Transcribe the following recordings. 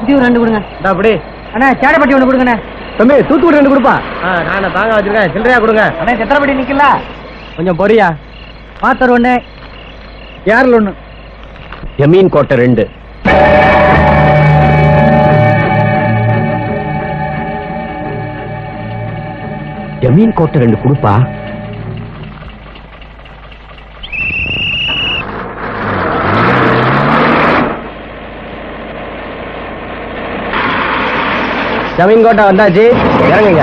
இதுவும் ரெண்டு கொடுங்க அப்படி அண்ணா சேடப்பட்டி ஒண்ணு கொடுங்கண்ணே தம்பி தூத்துக்குடி ரெண்டு கொடுப்பா நான் தாங்க வச்சிருக்கேன் சில்லறையா கொடுங்க அண்ணா சித்திரப்பட்டி நிக்கல கொஞ்சம் பொரியா பாத்தர் ஒண்ணு யாரில் ஒண்ணு ஜமீன் கோட்டை ரெண்டு ஜமீன் கோட்டை ரெண்டு கொடுப்பா ஜமீன் கோட்டை வந்தாச்சு இறங்குங்க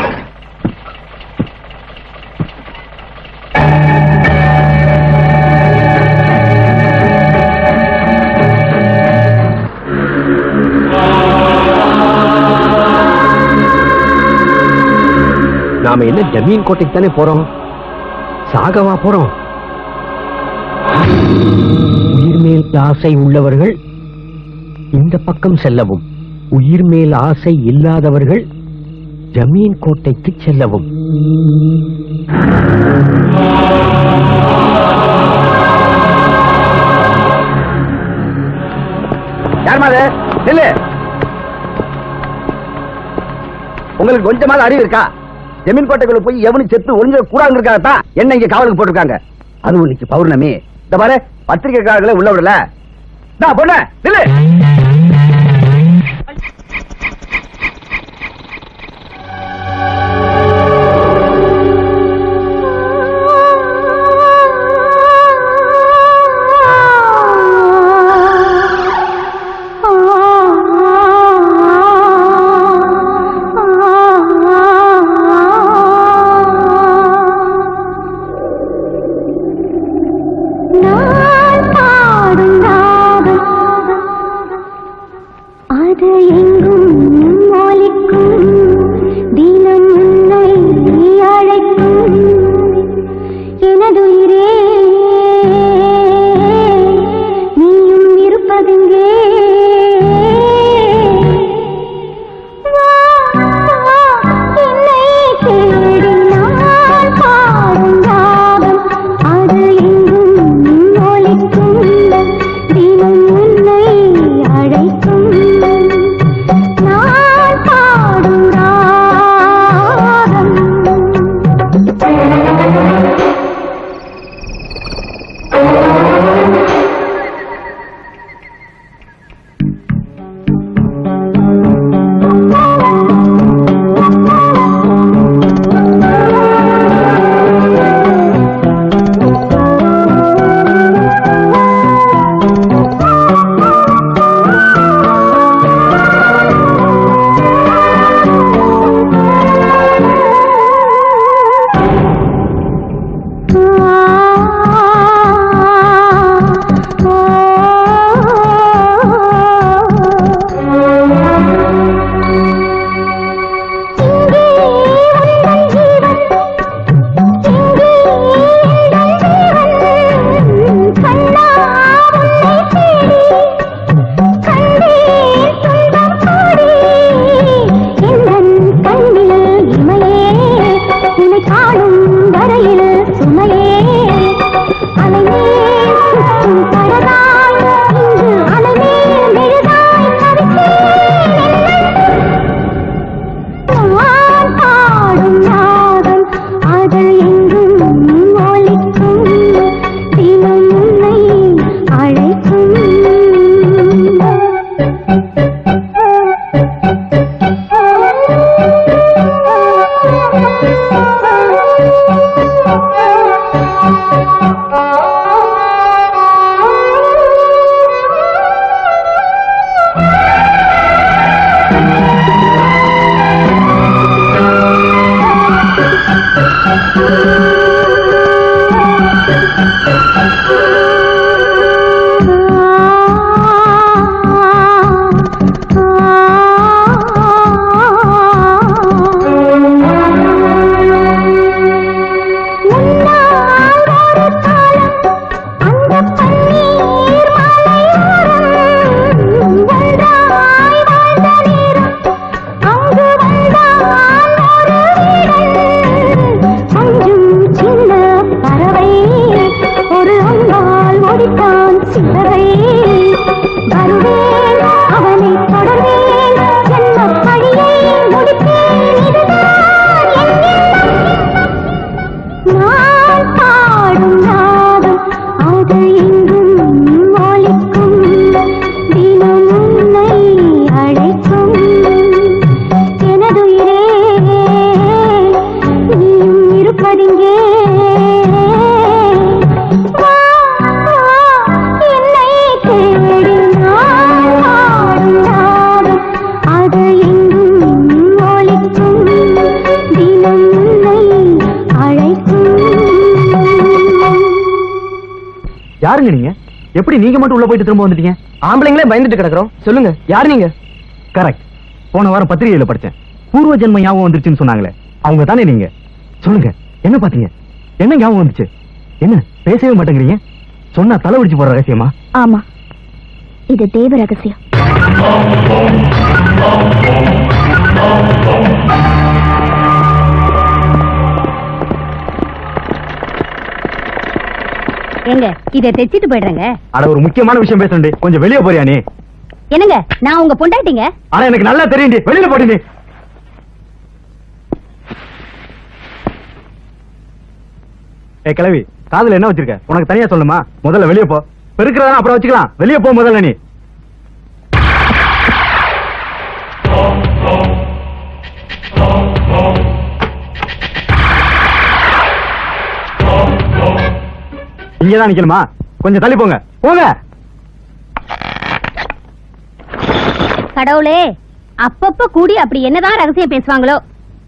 நாம என்ன ஜமீன் கோட்டைக்கு தானே போறோம் சாகவா போறோம் உயிர் மேல் ஆசை உள்ளவர்கள் இந்த பக்கம் செல்லவும் உயிர் மேல் ஆசை இல்லாதவர்கள் ஜமீன் கோட்டைக்கு செல்லவும் யார் அது நில்லு உங்களுக்கு கொஞ்சமாவது அறிவு இருக்கா ஜமீன் கோட்டைக்குள்ள போய் எவனும் செத்து ஒளிஞ்ச கூடாதுங்கிறதுக்காக தான் என்ன இங்க காவலுக்கு போட்டிருக்காங்க அதுவும் இன்னைக்கு பௌர்ணமி இந்த பாரு பத்திரிகைக்காரர்களை உள்ள விடல டா பொண்ணு நில்லு நான் பாடும் ராகம் யாருங்க நீங்க எப்படி நீங்க மட்டும் உள்ள போயிட்டு திரும்ப வந்துட்டீங்க ஆம்பளைங்களே பயந்துட்டு கிடக்குறோம் சொல்லுங்க யார் நீங்க கரெக்ட் போன வாரம் பத்திரிகையில படிச்சேன் பூர்வ ஜென்ம ஞாபகம் வந்துருச்சுன்னு சொன்னாங்களே அவங்க தானே நீங்க சொல்லுங்க என்ன பாத்தீங்க என்ன ஞாபகம் வந்துச்சு என்ன பேசவே மாட்டேங்கிறீங்க சொன்னா தலை பிடிச்சு போற ரகசியமா ஆமா இது தேவ ரகசியம் ஏங்க இத தைச்சிட்டு போயிடுறேங்க அட ஒரு முக்கியமான விஷயம் பேசண்டி கொஞ்சம் வெளியே போறியா நீ என்னங்க நான் உங்க பொண்டாட்டிங்க ஆனா எனக்கு நல்லா தெரியும்டி வெளியில போடி நீ ஏ கிளவி காதுல என்ன வச்சிருக்க உனக்கு தனியா சொல்லுமா முதல்ல வெளியே போ பெருக்கிறதா அப்புறம் வச்சுக்கலாம் வெளியே போ முதல்ல நீ இங்கதான் நிக்கணுமா கொஞ்சம் தள்ளி போங்க போங்க கடவுளே அப்பப்ப கூடி அப்படி என்னதான் ரகசியம் பேசுவாங்களோ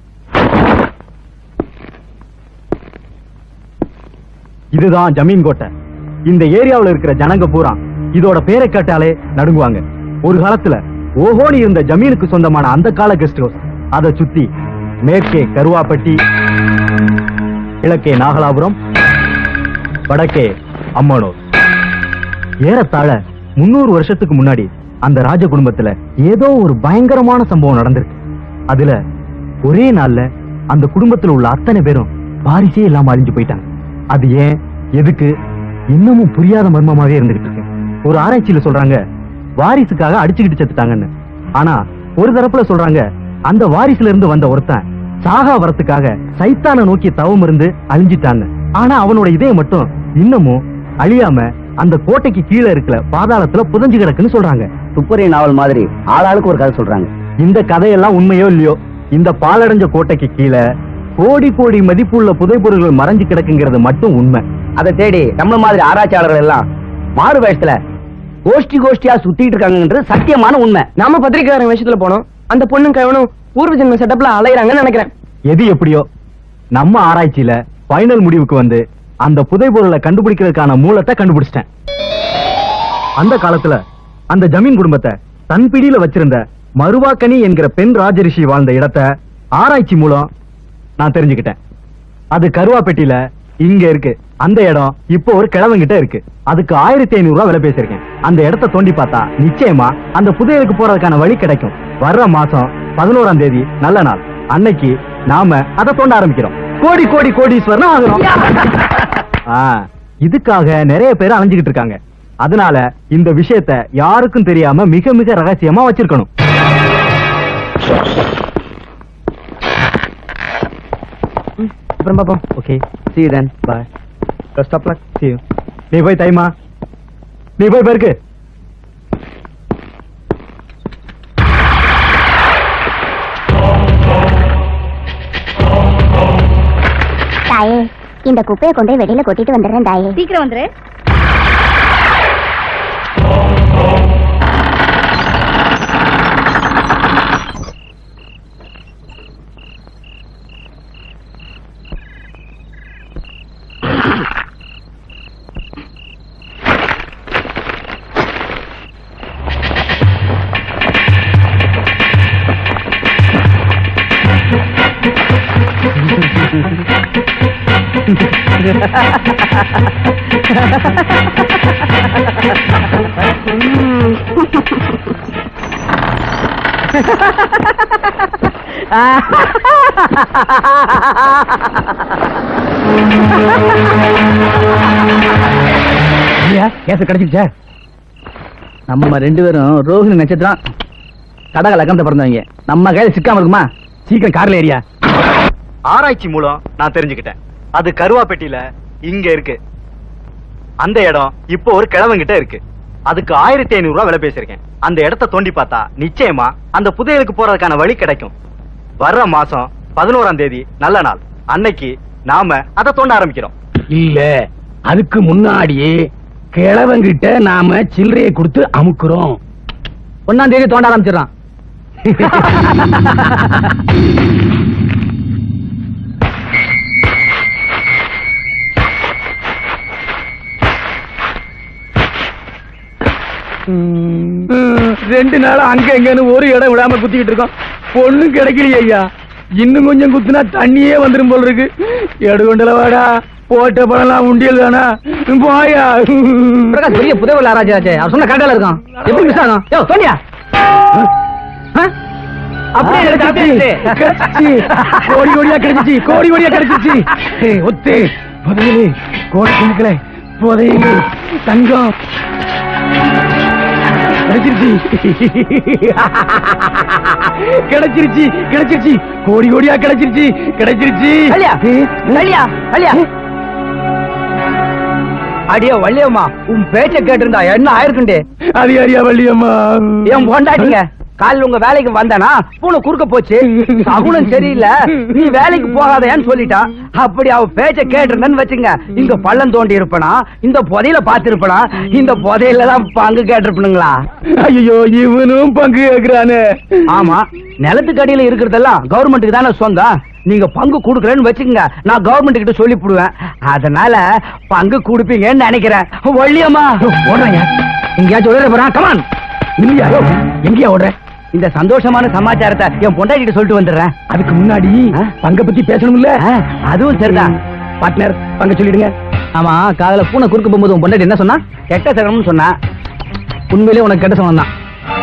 இதுதான் ஜமீன் கோட்டை இந்த ஏரியாவுல இருக்கிற ஜனங்க பூரா இதோட பேரை கேட்டாலே நடுங்குவாங்க ஒரு காலத்துல ஓஹோனி இருந்த ஜமீனுக்கு சொந்தமான அந்த கால கெஸ்ட் ஹவுஸ் அதை சுத்தி மேற்கே கருவாப்பட்டி கிழக்கே நாகலாபுரம் வடக்கே அம்மனூர் ஏறத்தாழ முன்னூறு வருஷத்துக்கு முன்னாடி அந்த ராஜ குடும்பத்துல ஏதோ ஒரு பயங்கரமான சம்பவம் நடந்திருக்கு அதுல ஒரே நாள்ல அந்த குடும்பத்துல உள்ள அத்தனை பேரும் வாரிசே இல்லாம அழிஞ்சு போயிட்டாங்க அது ஏன் எதுக்கு இன்னமும் புரியாத மர்மமாவே இருந்துகிட்டு இருக்கு ஒரு ஆராய்ச்சியில சொல்றாங்க வாரிசுக்காக அடிச்சுக்கிட்டு செத்துட்டாங்கன்னு ஆனா ஒரு தரப்புல சொல்றாங்க அந்த வாரிசுல இருந்து வந்த ஒருத்தன் சாகா வரத்துக்காக சைத்தான நோக்கி தவம் இருந்து அழிஞ்சிட்டான்னு ஆனா அவனோட இதயம் மட்டும் இன்னமும் அழியாம அந்த கோட்டைக்கு கீழே இருக்கிற பாதாளத்துல புதஞ்சு கிடக்குன்னு சொல்றாங்க துப்பறிய நாவல் மாதிரி ஆளாளுக்கு ஒரு கதை சொல்றாங்க இந்த கதையெல்லாம் உண்மையோ இல்லையோ இந்த பாலடைஞ்ச கோட்டைக்கு கீழே கோடி கோடி மதிப்புள்ள புதைப்பொருள்கள் மறைஞ்சு கிடக்குங்கிறது மட்டும் உண்மை அதை தேடி நம்மள மாதிரி ஆராய்ச்சியாளர்கள் எல்லாம் மாறு வேஷத்துல கோஷ்டி கோஷ்டியா சுத்திட்டு இருக்காங்கன்றது சத்தியமான உண்மை நாம பத்திரிக்கையாரன் விஷயத்துல போனோம் அந்த பொண்ணும் கவனம் பூர்வ ஜென்ம செட்டப்ல அலையறாங்கன்னு நினைக்கிறேன் எது எப்படியோ நம்ம ஆராய்ச்சியில ஃபைனல் முடிவுக்கு வந்து அந்த புதைப்பொருளை கண்டுபிடிக்கிறதுக்கான மூலத்தை கண்டுபிடிச்சிட்டேன் அந்த காலத்துல அந்த ஜமீன் குடும்பத்தை தன் பிடியில வச்சிருந்த மருவாக்கனி என்கிற பெண் ராஜரிஷி வாழ்ந்த இடத்தை ஆராய்ச்சி மூலம் நான் தெரிஞ்சுக்கிட்டேன் அது கருவாப்பேட்டியில இங்க இருக்கு அந்த இடம் இப்போ ஒரு கிழவங்கிட்ட இருக்கு அதுக்கு ஆயிரத்தி ஐநூறு ரூபாய் விலை பேசியிருக்கேன் அந்த இடத்தை தோண்டி பார்த்தா நிச்சயமா அந்த புதையலுக்கு போறதுக்கான வழி கிடைக்கும் வர்ற மாசம் பதினோராம் தேதி நல்ல நாள் அன்னைக்கு நாம அதை தோண்ட ஆரம்பிக்கிறோம் கோடி கோடி கோடீஸ்வரன் ஆகிறோம் ஆ, இதுக்காக நிறைய பேர் அலைஞ்சுகிட்டு இருக்காங்க அதனால இந்த விஷயத்த யாருக்கும் தெரியாம மிக மிக ரகசியமா வச்சிருக்கணும் அப்புறம் பாப்போம் okay See you then. Bye best of luck see you நீ போய் தைமா நீ போய் பெருக்கு தாயே இந்த குப்பையை கொண்டு போய் வெளியில கொட்டிட்டு வந்துடுறேன் தாயே சீக்கிரம் வந்துரு கேஸ் கிடைச்சிருச்சா நம்ம ரெண்டு பேரும் ரோஹிணி நட்சத்திரம் கடக லக்கணத்தை பிறந்தவங்க நம்ம கையில சிக்காம இருக்குமா சீக்கிரம் கார்ல ஏரியா ஆராய்ச்சி மூலம் நான் தெரிஞ்சுக்கிட்டேன் அது கருவாப்பேட்டியில இங்க இருக்கு அந்த இடம் இப்போ ஒரு கிழவங்கிட்ட இருக்கு அதுக்கு ஆயிரத்தி ஐநூறு ரூபாய் விலை பேசியிருக்கேன் அந்த இடத்த தோண்டி பார்த்தா நிச்சயமா அந்த புதையலுக்கு போறதுக்கான வழி கிடைக்கும் வர்ற மாசம் பதினோராம் தேதி நல்ல நாள் அன்னைக்கு நாம அதை தோண்ட ஆரம்பிக்கிறோம் இல்ல அதுக்கு முன்னாடியே கிழவங்கிட்ட நாம சில்லறையை கொடுத்து அமுக்குறோம் ஒன்னாம் தேதி தோண்ட ஆரம்பிச்சிடறான் ரெண்டு நாளா அங்க எங்கன்னு ஒரு இடம் விடாம குத்திக்கிட்டு இருக்கோம் பொண்ணும் கிடைக்கலையே ஐயா இன்னும் கொஞ்சம் குத்துனா தண்ணியே வந்துரும் போல இருக்கு எடுகொண்டல வாடா போட்ட பணம்லாம் உண்டியல் தானா போயா பிரகாஷ் பெரிய புதவல் ஆராய்ச்சி அவர் சொன்ன கரெக்டால இருக்கான் எப்படி மிஸ் ஆகும் யோ சோனியா அப்படியே கிடைச்சிச்சு. கிடைச்சிச்சு. கோடி கோடியா கிடைச்சிச்சு கோடி கோடியா கிடைச்சிச்சு ஏய், ஒத்து புதையலு கோடி கணக்கில் புதையலு தங்கம் கிடைச்சிருச்சு கிடைச்சிருச்சு கிடைச்சிருச்சு கோடி கோடியா கிடைச்சிருச்சு கிடைச்சிருச்சு கல்யா கல்யா கல்யா அடியே வள்ளியம்மா உன் பேச்ச கேட்டிருந்தா என்ன ஆயிருக்குண்டே அதிகாரியா வள்ளியம்மா என் பொண்டாட்டிங்க காலைல உங்க வேலைக்கு வந்தானா பூனை குறுக்க போச்சு சகுனம் சரியில்லை நீ வேலைக்கு போகாதேன்னு சொல்லிட்டா அப்படி அவ பேச்ச கேட்டிருந்தேன்னு வச்சுங்க இங்க பள்ளம் தோண்டி இருப்பனா இந்த புதையில பாத்திருப்பனா இந்த புதையில தான் பங்கு கேட்டிருப்பனுங்களா ஐயோ இவனும் பங்கு கேக்குறானே ஆமா நிலத்துக்கு அடியில இருக்கிறதெல்லாம் கவர்மெண்ட்டுக்கு தானே சொந்தம் நீங்க பங்கு கொடுக்கலன்னு வச்சுக்கோங்க நான் கவர்மெண்ட் கிட்ட சொல்லிவிடுவேன் அதனால பங்கு கொடுப்பீங்கன்னு நினைக்கிறேன் வள்ளியம்மா ஓடுறேன் எங்கேயாச்சும் உடனே போறான் கமான் இல்லையா எங்கேயா ஓடுற இந்த சந்தோஷமான சமாச்சாரத்தை என் பொண்டாட்டி கிட்ட சொல்லிட்டு வந்துடுறேன் அதுக்கு முன்னாடி ஆ? பங்க பத்தி பேசணும்ல ஆ, அதுவும் சரிதான் பார்ட்னர் பங்க சொல்லிடுங்க ஆமா காதல பூனை குறுக்க போகும்போது உன் பொண்டாட்டி என்ன சொன்னா கெட்ட சகனம்னு சொன்னா உண்மையிலே உனக்கு கெட்ட சமம் தான்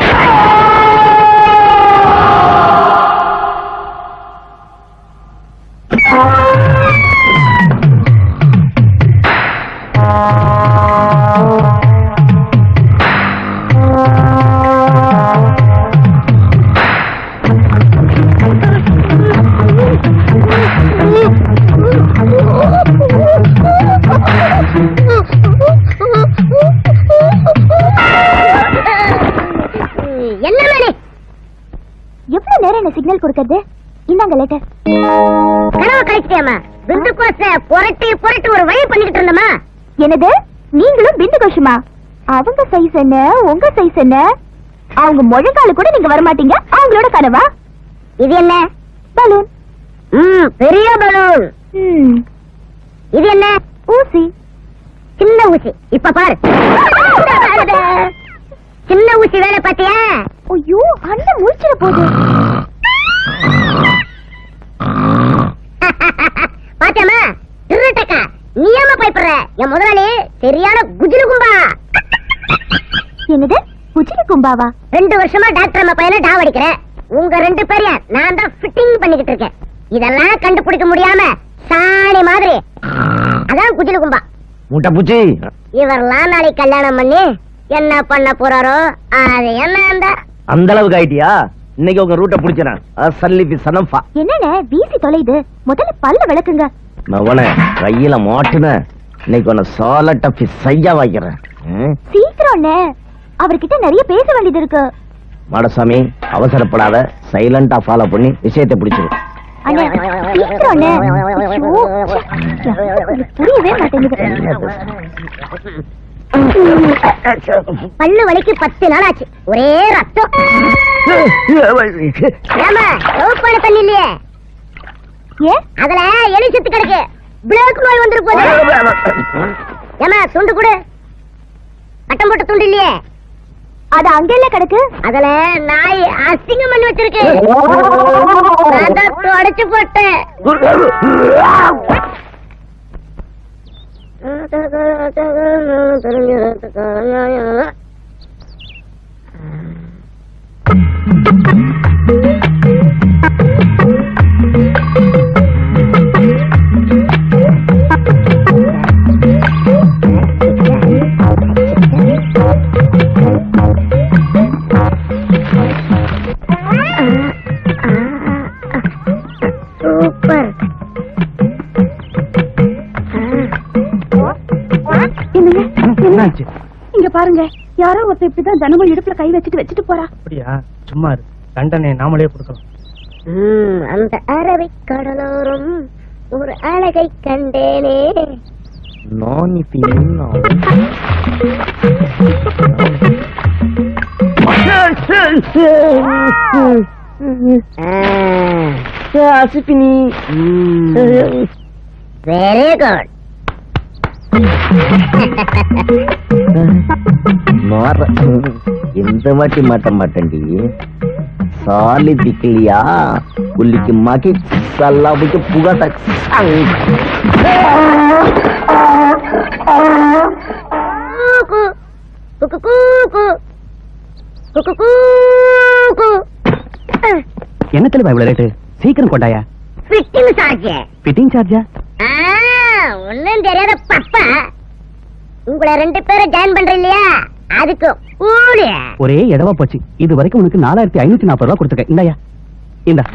என்ன வேணே எவ்வளவு நேரம் என்ன சிக்னல் கொடுக்கறது இந்தாங்க லெட்டர் கனவு கழிச்சிட்டியாமா பிந்து கோச புரட்டி புரட்டி ஒரு வழி பண்ணிக்கிட்டு இருந்தமா என்னது நீங்களும் பிந்து கோஷமா அவங்க சைஸ் என்ன உங்க சைஸ் என்ன அவங்க முழங்கால கூட நீங்க வர மாட்டீங்க அவங்களோட கனவா இது என்ன பலூன் ம் பெரிய பலூன் ம் இது என்ன ஊசி சின்ன ஊசி இப்ப பாரு சின்ன ஊசி வேலை பாத்தியா ஐயோ அண்ணன் முடிச்சிட போகுது பாத்தியாமா திருட்டக்கா நீ ஏமா பயப்படுற என் முதலாளி சரியான குஜிலு கும்பா என்னது குஜிலு கும்பாவா ரெண்டு வருஷமா டாக்டர் அம்மா பையனை டாவ் அடிக்கிறேன் உங்க ரெண்டு பேரையும் நான் தான் ஃபிட்டிங் பண்ணிக்கிட்டு இருக்கேன் இதெல்லாம் கண்டுபிடிக்க முடியாம சாணி மாதிரி அதான் குஜிலு கும்பா முட்டை பூச்சி இவரெல்லாம் நாளைக்கு கல்யாணம் பண்ணி என்ன பண்ண போறாரோ அது என்ன அந்த அந்த அளவுக்கு ஆயிட்டியா இன்னைக்கு உங்க ரூட்டை பிடிச்சேன் சல்லி பி சனம்பா என்னண்ணே வீசி தொலைது முதல்ல பல்ல விளக்குங்க மவன கையில மாட்டுன இன்னைக்கு உன்னை சால டப்பி சையா வைக்கிறேன் ம்? சீக்கிரம்ண்ணே அவர்கிட்ட நிறைய பேச வேண்டியது இருக்கு மாடசாமி அவசரப்படாத சைலண்டா ஃபாலோ பண்ணி விஷயத்தை பிடிச்சிரு அண்ணே சீக்கிரம்ண்ணே ஐயோ, ச்சே, எனக்கு புரியவே மாட்டேங்குது பல்லு வலிக்கு பத்து நாள் ஆச்சு ஒரே ரத்தம் ஏமா சோப்பான தண்ணி இல்லையே ஏன் அதுல எலி செத்து கிடக்கு பிளாக் நோய் வந்துரு போது ஏமா துண்டு கொடு கட்டம் போட்ட துண்டு இல்லையே அது அங்கெல்ல கிடக்கு அதுல நாய் அசிங்கம் பண்ணி வச்சிருக்கு நான் தான் தொடச்சு போட்டேன் சூப்பர் என்னாச்சு இங்க பாருங்க யாரோ ஒருத்தர் இப்படிதான் தினமும் இடுப்புல கை வச்சுட்டு வச்சுட்டு போறா அப்படியா சும்மா இரு தண்டனை நாமளே கொடுக்கலாம் ம், அந்த அரவை கடலோரம் ஒரு அழகை கண்டேனே நான் வெரி குட் மாற இந்த வாட்டி மாட்ட மாட்டேன்டி சாலி திக்கலியா புள்ளிக்கு மாக்கி சல்லாபுக்கு புகாட்ட கூக்கு கூக்கு கூக்கு கூக்கு கூக்கு என்ன தெளிவா இவ்வளவு ரேட்டு சீக்கிரம் கொண்டாயா ஃபிட்டிங் சார்ஜ் ஃபிட்டிங் சார்ஜா ஆ, ஒண்ணும் தெரியாத பப்பா உங்களை ரெண்டு பேரும் ஜாயின் பண்ற இல்லையா அதுக்கு கூலி ஒரே இடவா போச்சு இது வரைக்கும் உனக்கு நாலாயிரத்தி ஐநூத்தி நாற்பது ரூபா கொடுத்துருக்கேன் இந்தாயா இந்தா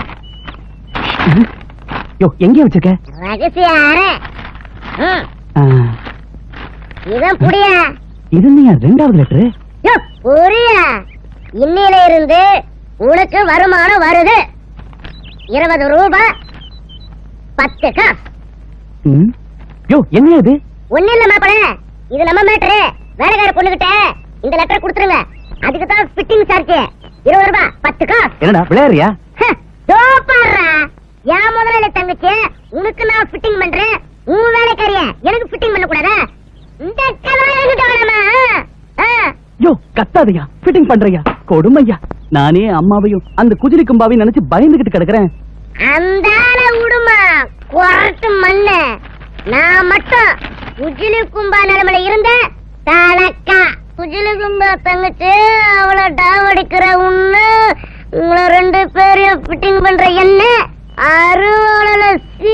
யோ எங்கே வச்சிருக்க ரகசிய அறை ம், ஆ, இதான் புடிய இது என்னய்யா ரெண்டாவது லெட்டரு யோ, புரிய இன்னில இருந்து உனக்கு வருமானம் வருது இருபது ரூபாய் பத்து காசு ம். யோ என்ன இது ஒண்ணு இல்ல மாப்பிள இது நம்ம மேட்ரு வேலைக்கார பொண்ணுகிட்ட இந்த லெட்டர் கொடுத்துருங்க அதுக்கு தான் ஃபிட்டிங் சார்ஜ் இருபது ரூபாய் பத்து காசு என்னடா விளையாடுறியா ஹ, தோ பாருடா. என் முதலாளி தங்கச்சி உனக்கு நான் ஃபிட்டிங் பண்றேன் உன் வேலைக்காரிய எனக்கு ஃபிட்டிங் பண்ண கூடாதா இந்த கதை என்கிட்ட வேணாமா ஆ, ஆ. யோ கத்தாதையா ஃபிட்டிங் பண்றியா கொடுமையா நானே அம்மாவையும் அந்த குஜிலி கும்பாவையும் நினைச்சு பயந்துகிட்டு கிடக்குறேன் அந்த ஆளை விடுமா குரட்டு மண்ணு நான் மட்டும் குஜிலி கும்பா நிலைமையில இருந்த தலக்கா குஜிலி கும்பா தங்கச்சி அவளை டாவடிக்கிற உன்னு உங்களை ரெண்டு பேரையும் ஃபிட்டிங் பண்ற என்ன அருவாள சீ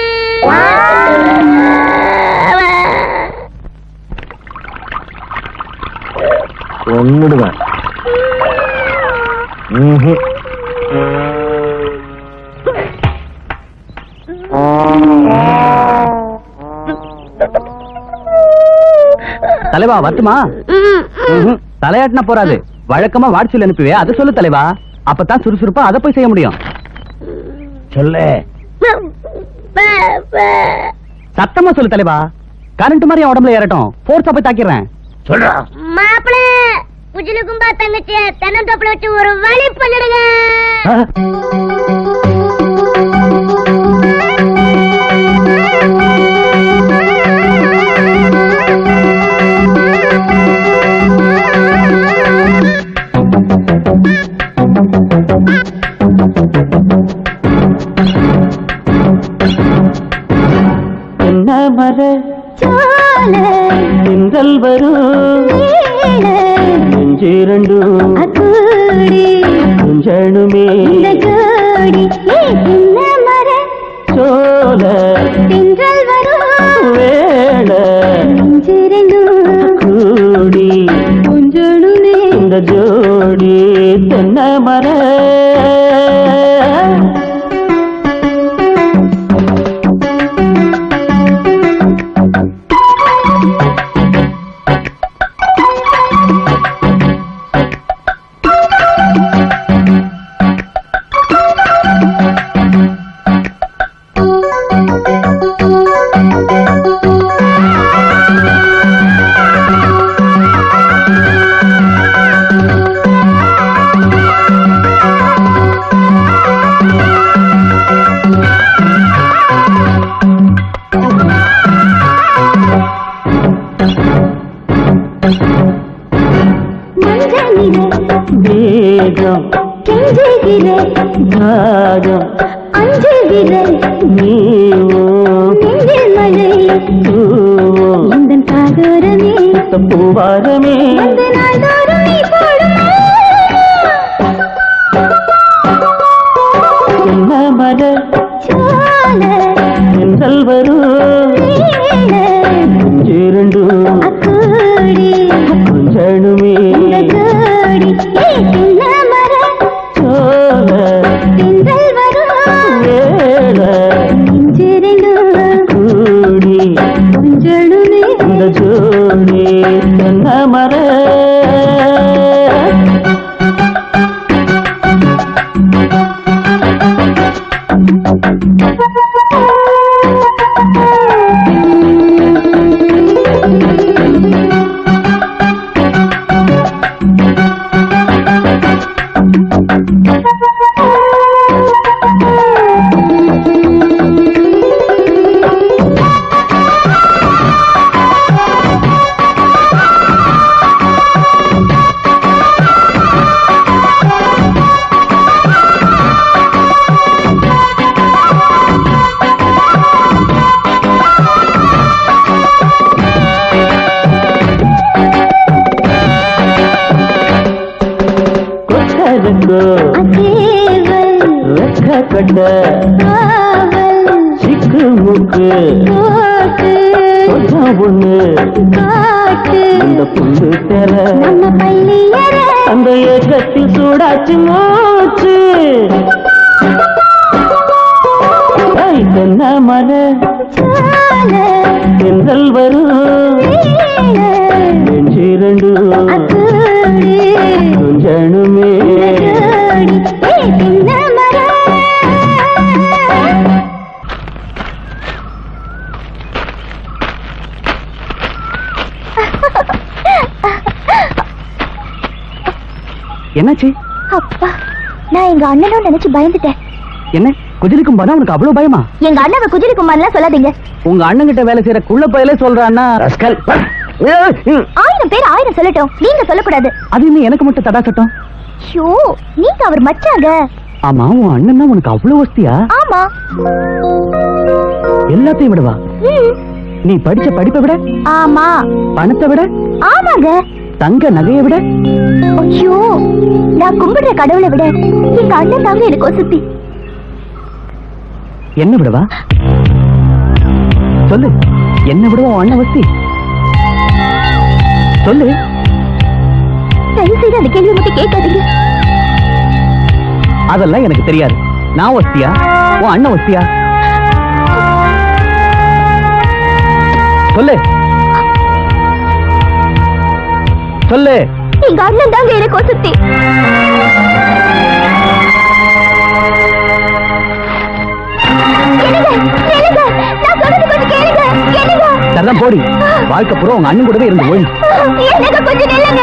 ஒன்னுடுவேன் தலைவா வரட்டுமா ம்ஹும். தலையாட்டினா போறாது வழக்கமா வாட்ஸ்அப்ல அனுப்புவே அது சொல்லு தலைவா அப்பதான் சுறுசுறுப்பா அதை போய் செய்ய முடியும் சொல்லு சத்தமா சொல்லு தலைவா கரண்ட் மாதிரி என் உடம்புல ஏறட்டும் போர்ஸா போய் தாக்கிடுறேன் சொல்றா மாப்பிள குஜிலி கும்பா தங்கச்சி தென்னந்தோப்புல வச்சு ஒரு வழி பண்ணிடுங்க என்ன மர திங்கள் வரும் நெஞ்சிரண்டும் குஞ்சணுமே சோல வேள கூடி இந்த ஜோடி தென்ன மர வேகம் தாகம் நீவும் பூவும் பூவாரமே என்ன மர தென்றல் வரும் இரண்டும் குஞ்சணுமே சோல வேள கூடி இந்த ஜோடி தென்ன மர எதுக்கோ அசேவல் வெக்க கட்ட காவல் சிக்கு மூக்கு கோட்டு சொன்னா ஒண்ணு காட்டு இந்த புல்லு தெர நம்ம பள்ளியற அந்த ஏக்கத்தில் சூடாச்சு மூச்சு ஐ, தென்ன மர சால தென்றல் வரும் நீல நெஞ்சிரண்டு அக்கூடு கொஞ்சணுமே ஜோடி ஏ தென்ன மரம் என்னாச்சு அப்பா நான் எங்க அண்ணனும் நினைச்சு பயந்துட்டேன் என்ன குஜிலிக்கும் போனா உனக்கு அவ்வளவு பயமா எங்க அண்ணாவை குஜிலி குமார்லாம் சொல்லாதீங்க உங்க அண்ணன் கிட்ட வேலை செய்யற குள்ள பயலே சொல்றான்னா ரஸ்கல் ம். ஆயிரம் பேர் ஆயிரம் சொல்லட்டும் நீங்க சொல்லக்கூடாது அது இன்னும் எனக்கு மட்டும் தடா சட்டம் ஷோ நீங்க அவர் மச்சாங்க ஆமா உன் அண்ணன் உனக்கு அவ்வளவு வசதியா ஆமா எல்லாத்தையும் விடவா ம், நீ படிச்ச படிப்பை விட ஆமா பணத்தை விட ஆமாங்க தங்க நகையை விட ஐயோ நான் கும்பிடுற கடவுளை விட எங்க அண்ணன் தாங்க எனக்கு ஒசுத்தி என்ன விடவா சொல்லு என்ன விடவா உன் அண்ணன் வசதி சொல்லு தயவு செய்து அந்த கேள்வி மட்டும் கேட்காதீங்க அதெல்லாம் எனக்கு தெரியாது நான் வசதியா உன் அண்ணன் வசதியா சொல்லு சொல்லு எங்க அண்ணன் தாங்க எனக்கு ஒசுத்தி என்னங்க, என்னங்க, நான் சொல்றது கொஞ்சம் கேளுங்க, என்னங்க? சரிதான் போடி வாழ்க்கை பூரா உங்க அண்ணன் கூடவே இருந்து ஓய் என்னங்க, கொஞ்சம் நில்லுங்க.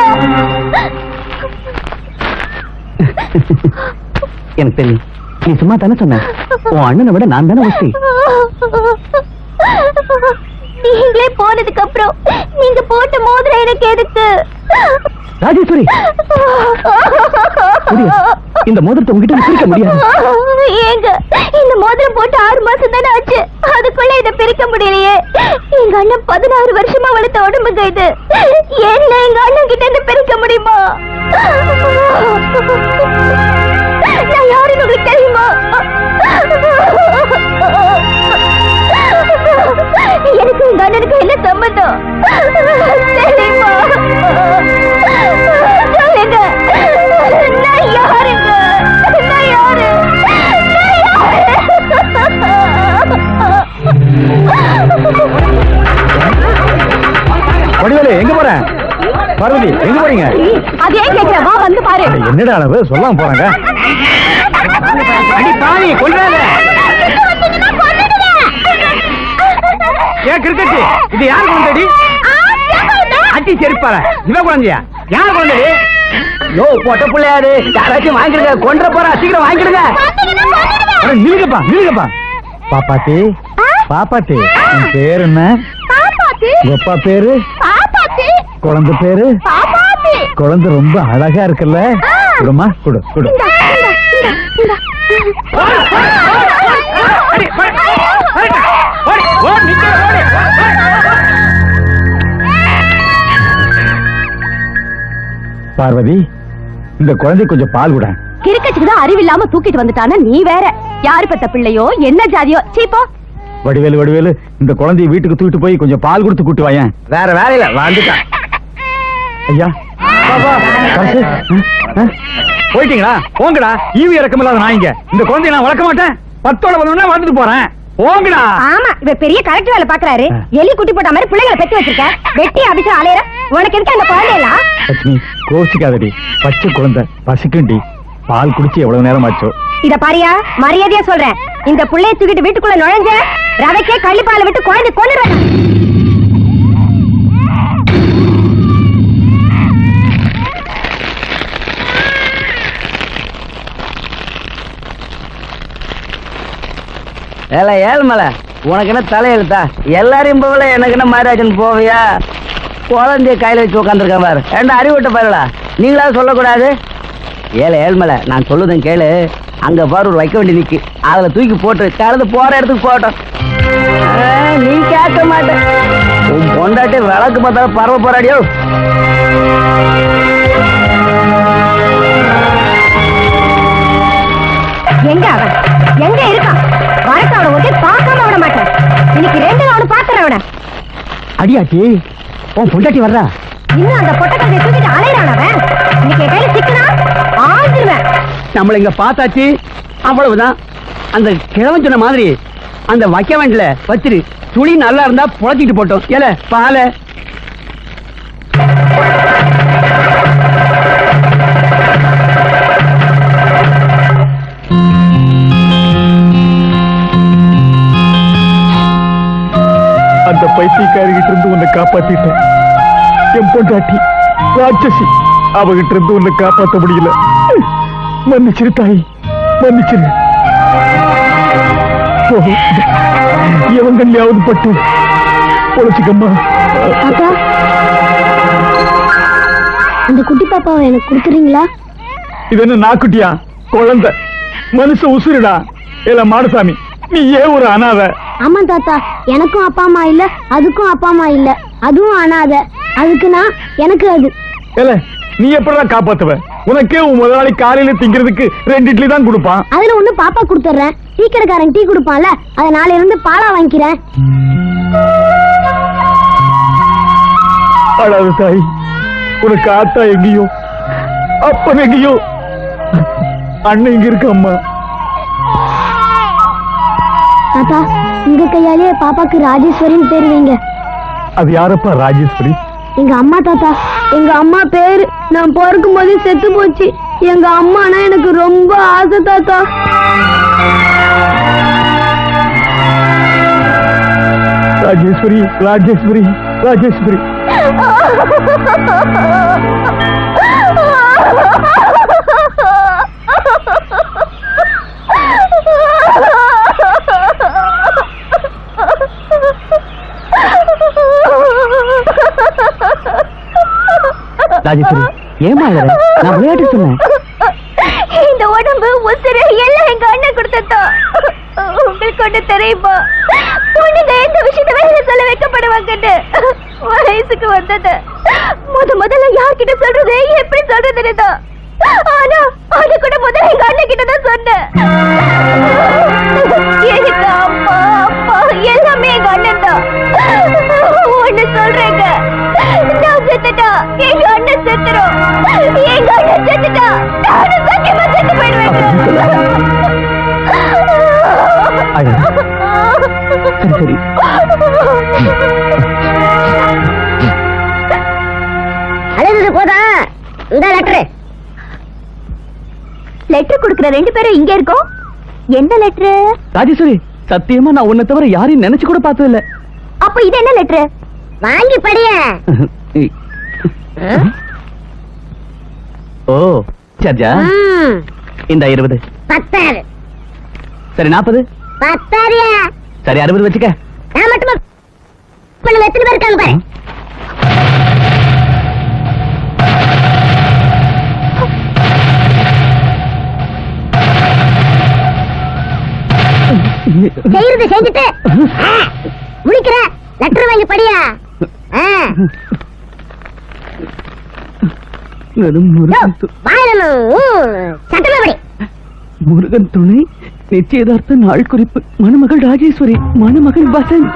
எனக்கு தெரியும் நீ சும்மா தானே சொன்ன உன் அண்ணனை விட நான் தானே வசதி நீங்களே போனதுக்கு அப்புறம் நீங்க போட்ட மோதிரம் எனக்கு எதுக்கு ராஜேஸ்வரி புரியா? இந்த மோதிரத்தை உங்ககிட்ட இருந்து பிரிக்க முடியாது ஏங்க இந்த மோதிரம் போட்டு ஆறு மாசம் தானே ஆச்சு அதுக்குள்ள இதை பிரிக்க முடியலையே எங்க அண்ணன் பதினாறு வருஷமா வளர்த்த உடம்புங்க இது என்ன எங்க அண்ணன் கிட்ட இருந்து பிரிக்க முடியுமா நான் யாருன்னு உங்களுக்கு தெரியுமா எனக்கு எங்க அண்ணனுக்கு என்ன சம்மந்தம் தெரியுமா சொல்லுங்க நான் யாருங்க நான் யாரு வடிவேலு எங்க போற பார்வதி எங்க போறீங்க அது ஏன் கேக்குற வா வந்து பாரு என்னடா அளவு சொல்லாம போறாங்க அடி தாலி கொள்ளாத ஏன் கிரிக்கெட் இது யார் குழந்தைடி அட்டி செருப்பால இவ குழந்தையா யார் குழந்தைடி யோ பொட்ட பிள்ளையாரு யாராச்சும் வாங்கிடுங்க கொன்ற போறா சீக்கிரம் வாங்கிடுங்க அட, நில்லுங்கப்பா நில்லுங்கப்பா பாப்பாத்தி பாப்பாத்தி உன் பேர் என்ன பாப்பாத்தி உங்க அப்பா பேரு பாப்பாத்தி குழந்தை பேரு பாப்பாத்தி குழந்தை ரொம்ப அழகா இருக்குல்ல குடுமா குடு குடு இந்தா, இந்தா, இந்தா, இந்தா. பார்வதி இந்த குழந்தை கொஞ்சம் பால் விட கிறுக்கச்சுக்கு தான் அறிவில்லாம தூக்கிட்டு வந்துட்டான நீ வேற யாரு பெத்த பிள்ளையோ என்ன ஜாதியோ சீப்போ வடிவேலு வடிவேலு இந்த குழந்தைய வீட்டுக்கு தூக்கிட்டு போய் கொஞ்சம் பால் கொடுத்து கூட்டு வாயேன் வேற வேலையில வந்துட்டான் ஐயா பாப்பா, பரிசு. ஆ, ஆ. போயிட்டீங்களா போங்கடா ஈவி இறக்கமில்லாத நாய்ங்க இந்த குழந்தைய நான் வளர்க்க மாட்டேன் பத்தோட வந்தோடனே வந்துட்டு போறேன் போங்கடா ஆமா இவ பெரிய கரெக்ட் வேலை பாக்குறாரு ஆ. எலி குட்டி போட்ட மாதிரி பிள்ளைங்களை பெத்து வச்சிருக்க வெட்டி அபிஷம் அலையற உனக்கு எதுக்கு அந்த குழந்தையெல்லாம் லட்சுமி கோச்சிக்காதடி பச்சை குழந்தை பசிக்குண்டி பால் குடிச்சு எவ்வளவு நேரம் ஆச்சோ இத பாரியா மரியாதையா சொல்றேன் இந்த புள்ளைய தூக்கிட்டு வீட்டுக்குள்ள நுழைஞ்ச ரவைக்கே கள்ளிப்பாலை விட்டு குழந்தை கொண்டுருவேன் ஏல ஏழ்மல உனக்கு என்ன தலையெழுத்தா எல்லாரையும் போகல எனக்கு என்ன மாராஜன் போவியா குழந்தைய கையில வச்சு உட்காந்துருக்கேன் பாரு ஏண்டா அறிவிட்ட பாருடா நீங்களா சொல்லக்கூடாது ஏல ஏழ்மலை நான் சொல்லுதேன் கேளு அங்க பாரு ஒரு வைக்க வேண்டி நிக்கு அதுல தூக்கி போட்டு கலந்து போற இடத்துக்கு போட்டோம் ஆ, நீ கேட்க மாட்ட உன் பொண்டாட்டி விளக்கு பார்த்தாலும் பரவ போறாடியோ அடியாச்சி உன் பொண்டாட்டி வர்றா இன்னும் அந்த பொட்டக்கல்லை தூக்கிட்டு அலையிறான் அவன் இன்னைக்கு என் கையில சிக்கனா ஆழ்ந்துருவேன் நம்மள இங்க பார்த்தாச்சு அவ்வளவுதான் அந்த கிழவன் சொன்ன மாதிரி அந்த வைக்க வேண்டிய வச்சிரு துளி நல்லா இருந்தா புழைச்சிட்டு போட்டோம் ஏல பால அந்த பைத்தியக்காரிகிட்ட இருந்து உன்னை காப்பாத்திட்டேன் என் பொண்டாட்டி ராட்சசி அவகிட்ட இருந்து உன்னை காப்பாத்த முடியல மன்னிச்சிரு தாய் மன்னிச்சிரு போ. எவன் கண்ணியாவது பட்டு பொழைச்சிக்கம்மா தாத்தா அந்த குட்டி பாப்பாவை எனக்கு கொடுக்குறீங்களா இது என்ன நாக்குட்டியா குழந்தை மனுஷ உசுருடா இல்ல மாடசாமி நீ ஏன் ஒரு அனாத ஆமா தாத்தா எனக்கும் அப்பா அம்மா இல்ல அதுக்கும் அப்பா அம்மா இல்ல அதுவும் அனாதை அதுக்கு நான் எனக்கு அது இல்ல நீ எப்படிடா காப்பாத்துவ உனக்கே உன் முதலாளி காலையில திங்கிறதுக்கு ரெண்டு இட்லி தான் கொடுப்பான் அதுல ஒண்ணு பாப்பா கொடுத்துட்றேன் டீ கடைக்காரன் டீ கொடுப்பான்ல அதை நாளையில இருந்து பாலா வாங்கிக்கிறேன் அழாத தாய் உனக்கு ஆத்தா எங்கேயோ அப்பன் எங்கேயோ அண்ணன் இங்க இருக்கு அம்மா தாத்தா உங்க கையாலேயே பாப்பாக்கு ராஜேஸ்வரின்னு பேர் வைங்க அது யாரப்பா ராஜேஸ்வரி எங்க அம்மா தாத்தா எங்க அம்மா பேரு நான் பிறக்கும் போதே செத்து போச்சு எங்க அம்மானா எனக்கு ரொம்ப ஆசை தாத்தா ராஜேஸ்வரி ராஜேஸ்வரி ராஜேஸ்வரி ராஜேஸ்வரி ஏமா நான் விளையாட்டு சொன்னேன் இந்த உடம்பு உசுறு எல்லாம் எங்க அண்ணன் கொடுத்ததோ உங்களுக்கு ஒண்ணு தெரியுமா பொண்ணுங்க எந்த விஷயத்த வெளியில சொல்ல வைக்கப்படுவாங்கன்னு வயசுக்கு வந்தது முத முதல்ல யார்கிட்ட சொல்றது எப்படி சொல்றதுன்னு தான் ஆனா அது கூட முதல்ல எங்க அண்ணன் கிட்ட தான் சொன்னேன் எனக்கு அம்மா அப்பா எல்லாமே எங்க அண்ணன் தான் ஒண்ணு சொல்றேங்க நான் செத்துட்டா எங்க அண்ணன் செத்துரும் எங்க அண்ணன் செத்துட்டா நானும் சத்தியமா செத்து போயிடுவேன் சரி சரி அழுது போதா இந்த லெட்டரு லெட்டர் கொடுக்கிற ரெண்டு பேரும் இங்க இருக்கோம் எந்த லெட்டர் ராஜேஸ்வரி சத்தியமா நான் உன்னை தவிர யாரையும் நினைச்சு கூட பார்த்தது இல்ல அப்ப இது என்ன லெட்டர் வாங்கி படிய ஓ சர்ஜா இந்த இருபது பத்தாறு சரி நாற்பது பத்தாரியா சரி அறுபது வச்சுக்க நான் மட்டுமா பண்ணுங்க எத்தனை பேர் இருக்காங்க பாரு செய்யறது செஞ்சுட்டு ஆ, முழிக்கிற லெட்டர் வாங்கி படியா ஆ. யோ, வாயில சட்டமா படி முருகன் துணை நிச்சயதார்த்த நாள் குறிப்பு மணமகள் ராஜேஸ்வரி மணமகன் வசந்த்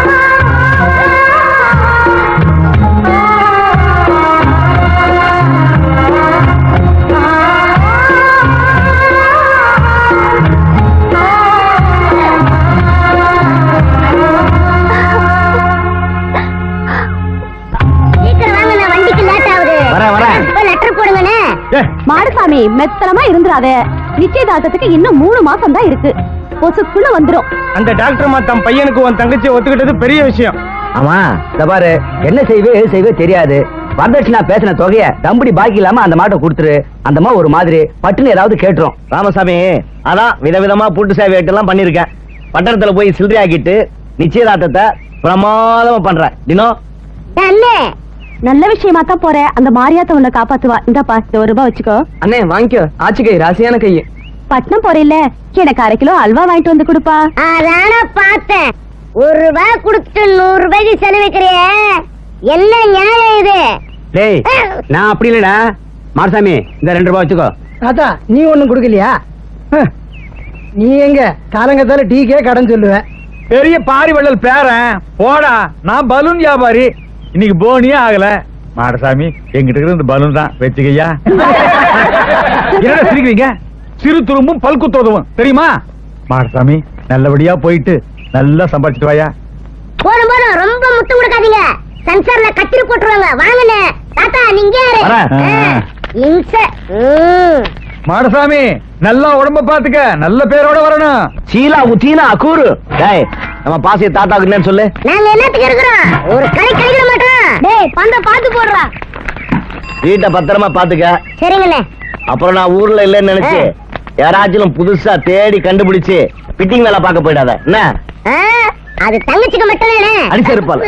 சீக்கிரம் வாங்க நான் வண்டிக்கு லேட் ஆகுது வரேன், வரேன். லெட்டர் போடுங்கண்ணே மாடசாமி மெத்தனமா இருந்துராத நிச்சயதார்த்தத்துக்கு இன்னும் மூணு மாசம் தான் இருக்கு பொசுக்குள்ள வந்துரும் அந்த டாக்டர் தம் பையனுக்கு உன் தங்கச்சி ஒத்துக்கிட்டது பெரிய விஷயம் ஆமா இந்த பாரு என்ன செய்வே எது செய்வே தெரியாது வரதட்சணா பேசின தொகைய தம்புடி பாக்கி இல்லாம அந்த மாட்டை கொடுத்துரு அந்த மாதிரி ஒரு மாதிரி பட்டுன்னு ஏதாவது கேட்டுரும் ராமசாமி அதான் விதவிதமா பூட்டு சேவை எல்லாம் பண்ணிருக்கேன் பட்டணத்துல போய் சில்லறை ஆக்கிட்டு நிச்சயதார்த்தத்தை பிரமாதமா பண்றேன் தினம் அண்ணே நல்ல விஷயமா தான் போற அந்த மாரியாத்த உன்னை காப்பாத்துவா இந்தாப்பா இந்த ஒரு ரூபாய் வச்சுக்கோ அண்ணே வாங்கிக்கோ ஆச்சு கை ராசியான கை பட்னம் போறீல்ல எனக்கு அரை கிலோ அல்வா வாங்கிட்டு வந்து கொடுப்பா அதான பார்த்தேன் ஒரு ரூபாய் கொடுத்துட்டு நூறு ரூபாய்க்கு செலவிக்கிறிய என்ன நியாயம் இது டேய் நான் அப்படி இல்லடா மாரசாமி இந்த ரெண்டு ரூபாய் வச்சுக்கோ தாத்தா நீ ஒண்ணும் கொடுக்கலையா நீ எங்க காலங்கத்தால டீக்கே கடன் சொல்லுவ பெரிய பாரி வள்ளல் பேரன் போடா நான் பலூன் வியாபாரி இன்னைக்கு போனியே ஆகல மாடசாமி எங்கிட்ட இருக்கிற இந்த பலூன் தான் வச்சுக்கையா என்னடா சிரிக்கிறீங்க சிறு துரும்பும் பல்குத்து உதவும் தெரியுமா மாடசாமி நல்லபடியா போயிட்டு நல்லா சம்பாதிச்சிட்டு வாயா போதும் போதும் ரொம்ப முட்டு கொடுக்காதீங்க சென்சார்ல கத்திரி போட்டுருவாங்க வாங்கண்ணே தாத்தா நீங்க யாரு வரேன். ஆ, இம்ச. ம். மாடசாமி நல்லா உடம்ப பாத்துக்க நல்ல பேரோட வரணும் சீலா உச்சீனா கூறு டேய் நம்ம பாசிய தாத்தாக்கு என்னன்னு சொல்லு நாங்க என்னத்துக்கு இருக்கிறோம் ஒரு கை கழிக்கிற மாட்டோம் டேய் பந்த பாத்து போடுறா வீட்டை பத்திரமா பாத்துக்க சரிங்கண்ணே அப்புறம் நான் ஊர்ல இல்லைன்னு நினைச்சு யாராச்சும் புதுசா தேடி கண்டுபிடிச்சு பிட்டிங் வேலை பார்க்க போயிடாத என்ன ஆ, அது தங்கச்சிக்கு மட்டும் தானே அடிச்சிருப்பால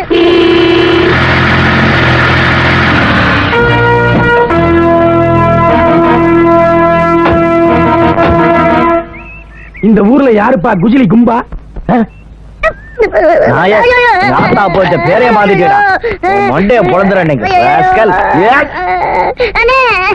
இந்த ஊர்ல யாருப்பா குஜிலி கும்பா நாயே, நாத்தா போச்ச பேரே மாத்திட்டேடா. உன் மண்டைய பொளந்துறேன் இன்னைக்கு. rascal. ஏ. அண்ணே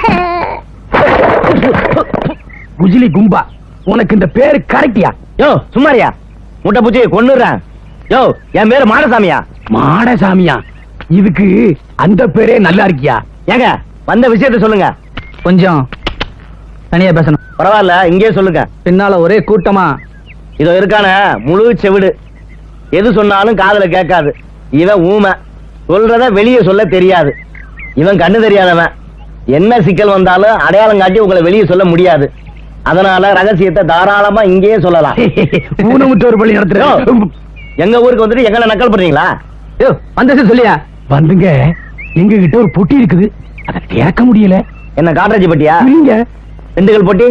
குஜிலி கும்பா உனக்கு இந்த பேரு கரெக்டியா யோ சும்மாரியா முட்டை பூச்சி கொன்னுறேன் யோ என் பேரு மாடசாமியா மாடசாமியா இதுக்கு அந்த பேரே நல்லா இருக்கியா ஏங்க வந்த விஷயத்த சொல்லுங்க கொஞ்சம் தனியா பேசணும் பரவாயில்ல இங்கே சொல்லுங்க பின்னால ஒரே கூட்டமா இதோ இருக்கான முழு செவிடு எது சொன்னாலும் காதுல கேட்காது இவன் ஊமை சொல்றத வெளியே சொல்ல தெரியாது இவன் கண்ணு தெரியாதவன் என்ன சிக்கல் வந்தாலும் அடையாளம் காட்டி உங்களை வெளியே சொல்ல முடியாது அதனால ரகசியத்தை தாராளமா இங்கேயே சொல்லலாம் ஊனமுற்ற ஒரு பள்ளி யோ, நடத்துறோம் எங்க ஊருக்கு வந்துட்டு எங்களை நக்கல் பண்றீங்களா யோ வந்தது சொல்லியா வந்துங்க எங்க கிட்ட ஒரு பொட்டி இருக்குது அதை திறக்க முடியல என்ன காட்ராஜி பட்டியா இல்லைங்க திண்டுக்கல் போட்டி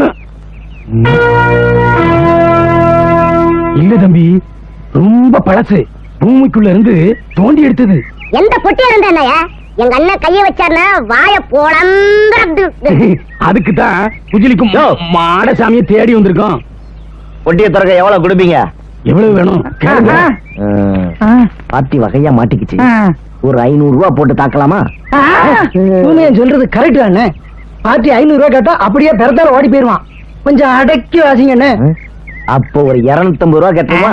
இல்ல தம்பி ரொம்ப பழசு பூமிக்குள்ள இருந்து தோண்டி எடுத்தது எந்த பொட்டியா இருந்தா எங்க அண்ணன் கைய வச்சாருன்னா வாய போடந்து அதுக்கு தான் குஜிலிக்கும் யோ. மாடசாமியை தேடி வந்திருக்கோம் பொட்டியை திறக்க எவ்வளவு கொடுப்பீங்க எவ்வளவு வேணும் கேளுங்க. பாத்தி வகையா மாட்டிக்கிச்சு ஒரு ஐநூறு ரூபா போட்டு தாக்கலாமா பூமையன் சொல்றது கரெக்ட் தானே பார்ட்டி ஐநூறு ரூபாய் கேட்டா அப்படியே பிறத்தால ஓடி போயிருவான் கொஞ்சம் அடக்கி வாசிங்க அண்ணே அப்போ ஒரு இருநூத்தம்பது ரூபா கட்டுமா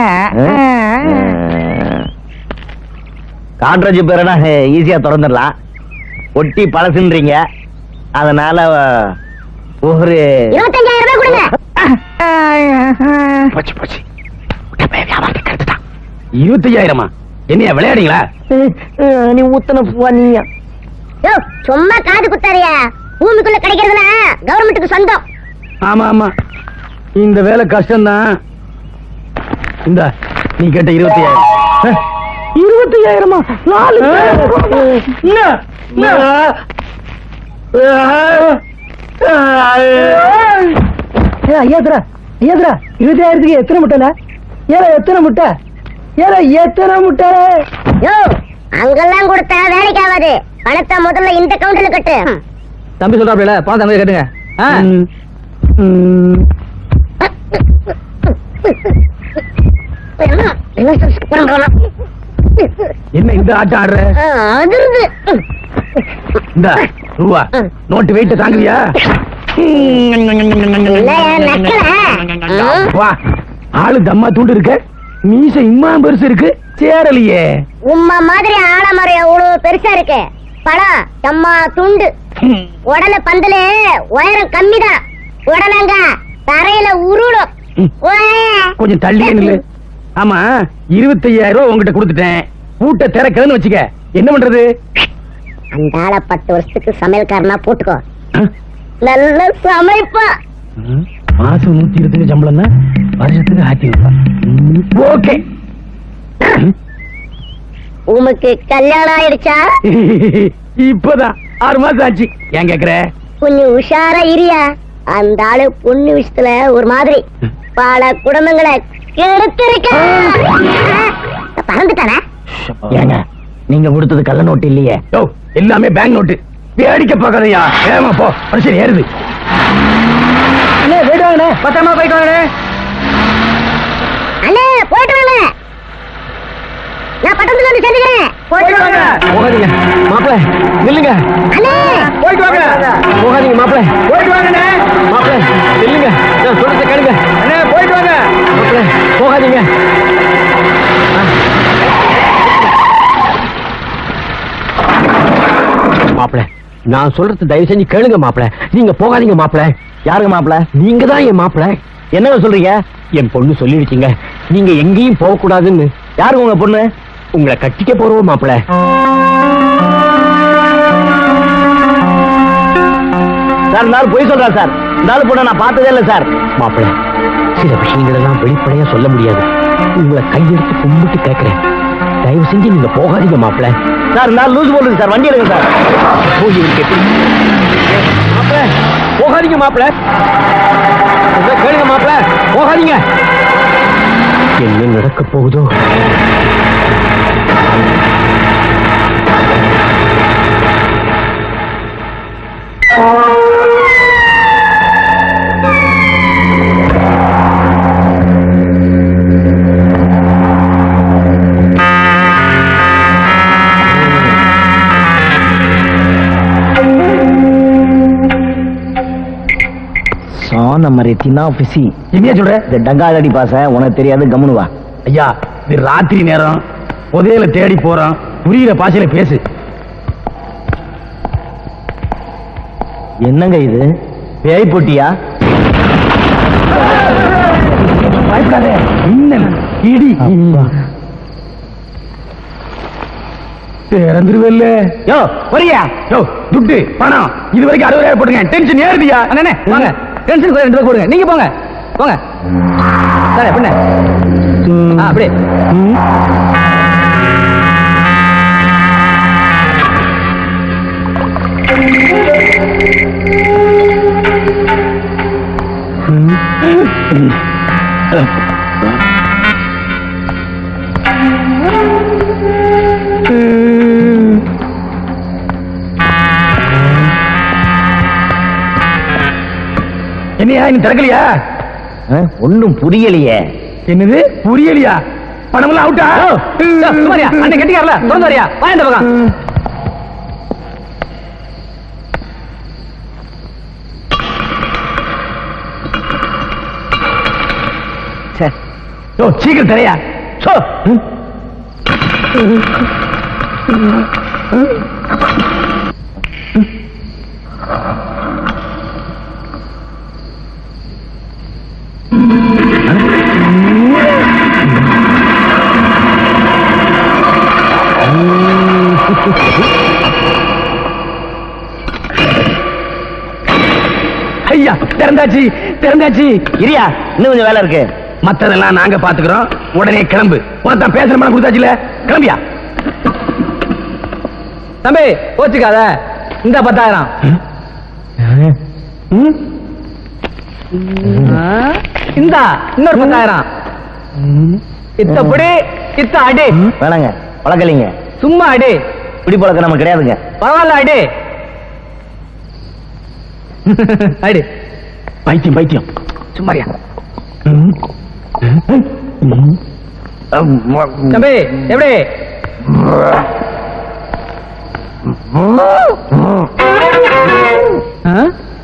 காட்ரேஜ் பேரனா ஈஸியா திறந்துடலாம் ஒட்டி பழசுன்றீங்க அதனால ஒரு இருபத்தஞ்சாயிரம் ரூபாய் கொடுங்க போச்சு போச்சு விட்ட பையன் வியாபாரத்தை கெடுத்துட்டான். இருபத்தையாயிரமா என்னையா விளையாடுங்களா நீ ஊத்தன பூவா நீயா யோ சும்மா காது குத்தாரியா பூமிக்குள்ள கிடைக்கிறதுனா கவர்மெண்ட்டுக்கு சொந்தம் ஆமா ஆமா இந்த வேலை கஷ்டம்தான் இந்த நீ கேட்ட இருபத்தி ஆயிரம் இருபத்தி ஆயிரமா நாலு ஐயாத்திரா ஐயாத்திரா இருபதாயிரத்துக்கு எத்தனை முட்டைல ஏல எத்தனை முட்டை ஏல எத்தனை முட்டை யோ அங்கெல்லாம் கொடுத்தா வேலைக்கு ஆகாது பணத்தை முதல்ல இந்த கவுண்டர்ல கட்டு தம்பி சொல்றாப்ல பணம் தம்பி கட்டுங்க ஆ? என்ன இந்த ஆட்டம் ஆடுற அதிர்ந்து இந்த ரூபா நோட்டு வெயிட்ட தாங்குவியா நக்கல வா ஆளு தம்மா தூண்டு இருக்க மீச இம்மா பெருசு இருக்கு சேரலையே உம்மா மாதிரி ஆலமரம் எவ்வளவு பெருசா இருக்கு பழம் எம்மா துண்டு உடல பந்தல உயரம் கம்மிதான் உடலங்க தரையில உருளும் உவ்வே. கொஞ்சம் தள்ளியே நில்லு ஆமா இருபத்தையாயிரம் ரூபாய் உங்ககிட்ட கொடுத்துட்டேன் பூட்டை திறக்கிறேன்னு வச்சுக்க என்ன பண்றது அந்த ஆளை பத்து வருஷத்துக்கு சமையல்காரனா போட்டுக்கோ நல்ல சமைப்பா மாசம் நூத்தி இருபத்தஞ்சு சம்பளம் தான் வருஷத்துக்கு ஆட்சி ஓகே உமக்கு கல்யாணம் ஆயிடுச்சா இப்பதான் ஆறு மாசம் ஆச்சு ஏன் கேக்குற கொஞ்சம் உஷாரா இரியா அந்த ஆளு பொண்ணு விஷயத்துல ஒரு மாதிரி பல குடும்பங்களை கெடுத்திருக்க பறந்துட்டானா ஏங்க நீங்க கொடுத்தது கள்ள நோட்டு இல்லையே யோ எல்லாமே பேங்க் நோட்டு வேடிக்கை பார்க்காதயா ஏமா போ மனுஷன் ஏறுது அண்ணே போயிட்டு வாங்கண்ணே பத்திரமா போயிட்டு வாங்கண்ணே அண்ணே போயிட்டு வாங்க நான் பட்டணத்துல வந்து சேர்ந்துக்கிறேன் போயிட்டு வாங்க போகாதீங்க மாப்பிள நில்லுங்க அண்ணே போயிட்டு வாங்க போகாதீங்க மாப்பிள போயிட்டு வாங்கண்ணே மாப்பிள நில்லுங்க நான் சொல்றத கேளுங்க அண்ணே போயிட்டு வாங்க மாப்பிள போகாதீங்க நான் சொல்றது தயவு செஞ்சு கேளுங்க மாப்பிள நீங்க போகாதீங்க மாப்பிள யாருங்க மாப்பிள நீங்க தான் என் மாப்பிள என்னங்க சொல்றீங்க என் பொண்ணு சொல்லிடுச்சீங்க நீங்க எங்கேயும் போக கூடாதுன்னு யாருங்க உங்க பொண்ணு உங்களை கட்டிக்க போறோம் மாப்பிள சார் இந்த ஆள் பொய் சொல்றாரு சார் இந்த ஆள் பொண்ணை நான் பார்த்ததே இல்லை சார் மாப்பிள சில விஷயங்கள் எல்லாம் வெளிப்படையா சொல்ல முடியாது உங்களை கையெடுத்து கும்பிட்டு கேட்கிறேன் தயவு செஞ்சு நீங்க போகாதீங்க மாப்பிள சார் இந்த ஆள் லூஸ் போடுங்க சார் வண்டி எடுங்க சார் போய் இவருக்கு எப்படி மாப்பிள போகாதீங்க மாப்பிள சொல்றத கேளுங்க மாப்பிள போகாதீங்க என்ன நடக்க போகுதோ சான மரத்தினா பிசி என்னையா சொல்ற இந்த டங்காதடி பாச உனக்கு தெரியாது கம்முனு வா ஐயா இது ராத்திரி நேரம் புதையல தேடி போறோம் புரியுற பாஷையில பேசு என்னங்க இது பேய் போட்டியா பயப்படாத மின்னல் இடி திறந்துருவல்ல யோ வரியா யோ துட்டு பணம் இது வரைக்கும் அறுபதாயிரம் போட்டுங்க டென்ஷன் ஏறுதியா அண்ணே வாங்க டென்ஷன் ரெண்டு ரூபாய் போடுங்க நீங்க போங்க போங்க சரி பண்ண ஆ அப்படியே என்னையா இன்னும் திறக்கலையா ஒன்னும் புரியலையே என்னது புரியலையா பணமெல்லாம் அவுட்டா சுமாரியா அண்ணன் கட்டிக்காரல திறந்து வரியா வா இந்த பக்கம் யோ சீக்கிரம் தரையா சோ ஐயா திறந்தாச்சு திறந்தாச்சு இரியா இன்னும் கொஞ்சம் வேலை இருக்கு மத்ததெல்லாம் நாங்க பாத்துக்கிறோம் உடனே கிளம்பு உனத்தான் பேசுற மாதிரி கொடுத்தாச்சுல கிளம்பியா தம்பி கோச்சுக்காத இந்த பத்தாயிரம் இந்தா இன்னொரு பத்தாயிரம் இத்த புடி இத்த அடி வேணாங்க பழக்கலைங்க சும்மா அடி இப்படி பழக்கம் நமக்கு கிடையாதுங்க பரவாயில்ல அடி அடி பைத்தியம் பைத்தியம் சும்மாரியா தம்பி எப்படி ஆ?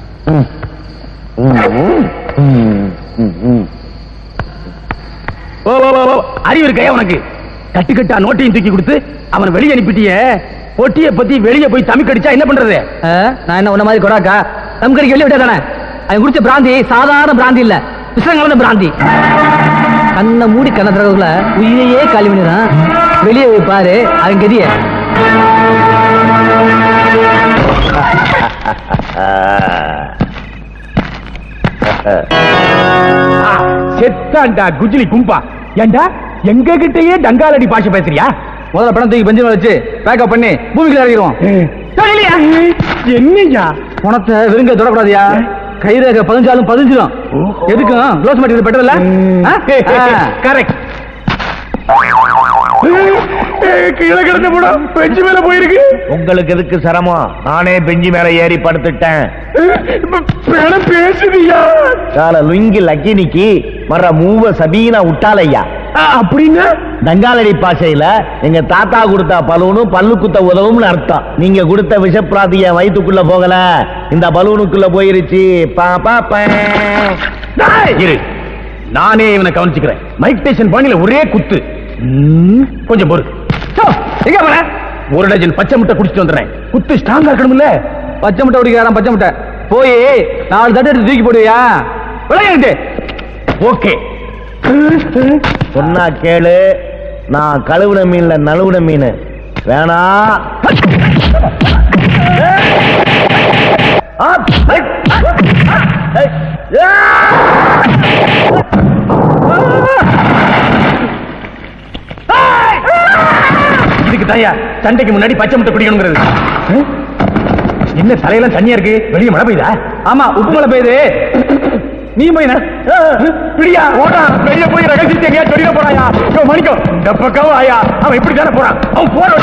ஓ, ஓ, ஓ, ஓ, அறிவு இருக்கையா உனக்கு கட்டு கட்டா நோட்டையும் தூக்கி கொடுத்து அவன் வெளியே அனுப்பிட்டிய பொட்டிய பத்தி வெளியே போய் தமிழ் கடிச்சா என்ன பண்றது ஆ, நான் என்ன உன்ன மாதிரி கொடாக்கா தம்கறிக்கு வெளியே விட்டா தானே அவன் குடிச்ச பிராந்தி சாதாரண பிராந்தி இல்ல விஷம் கலந்த பிராந்தி கண்ணை மூடி கண்ண திறகுல உயிரையே காலி பண்ணிடுறான் வெளியே போய் பாரு அவன் கதிய செத்தாண்டா குஜிலி கும்பா ஏண்டா எங்க கிட்டயே டங்காலடி பாஷை பேசுறியா முதல்ல பணம் தூக்கி பெஞ்சு வச்சு பேக்கப் பண்ணி பூமிக்குள்ள இறங்கிடுவோம் என்னையா பணத்தை வெறுங்க தொடக்கூடாதியா கைரேக பதிஞ்சாலும் பதிஞ்சிடும் எதுக்கும் க்ளோஸ் மாட்டி பெட்டர் இல்ல ஆ? கரெக்ட் கீழே கிடந்த படம் பெஞ்சு மேல போயிருக்கு உங்களுக்கு எதுக்கு சிரமம் நானே பெஞ்சி மேல ஏறி படுத்துட்டேன் பணம் பேசுதியா கால லுங்கி லக்கினிக்கு மற மூவ சபீனா உட்டாலையா அப்படின்னா தங்காலடி பாஷையில எங்க தாத்தா கொடுத்த பலூனும் பல்லு குத்த உதவும்னு அர்த்தம் நீங்க கொடுத்த விஷப்பிராதி என் வயித்துக்குள்ள போகல இந்த பலூனுக்குள்ள போயிருச்சு பா பா பா. டேய், இரு நானே இவனை கவனிச்சுக்கிறேன் மைக் டேஷன் பாணியில ஒரே குத்து ம், கொஞ்சம் பொறு சோ, எங்க போற ஒரு டஜன் பச்சை முட்டை குடிச்சிட்டு வந்துடுறேன் குத்து ஸ்ட்ராங்கா இருக்கணும்ல பச்சை முட்டை குடிக்கிறான் பச்சை முட்டை போய் நாலு தட்டு எடுத்து தூக்கி போடுவியா விளையாண்டு ஓகே சொன்னா கேளு நான் கழுவுன மீன்ல நழுவுன மீன் வேணா இதுக்கு தாயா சண்டைக்கு முன்னாடி பச்சை முட்டை குடிக்கணுங்கிறது ம்? என்ன தலையெல்லாம் தண்ணியா இருக்கு வெளியே மழை பெய்யுதா ஆமா உப்பு மழை பெய்யுது நீ போய் நட. பிடியா ஓடா வெளிய போய் ரகசியத்தை எங்கேயா சொல்லிட போறாயா யோ மணிக்கம் இந்த பக்கம் ஆயா அவன் இப்படி தானே போறான் அவன் போற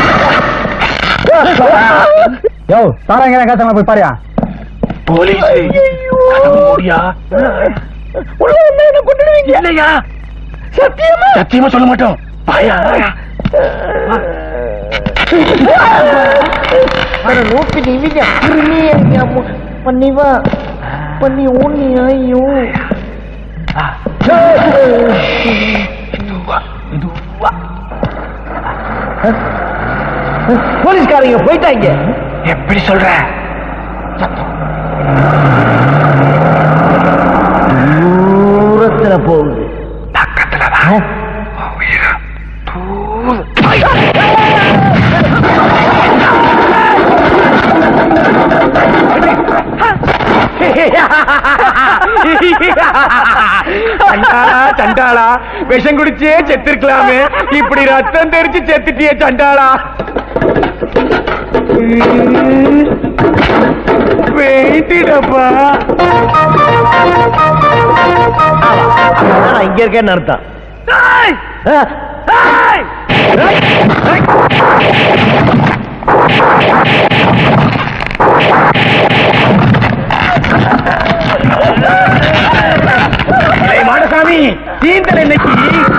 யோ சாராங்க காசமா போய் பாரியா போலீஸ் ஓடியா இல்லையா சத்தியமா சத்தியமா சொல்ல மாட்டோம் பாயா நோக்கி நீங்க பண்ணிவா பண்ணி ஊனி ஐயோ போலீஸ்காரங்க போயிட்டாங்க எப்படி சொல்ற தூரத்துல போகுது பக்கத்துலதான் சண்டாளா சண்டாளா விஷம் குடிச்சே செத்துருக்கலாமே இப்படி ரத்தம் தெரிச்சு செத்துட்டியே சண்டாளா வெயிட்டிடப்பா நான் இங்க இருக்கேன்னு அர்த்தம் ஏய், மாடசாமி தீந்தல் இன்னைக்கு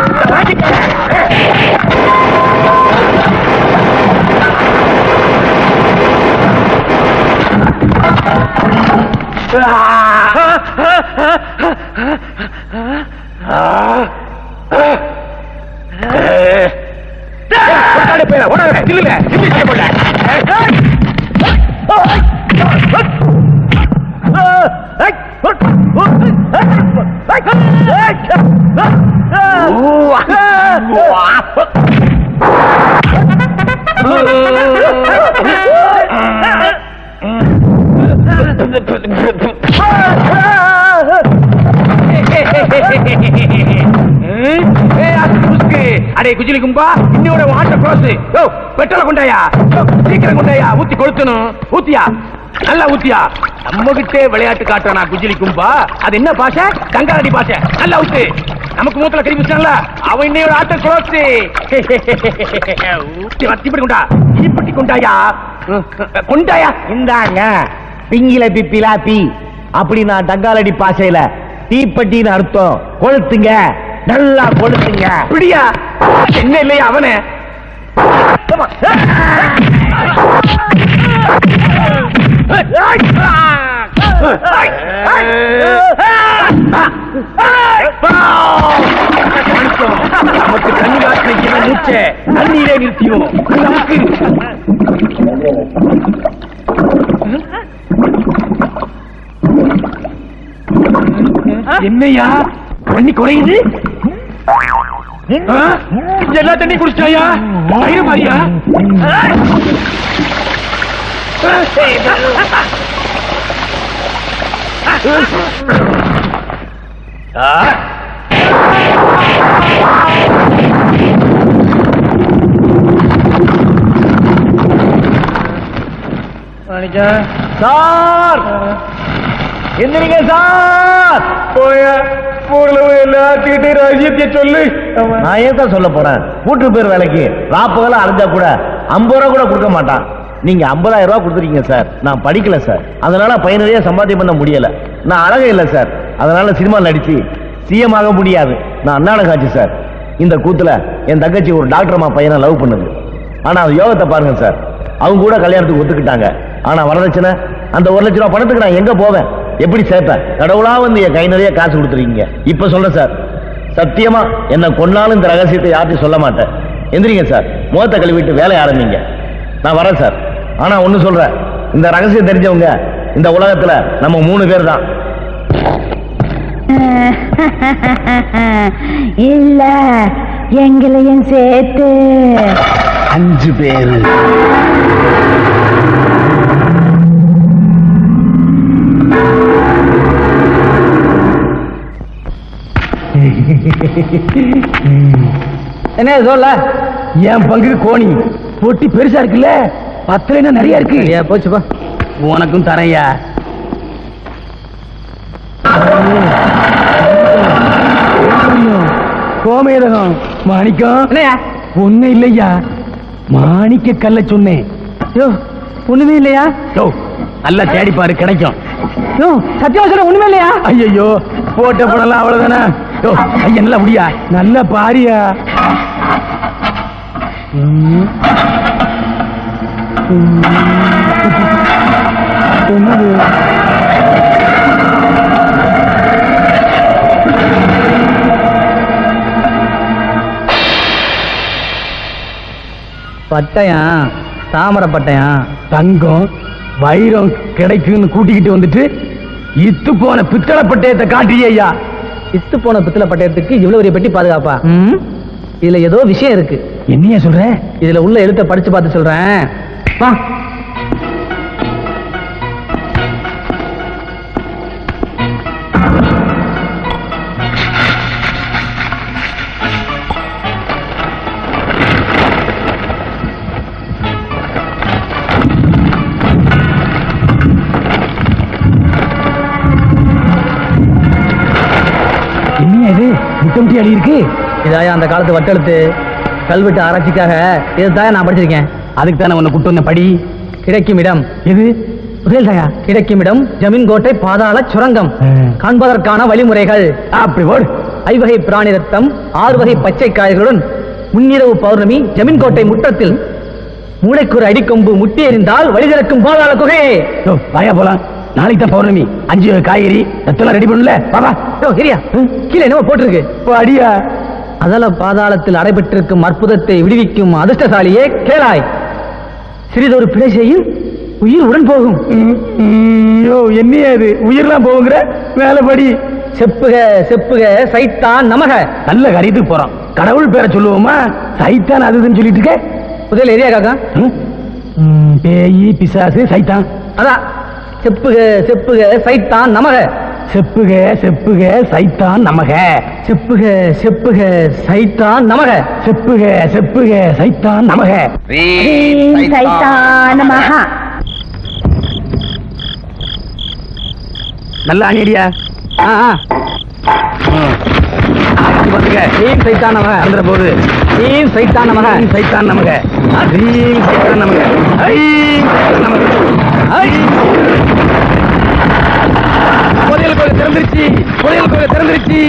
அடே குஜிலி கும்பா இன்னோட வாட்ட க்ளோஸ் யோ பெட்ரோல கொண்டாயா யோ, சீக்கிரம் கொண்டாயா ஊத்தி கொளுத்தணும் ஊத்தியா நல்லா ஊத்தியா நம்ம கிட்டே விளையாட்டு காட்டுறானா குஜிலி கும்பா அது என்ன பாஷை கங்காரடி பாஷை நல்லா ஊத்து நமக்கு மூத்தல கறி பிடிச்சாங்களா அவன் இன்னையோட ஆட்ட க்ளோஸ் இப்படி கொண்டா இப்படி கொண்டாயா கொண்டாயா இந்தாங்க பிங்கில பிப்பிலா தீ அப்படி நான் தங்காலடி பாசையில தீப்பட்டின்னு அர்த்தம் கொளுத்துங்க நல்லா கொளுத்துங்க பிடியா என்ன இல்லையா அவனே நமக்கு தண்ணி காற்று மூச்சை தண்ணீரே நிறுத்தியும் நமக்கு என்னையா தண்ணி குறையுது ஆ? எல்லா தண்ணி குடிச்சாயா வயிறு மாதிரியா சார் எந்திரிங்க சார் போய ஊர்ல எல்லாத்துக்கிட்டே ரகசியத்தை சொல்லு நான் ஏன் தான் சொல்ல போறேன் கூட்டு பேர் வேலைக்கு ராப்பகல அலைஞ்சா கூட ஐம்பது ரூபா கூட கொடுக்க மாட்டான் நீங்க ஐம்பதாயிரம் ரூபாய் கொடுத்துருக்கீங்க சார் நான் படிக்கல சார் அதனால பயனுடைய சம்பாத்தியம் பண்ண முடியல நான் அழகே இல்லை சார் அதனால சினிமா நடிச்சு சிஎம் ஆக முடியாது நான் அண்ணாட காட்சி சார் இந்த கூத்துல என் தங்கச்சி ஒரு டாக்டர் அம்மா பையனை லவ் பண்ணுது ஆனா அது யோகத்தை பாருங்க சார் அவங்க கூட கல்யாணத்துக்கு ஒத்துக்கிட்டாங்க ஆனா வரதட்சணை அந்த ஒரு லட்ச ரூபா பணத்துக்கு நான் எங்க போவேன் எப்படி சேர்ப்பேன் கடவுளா வந்து என் கை நிறைய காசு கொடுத்துருக்கீங்க இப்ப சொல்றேன் சார் சத்தியமா என்ன கொன்னாலும் இந்த ரகசியத்தை யார்ட்டையும் சொல்ல மாட்டேன் எந்திரிங்க சார் முகத்தை கழுவிட்டு வேலைய ஆரம்பிங்க நான் வரேன் சார் ஆனா ஒண்ணு சொல்றேன் இந்த ரகசியம் தெரிஞ்சவங்க இந்த உலகத்துல நம்ம மூணு பேர் தான் இல்ல எங்களையும் சேர்த்து அஞ்சு பேரு என்ன சொல்ல என் பங்கு கோணி பொட்டி பெருசா இருக்குல்ல பத்துல நிறைய இருக்கு சரியா போச்சுப்பா உனக்கும் தரையா கோமேதகம் மாணிக்கம் என்னையா ஒண்ணு இல்லையா மாணிக்க கல்ல சொன்னேன் யோ ஒண்ணுமே இல்லையா யோ நல்லா தேடி பாரு கிடைக்கும் யோ சத்தியமா சொல்ல ஒண்ணுமே இல்லையா ஐயோ போட்ட பணம்லாம் அவ்வளவுதானே யோ ஐயா நல்லா முடியா நல்லா பாரியா ம். ம். என்னது பட்டயம் தாமரை பட்டயம் தங்கம் வைரம் கிடைக்குன்னு கூட்டிக்கிட்டு வந்துட்டு இத்து போன பித்தளை பட்டயத்தை காட்டியே ஐயா இத்து போன பித்தளை பட்டயத்துக்கு இவ்வளவு பெரிய பெட்டி பாதுகாப்பா இதுல ஏதோ விஷயம் இருக்கு என்னையா சொல்ற இதுல உள்ள எழுத்த படிச்சு பார்த்து சொல்றேன் வா என்னையா இது முட்டமுட்டி அடி இருக்கு இதாயா அந்த காலத்து வட்டெழுத்து கல்வெட்டு ஆராய்ச்சிக்காக இதுதான் நான் படிச்சிருக்கேன் அதுக்கு தானே உன்னை கூட்டு வந்த படி கிடைக்கும் இடம் எது புரியலையா கிடைக்கும் இடம் ஜமீன் கோட்டை பாதாள சுரங்கம் ம். காண்பதற்கான வழிமுறைகள் அப்படி ஓடு ஐவகை பிராணி ரத்தம் ஆறு வகை பச்சை காய்களுடன் முன்னிரவு பௌர்ணமி ஜமீன் கோட்டை முற்றத்தில் மூளைக்குறு அடிக்கொம்பு முட்டி எறிந்தால் வழி திறக்கும் பாதாள குகை யோ வாயா போலாம் நாளைக்கு தான் பௌர்ணமி அஞ்சு வகை காய்கறி ரத்தெல்லாம் ரெடி பண்ணல பாபா யோ, இரியா கீழே என்னவோ போட்டிருக்கு அடியா அதல பாதாளத்தில் அடைபெற்றிருக்கும் அற்புதத்தை விடுவிக்கும் அதிர்ஷ்டசாலியே கேளாய் சிறிதொரு பிழை செய்யும் உயிர் உடன் போகும் யோ என்னையா இது உயிர்லாம் போகுங்கிற மேல படி செப்புக செப்புக சைத்தான் நமக நல்ல காரியத்துக்கு போறோம் கடவுள் பேரை சொல்லுவோமா சைத்தான் அது இதுன்னு சொல்லிட்டு இருக்க புதையல் எரியா காக்கா ம்? ம், பேயி பிசாசு சைத்தான் அதான் செப்புக செப்புக சைத்தான் நமக செப்புக செப்புக சைத்தான் நமக செப்புக செப்புக சைத்தான் நமக செப்புக செப்புக சைத்தான் நமக சைத்தான மகா நல்ல அணியடியா ஆ, ஆ. வந்துங்க ஈம் சைத்தான் நமக வந்துட போகுது ஈம் சைத்தான் நமக ஐம் சைத்தான் நமக ஐம் சைத்தான் நமக ஐம் சைத்தான் நமக ஐம். புதையல் கோயில் திறந்துருச்சு புதையல் கோயில் திறந்துருச்சு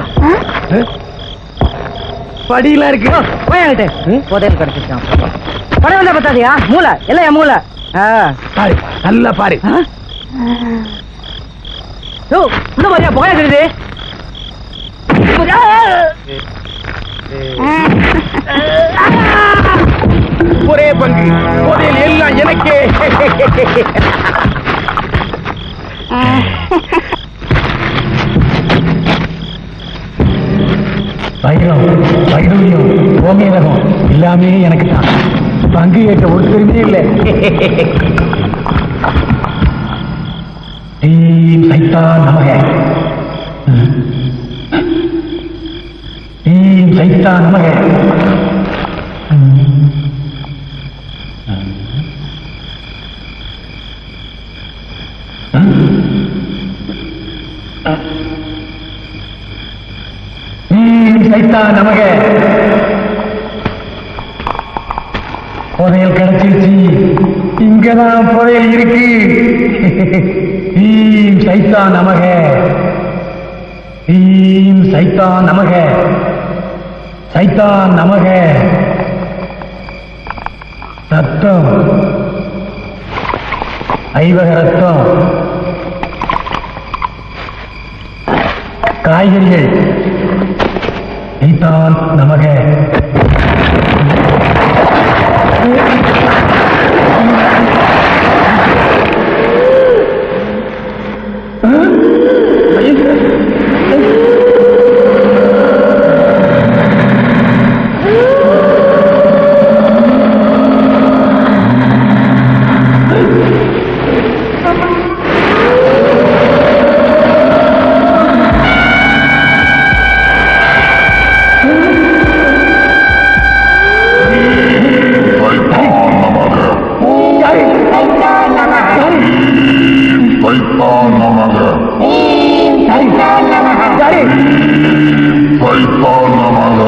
படியெல்லாம் இருக்கு போயாட்டு புதையல் கிடைச்சிருக்கான் படம் வந்தா பத்தாதியா மூளை எல்லாம் என் மூளை ஆ. பாரு நல்லா பாரு யோ, இந்த மாதிரியா புகையா தெரியுது ஒரே பங்கு புதையல் எல்லாம் எனக்கே வைரம் வைடூரியம் கோமேதகம் எல்லாமே எனக்கு தான் பங்கு ஏற்ற ஒருத்தருமே இல்லை ஈம் சைத்தான் நமக ஈம் சைத்தான் நமக ஈம் சைத்தான் நமக புதையல் கிடைச்சிருச்சு இங்கதான் புதையல் இருக்கு ஈம் சைத்தான் நமக ஈம் சைத்தான் நமக சைத்தான் நமக ரத்தம் ஐவக ரத்தம் காய்கறிகள் சைத்தான் நமக சைத்தான் நமக சைத்தான் நமக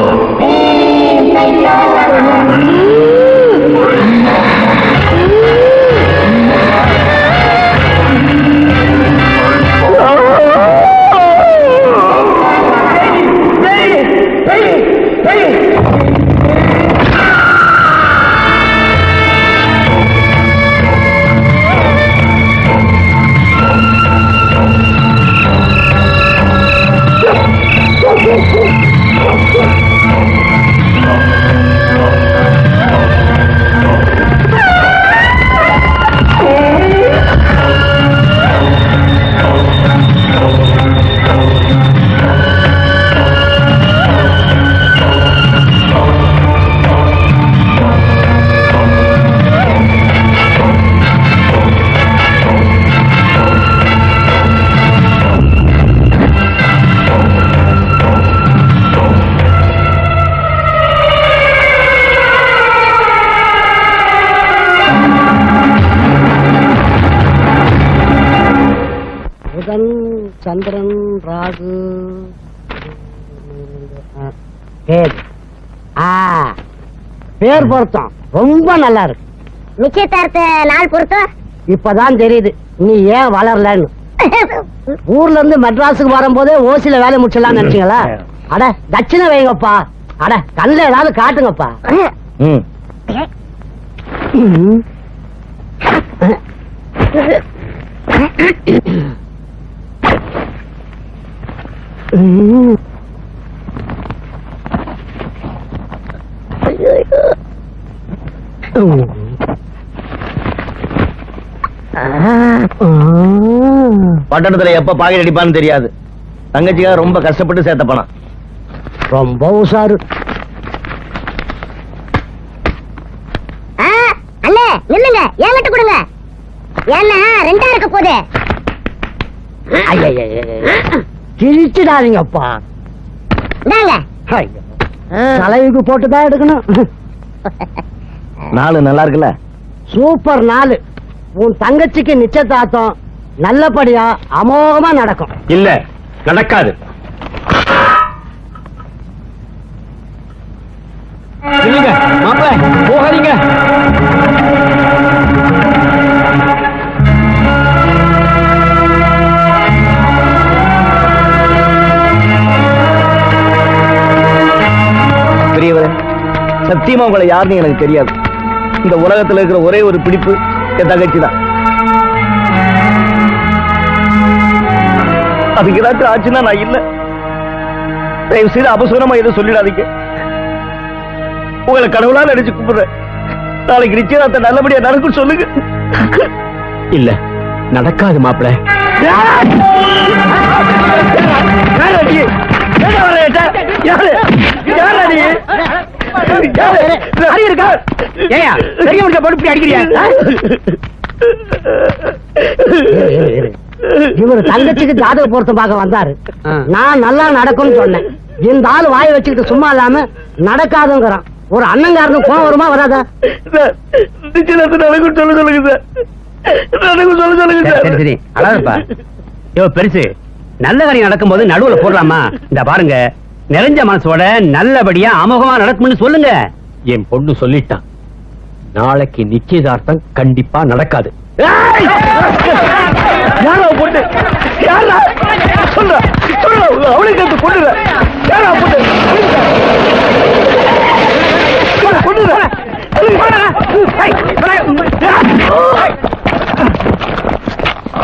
புதன் சந்திரன் ராகு ஆ, பேர் ஆ பேர் பொருத்தம் ரொம்ப நல்லா இருக்கு நிச்சயதார்த்த நாள் பொறுத்தம் இப்பதான் தெரியுது நீ ஏன் வளரலன்னு ஊர்ல இருந்து மெட்ராஸுக்கு வரும்போதே ஓசில வேலை முடிச்சிடலாம் நினைச்சீங்களா அட தட்சிணை வைங்கப்பா அட கல்ல ஏதாவது காட்டுங்கப்பா ம் ம். ம். பட்டணத்துல எப்ப பாக்கெட் அடிப்பான்னு தெரியாது தங்கச்சிக்காக ரொம்ப கஷ்டப்பட்டு சேர்த்த பணம் ரொம்ப உஷாரு ஆ, அண்ணே நில்லுங்க என்கிட்ட கொடுங்க ஏன்னா ரெண்டா இருக்க போகுது கிழிச்சிடாதீங்கப்பா இந்தாங்க ஐயோ. தலைவுக்கு போட்டுதான் எடுக்கணும் நாலு நல்லா இருக்குல்ல சூப்பர் நாலு உன் தங்கச்சிக்கு நிச்சயதார்த்தம் நல்லபடியா அமோகமா நடக்கும் இல்ல நடக்காது இல்லைங்க மாப்பிள்ள போகாதீங்க பெரியவரே சத்தியமா உங்களை யாருன்னு எனக்கு தெரியாது இந்த உலகத்துல இருக்கிற ஒரே ஒரு பிடிப்பு என் தங்கச்சி தான் அதுக்கு ஏதாச்சும் ஆச்சுன்னா நான் இல்ல தயவு செய்து அபசூரமா எதுவும் சொல்லிடாதீங்க உங்களை கடவுளா நினைச்சு கூப்பிடுறேன் நாளைக்கு நிச்சயதார்த்தம் நல்லபடியா நடக்கும் சொல்லுங்க இல்ல நடக்காது மாப்பிள்ள யாரடி? ஏன்டா வர என்கிட்ட? யாரு? யாரடி? யாரு? அறிவு இருக்கா? ஏய்யா, பெரியவனுக்கு பொறுப்பி அடிக்கிறியா? ஆ? இவர் தங்கச்சிக்கு ஜாதக பொருத்தம் பார்க்க வந்தாரு நான் நல்லா நடக்கும்னு சொன்னேன் இந்த ஆள் வாயை வச்சுக்கிட்டு சும்மா இல்லாம நடக்காதுங்கிறான் ஒரு அண்ணங்காரனுக்கு கோவம் வருமா வராதா சார், நிச்சயதார்த்தம் நடக்கும் சொல்ல சொல்லுங்க சார் நடக்கும் சொல்ல சொல்லுங்க சரி சார் சரி அழகப்பா யோ பெருசு நல்ல காரியம் நடக்கும்போது நடுவுல போடலாமா இந்த பாருங்க நிறைஞ்ச மனசோட நல்லபடியா அமோகமா நடக்கும்னு சொல்லுங்க என் பொண்ணு சொல்லிட்டான் நாளைக்கு நிச்சயதார்த்தம் கண்டிப்பா நடக்காது ஏய்! யாரா அவ பொண்ணு யாரா சொல்ற சொல்ற அவளுக்கு அந்த பொண்ணு யாரா அவ பொண்ணு பொண்ணு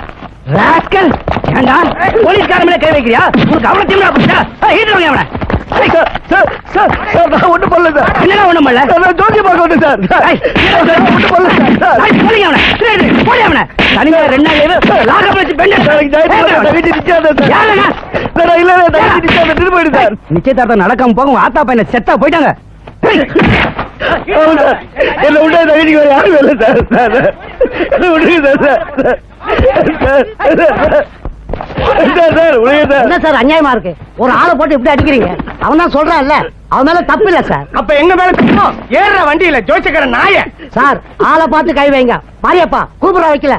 ராஸ்கல் ஏண்டா போலீஸ்கார மேல கை வைக்கிறியா உனக்கு அவ்வளவு திமிரா போச்சா ஹீட்டு வாங்க அவனை சார் சார் சார் நான் ஒண்ணும் பண்ணல சார் என்னடா ஒண்ணும் பண்ணல? நான் ஜோதி பார்க்க வந்தேன் சார் ஏய், சார், நான் ஒண்ணும் பண்ணல சார் ஏய், போடுங்க அவனை. சரி, சரி, போடு அவனை. தனியா ரெண்டு நாள் leave, lock up வச்சு பெண்ணை சார், எனக்கு ஞாயிற்றுக்கிழமை நான் வீட்டுக்கு நிச்சயம் சார். யாருங்க? சார், நான் இல்ல, இல்ல, நான் வீட்டுக்கு நிச்சயம் திரும்ப போயிடு சார். நிச்சயதார்த்தம் நடக்காம போக உங்க ஆத்தா பையனை செத்தா போயிட்டாங்க ஆமா சார். என்னை விட்டா இந்த வீட்டுக்கு வேற யாரும் இல்லை சார். Sir, sir. என்னை விடுங்க sir, sir, sir. Sir, sir, sir. Sir, sir, விடுங்க சார். என்ன சார் அநியாயமா இருக்கு ஒரு ஆளை போட்டு இப்படி அடிக்கிறீங்க அவன் தான் சொல்றான்ல அவன் மேல தப்பு இல்ல சார் அப்ப எங்க மேல குத்தம்? ஏறுற வண்டியில ஜோசிக்கிற நாய சார் ஆளை பார்த்து கை வைங்க மாரியப்பா கூப்பிட வைக்கல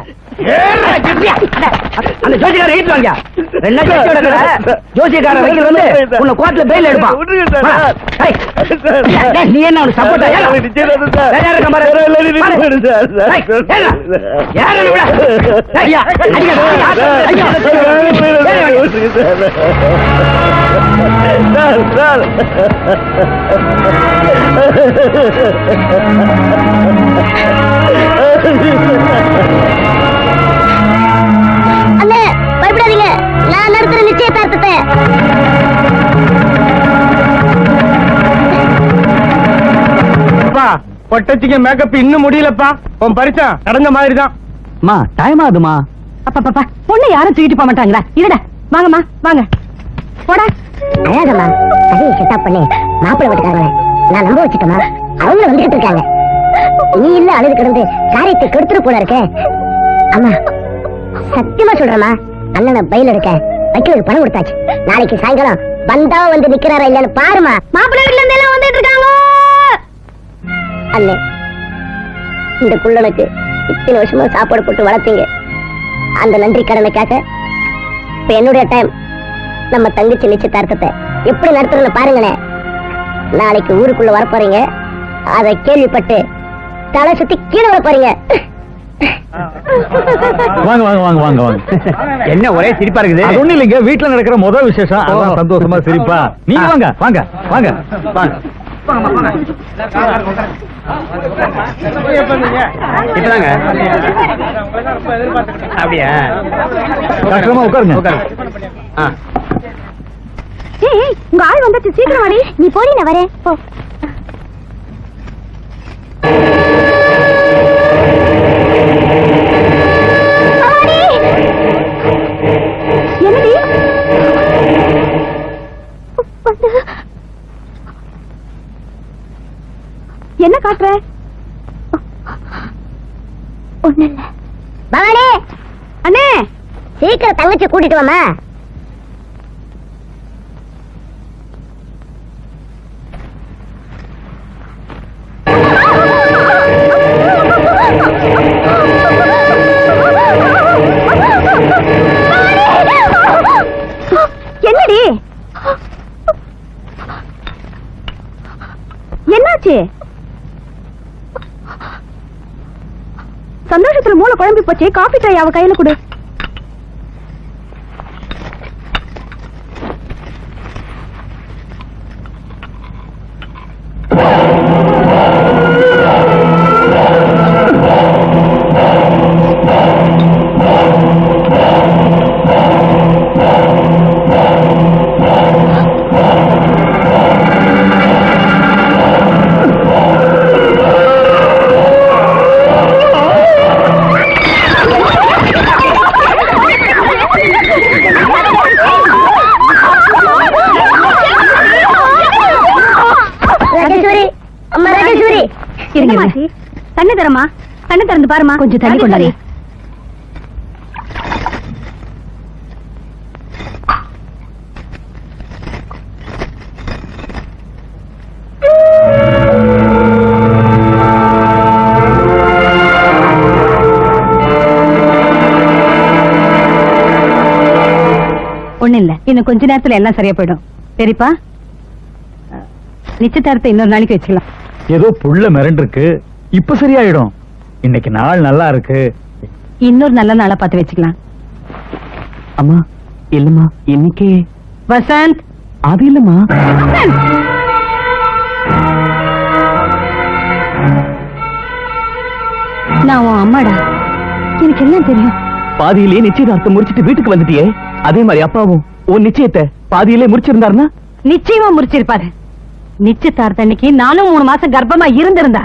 அந்த ஜோசியக்கார ஏத்து வாங்க ரெண்டு நாள் ஜோசியோட கடை ஜோசியக்கார வைக்கிறது வந்து உன்னை கோர்ட்ல பெயில் எடுப்பான் விடுங்க சார், வா. சார். ஏய், சார், சார். டேய், நீ என்ன அவனுக்கு சப்போர்ட்டா சார், எனக்கு நிச்சயதார்த்தம் சார். வேற யாரு இருக்கா பாரு. வேற இல்லை, நீ பாரு. விடு சார், சார். ஏய், ஏறுடா. ஏறுடா, விடா. ஏய், ஐயா, அடிக்காத. சார், ஐயா, சார், வேற இல்லை, ஏறு, சார், ஏறு. விடுங்க சார். Sir, sir. அண்ணே பயப்படாதீங்க நான் நடத்துற நிச்சயதார்த்தத்தை அப்பா பொட்டச்சிங்க மேக்கப் இன்னும் முடியலப்பா உன் பரிசம் நடந்த மாதிரி தான் அம்மா டைம் ஆகுதுமா அப்பா பொண்ணு யாரும் தூக்கிட்டு போக மாட்டாங்களா இருடா வாங்கம்மா வாங்க போடா அழகம்மா சரி செட்டப் பண்ணி மாப்பிள்ளை வீட்டுக்காரங்களே நான் நம்ப வச்சுட்டோமா அவங்க வந்துகிட்டு இருக்காங்க நீ இல்ல அழுது கிடந்து காரியத்தை கெடுத்துட்டு போல இருக்க அம்மா சத்தியமா சொல்றேம்மா அண்ணனை பயில் எடுக்க வைக்கிறதுக்கு பணம் கொடுத்தாச்சு நாளைக்கு சாயங்காலம் வந்தா வந்து நிக்கிறாரா இல்லன்னு பாருமா மாப்பிள்ளை வீட்டுல இருந்து எல்லாம் வந்துட்டு இருக்காங்க அண்ணே இந்த குள்ளனுக்கு இத்தனை வருஷமா சாப்பாடு போட்டு வளர்த்தீங்க அந்த நன்றி கடமைக்காக இப்ப என்னுடைய டைம் நம்ம தங்கச்சி நிச்சயதார்த்தத்தை எப்படி நடத்துறதுன்னு பாருங்களேன் நாளைக்கு ஊருக்குள்ள வர போறீங்க அதை கேள்விப்பட்டு தலை சுத்தி கீழே வர போறீங்க வாங்க வாங்க வாங்க வாங்க வாங்க என்ன ஒரே சிரிப்பா இருக்குது அது ஒண்ணு இல்லைங்க வீட்டுல நடக்கிற முதல் விசேஷம் அதான் சந்தோஷமா சிரிப்பா நீங்க வாங்க வாங்க வாங்க வாங்க இப்பதாங்க அப்படியா கஷ்டமா உட்காருங்க ஆ ஏய் ஏய், உங்க ஆள் வந்தாச்சு சீக்கிரம் வாடி நீ போடி நான் வரேன் போ என்னடி என்ன காட்டுற ஒண்ணு இல்ல பவானி அண்ணே சீக்கிரம் தங்கச்சி கூட்டிட்டு வாமா என்னடி என்னாச்சு சந்தோஷத்துல மூளை குழம்பி போச்சு காபி ட்ரை அவ கையில கொடு ராஜேஸ்வரி அம்மா ராஜேஸ்வரி இருங்க கண்ணு தரமா கண்ணு திறந்து பாருமா கொஞ்சம் தண்ணி கொண்டாடி ஒண்ணு இல்ல இன்னும் கொஞ்ச நேரத்துல எல்லாம் சரியா போயிடும் சரிப்பா அஹ், நிச்சயதார்த்தத்தை இன்னொரு நாளைக்கு வச்சுக்கலாம் ஏதோ புள்ள மிரண்டு இருக்கு இப்ப சரியாயிடும் இன்னைக்கு நாள் நல்லா இருக்கு இன்னொரு நல்ல நாளா பார்த்து வச்சுக்கலாம் அம்மா இல்லம்மா இன்னைக்கு வசந்த் அது இல்லம்மா நான் உன் அம்மாடா எனக்கு எல்லாம் தெரியும் பாதியிலே நிச்சயதார்த்தம் முடிச்சிட்டு வீட்டுக்கு வந்துட்டியே அதே மாதிரி அப்பாவும் உன் நிச்சயத்தை பாதியிலே முடிச்சிருந்தாருன்னா நிச்சயமா முறிச்சிருப்பாரு நிச்சயதார்த்த அன்னைக்கு நானும் மூணு மாசம் கர்ப்பமா இருந்திருந்தா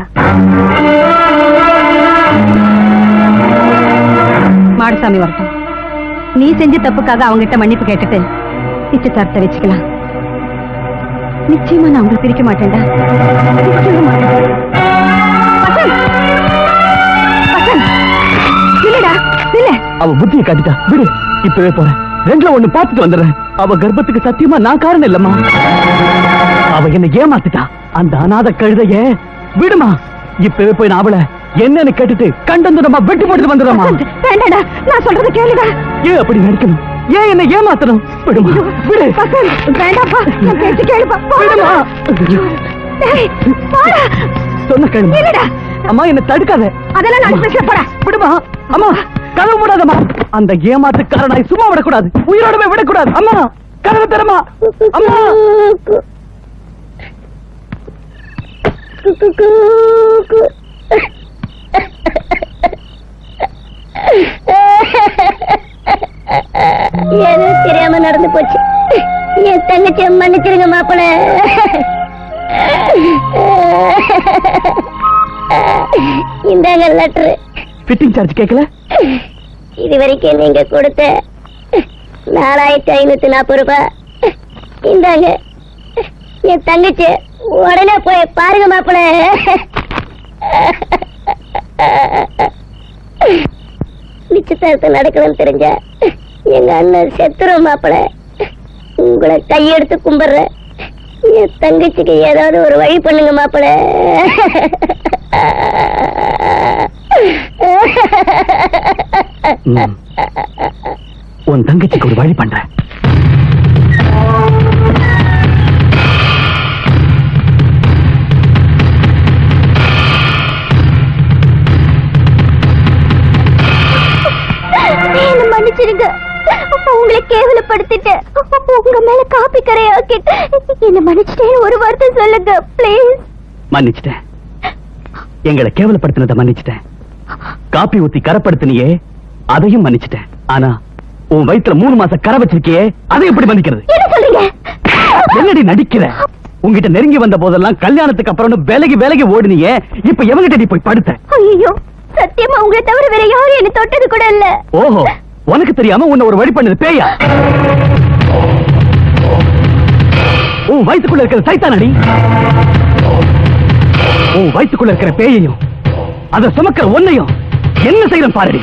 மாடசாமி வரட்டும் நீ செஞ்ச தப்புக்காக அவங்கிட்ட மன்னிப்பு கேட்டுட்டு நிச்சயதார்த்த வச்சுக்கலாம் நிச்சயமா நான் உங்களை பிரிக்க மாட்டேன்டா பிரிக்கவே மாட்டேன். வசந்த்! வசந்த்! இல்லடா இல்ல அவ புத்தியை காட்டிட்டா விடு இப்பவே போறேன் ரெண்டுல ஒண்ணு பார்த்துட்டு வந்துடுறேன் அவ கர்ப்பத்துக்கு சத்தியமா நான் காரணம் இல்லம்மா அவ என்ன ஏமாத்திட்டா அந்த அநாத கழுதைய விடுமா இப்பவே போய் நான் அவளை என்னன்னு கேட்டுட்டு கண்டு நம்ம வெட்டி போட்டு வந்துடுறோமா வசந்த், வேண்டாடா நான் சொல்றத கேளுடா ஏன் அப்படி நடிக்கணும் ஏன் என்ன ஏமாத்தணும் விடுமா விடு வசந்த், வேண்டாப்பா என் பேச்சு கேளுப்பா விடுமா டேய், போடா. சொன்ன கேளுமா இல்லடா அம்மா என்ன தடுக்காத அதெல்லாம் நான் பேச போறா விடுமா அம்மா கதவு மூடாதம்மா அந்த ஏமாத்துக்காரனாய் சும்மா விடக்கூடாது உயிரோடவே விடக்கூடாது அம்மா கதவு தரமா அம்மா ஏதோ தெரியாம நடந்து போச்சு என் தங்கச்சியை மன்னிச்சிருங்க மாப்பிள இந்தாங்க லெட்டர் ஃபிட்டிங் சார்ஜ் கேட்கல இது வரைக்கும் நீங்க கொடுத்த நாலாயிரத்தி ஐநூத்தி நாற்பது ரூபாய் இந்தாங்க என் தங்கச்சி உடனே போய் பாருங்க மாப்பிள நிச்சயதார்த்தம் நடக்குதுன்னு தெரிஞ்ச எங்க அண்ணன் செத்துரும் மாப்பிள உங்களை கையெடுத்து கும்பிடுறேன் என் தங்கச்சிக்கு ஏதாவது ஒரு வழி பண்ணுங்க மாப்பிள ம். உன் தங்கச்சிக்கு ஒரு வழி பண்றேன் என்ன மன்னிச்சிருங்க உங்களை கேவலப்படுத்திட்டு உங்க மேல காப்பி கரையாக்கிட்டு என்ன மன்னிச்சிட்டேன்னு ஒரு வார்த்தை சொல்லுங்க ப்ளீஸ் மன்னிச்சிட்டேன் எங்களை கேவலப்படுத்தினதை மன்னிச்சிட்டேன் காப்பி ஊத்தி கரப்படுத்தினியே அதையும் மன்னிச்சிட்டேன் ஆனா உன் வயித்துல மூணு மாசம் கரை வச்சிருக்கியே அதை எப்படி மன்னிக்கிறது என்ன சொல்றீங்க என்னடி நடிக்கிற உன்கிட்ட நெருங்கி வந்த போதெல்லாம் கல்யாணத்துக்கு அப்புறம் விலகி விலகி ஓடினியே இப்ப எவங்கிட்ட நீ போய் படுத்த ஐயோ சத்தியமா உங்களை தவிர வேற யாரும் என்ன தொட்டது கூட இல்ல ஓஹோ உனக்கு தெரியாம உன்னை ஒரு வழி பண்ணது பேயா உன் வயித்துக்குள்ள இருக்கிற சைத்தானடி உன் வயித்துக்குள்ள இருக்கிற பேயையும் அதை சுமக்கிற ஒன்னையும் என்ன செய்யறேன் பாருடி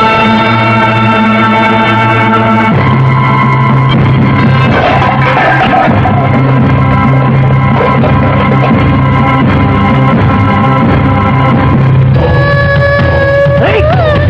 ஏய்!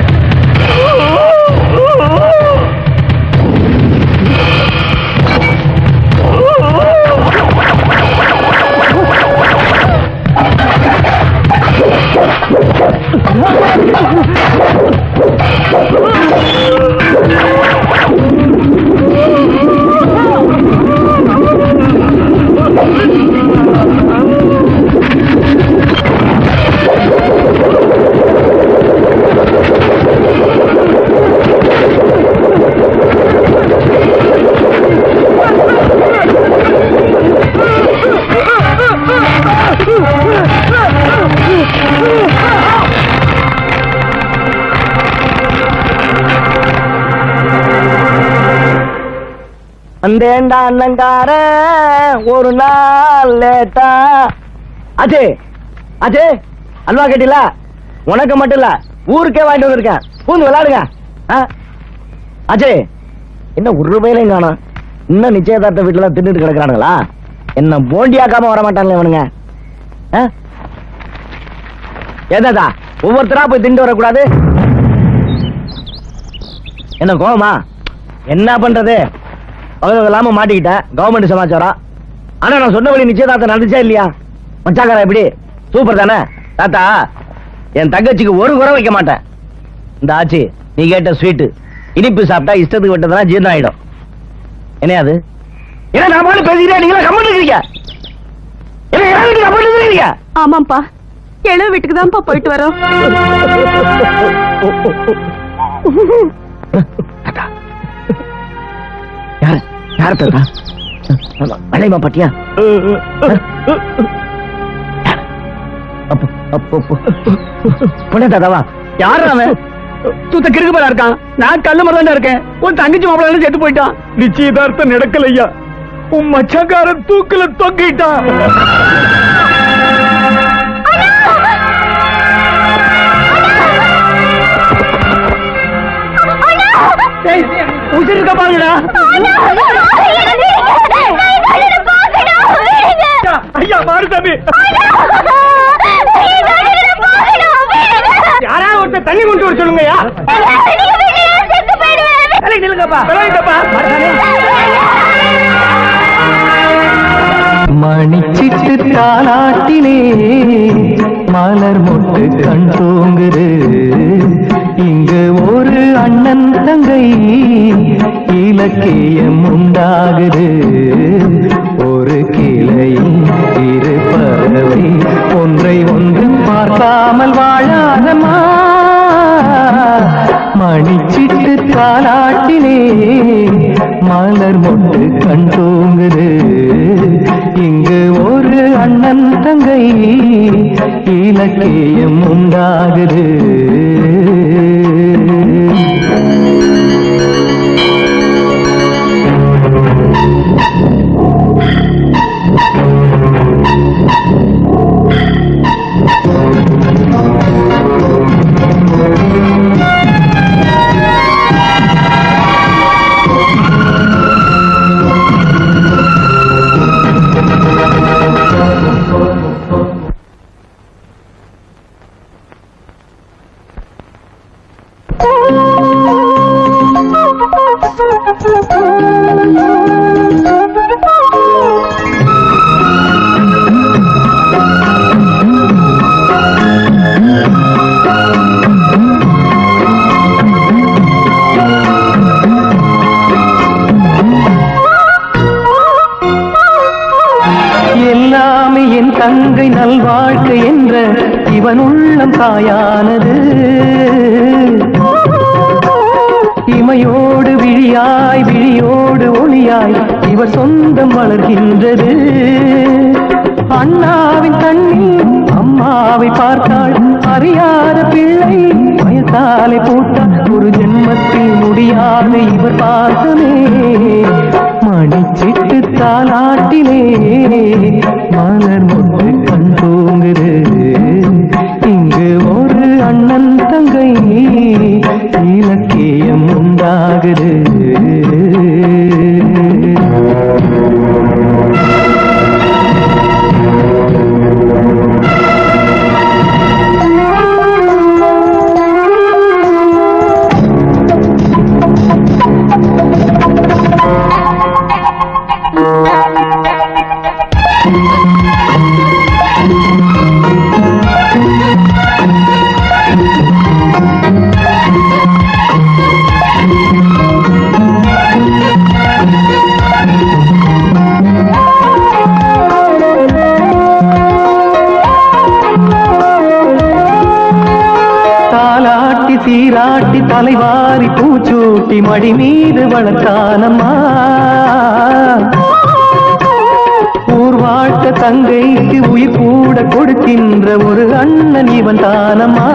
வந்தேன்டா அண்ணங்கார ஒரு நாள் லேட்டா அஜே அஜே அல்வா கேட்டில உனக்கு மட்டும் இல்ல ஊருக்கே வாங்கிட்டு வந்திருக்கேன் பூந்து விளையாடுங்க ஆ? அஜே என்ன ஒரு ரூபாயிலையும் காணும் இன்னும் நிச்சயதார்த்த வீட்டுல தின்னுட்டு கிடக்குறானுங்களா என்ன போண்டியாக்காம வர மாட்டாங்களே இவனுங்க ஆ? ஏதாதா ஒவ்வொருத்தரா போய் திண்டு வரக்கூடாது என்ன கோவமா என்ன பண்றது பகல் இல்லாம மாட்டிக்கிட்டேன் கவர்மெண்ட் சமாச்சாரம் ஆனா நான் சொன்ன வழி நிச்சயதார்த்தம் நடந்துச்சா இல்லையா மச்சாக்காரா எப்படி சூப்பர் தானே தாத்தா என் தங்கச்சிக்கு ஒரு குறை வைக்க மாட்டேன் இந்த ஆச்சி நீ கேட்ட ஸ்வீட்டு இனிப்பு சாப்பிட்டா இஷ்டத்துக்கு விட்டதெல்லாம் ஜீரணம் ஆயிடும் என்ன அது என்ன நான் பாட்டு பேசிக்கிறேன் நீங்களா கம்மன் இருக்கீங்க என்ன யாரு கம்மன் இருக்கீங்க ஆமாப்பா எழு வீட்டுக்கு தான்ப்பா போயிட்டு வரோம் தாத்தா யார் யார் தாத்தா வளையமா பாட்டியா அப்போ அப்போ பொண்ணே தாதாவா யாரு அவன் சுத்த கிறுக்கு போல இருக்கான் நான் கல்லு மரம் இருக்கேன் உன் தங்கச்சி மாப்பிள்ள செத்து போயிட்டான் நிச்சயதார்த்தம் நடக்கலையா உன் மச்சக்காரன் தூக்குல தொங்கிட்டான் ஏய், உசிர் இருக்க பாருங்கடா ஐயா மாறுசாமி யாராவது ஒருத்தர் தண்ணி கொண்டு வர சொல்லுங்கய்யா விலகி நில்லுங்கப்பா விலகிட்டப்பா. மணிச்சிட்டு தாலாட்டிலே மலர் மொட்டு கண் தூங்குது இங்கு ஒரு அண்ணன் தங்கை இலக்கியம் உண்டாகுது ஒரு கிளையில் இரு பறவை ஒன்றை ஒன்று பார்க்காமல் வாழாதமா மணிச்சிட்டு தாலாட்டிலே மலர் மொட்டு கண் தூங்குது இங்கு ஒரு அண்ணன் தங்கை இலக்கியம் உண்டாகுது எல்லாமே என் தங்கை நல்வாழ்க்கை என்ற இவன் உள்ளம் தாயானது இமையோடு விழியாய் விழியோடு ஒளியாய் இவர் சொந்தம் வளர்கின்றது அண்ணாவின் கண்ணில் அம்மாவை பார்த்தாள் அறியாத பிள்ளை வயசாலை போட்டால் ஒரு ஜென்மத்தில் முடியாத இவர் பாசமே மணிச்சிட்டு தாலாட்டிலே மலர் மொட்டு கண் தூங்குது இங்கு ஒரு அண்ணன் தங்கை இலக்கியம் உண்டாகுது தாலாட்டி சீராட்டி தலைவாரி பூச்சூட்டி மடி மீது வளர்த்தானம்மா ஊர் வாழ்த்த தங்கைக்கு உயிர் கூட கொடுக்கின்ற ஒரு அண்ணன் இவன் தானம்மா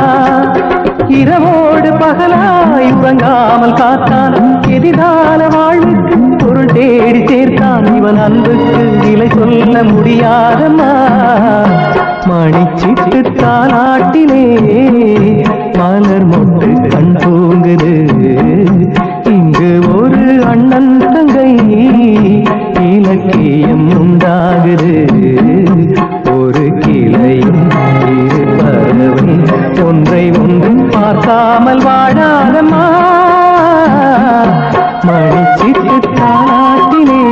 இரவோடு பகலாய் உறங்காமல் காத்தான் எதிரான வாழ்வுக்கு பொருள் தேடி சேர்த்தான் இவன் அன்புக்கு விலை சொல்ல முடியாதம்மா மணிச்சிட்டு தாலாட்டிலே மலர் மொட்டு கண் தூங்குது இங்கு ஒரு அண்ணன் தங்கை இலக்கியம் உண்டாகுது ஒரு கிளை இரு பறவை ஒன்றை ஒன்று பார்க்காமல் வாழாதம்மா மணிச்சிட்டு தாலாட்டிலே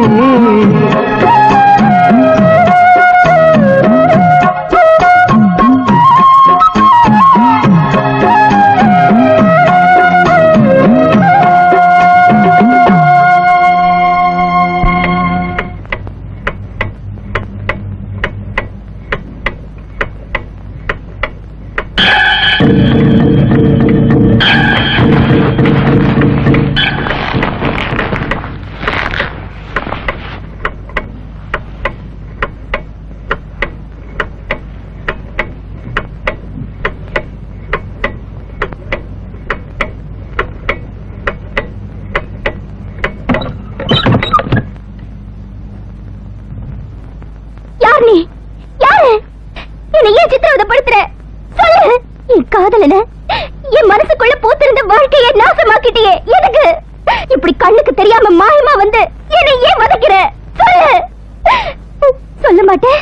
காதலன என் மனசுக்குள்ள பூத்திருந்த வாழ்க்கையை நாசமாக்கிட்டியே எதுக்கு இப்படி கண்ணுக்கு தெரியாம மாயமா வந்து என்னை ஏன் வதைக்கிற சொல்லு சொல்ல மாட்டேன்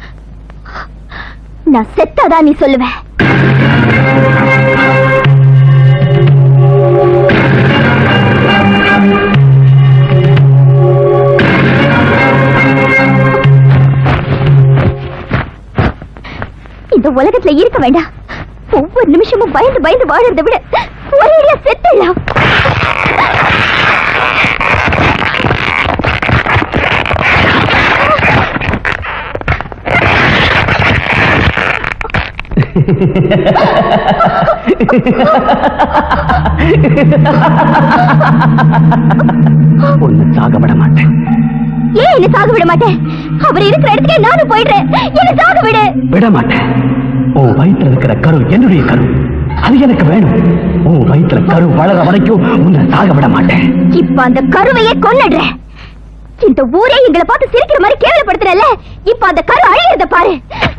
நான் செத்தாதான் நீ சொல்லுவ இந்த உலகத்துல இருக்க வேண்டாம் ஒவ்வொரு நிமிஷமும் பயந்து பயந்து வாழறதை விட ஒரேடியா செத்துடலாம் ஒன்னு சாக விட மாட்டேன் ஏன் என்ன சாக விட மாட்டேன் அவர் இருக்கிற இடத்துக்கே நானும் போயிடுறேன் என்ன சாக விடு விட மாட்டேன் உன் வயித்துல இருக்கிற கரு என்னுடைய கரு அது எனக்கு வேணும் உன் வயித்துல கரு வளர வரைக்கும் உன்னை சாக விட மாட்டேன் இப்ப அந்த கருவையே கொன்னுடுறேன் இந்த ஊரே எங்களை பார்த்து சிரிக்கிற மாதிரி கேவலப்படுத்துறல இப்ப அந்த கரு அழியறத பாரு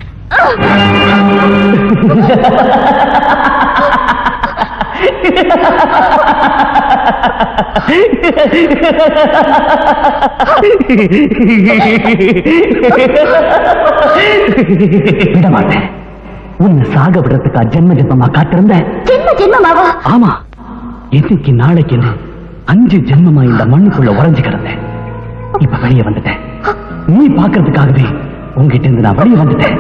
விட மாட்டேன் உன்னை சாக விடுறதுக்கா ஜென்ம ஜென்மமா காத்திருந்த ஜென்ம ஜென்மமாவா ஆமா இன்னைக்கு நாளைக்கு அஞ்சு ஜென்மமா இந்த மண்ணுக்குள்ள உறைஞ்சு கிடந்தேன் இப்ப வெளியே வந்துட்டேன் நீ பாக்குறதுக்காகவே உங்ககிட்ட இருந்து நான் வெளியே வந்துட்டேன்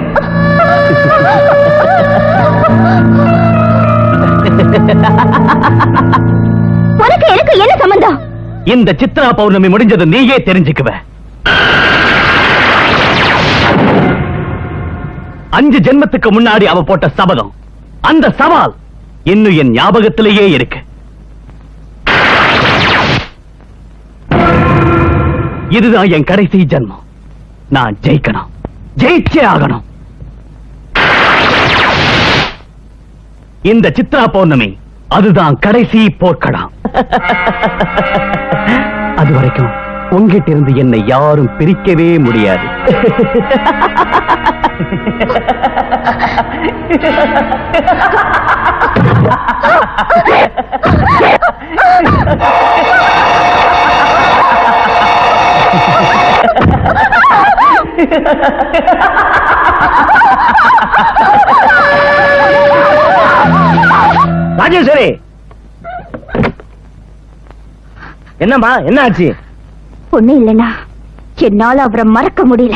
உனக்கு எனக்கு என்ன சம்பந்தம் இந்த சித்ரா பௌர்ணமி முடிஞ்சது நீயே தெரிஞ்சுக்குவ அஞ்சு ஜென்மத்துக்கு முன்னாடி அவ போட்ட சபதம் அந்த சவால் இன்னும் என் ஞாபகத்திலேயே இருக்கு இதுதான் என் கடைசி ஜென்மம் நான் ஜெயிக்கணும் ஜெயிச்சே ஆகணும் இந்த சித்ரா பௌர்ணமி அதுதான் கடைசி போர்க்களம் அது வரைக்கும் உங்கிட்ட இருந்து என்னை யாரும் பிரிக்கவே முடியாது ராஜேஸ்வரி என்னம்மா என்ன ஆச்சு ஒண்ணு இல்லைன்னா என்னால அவரை மறக்க முடியல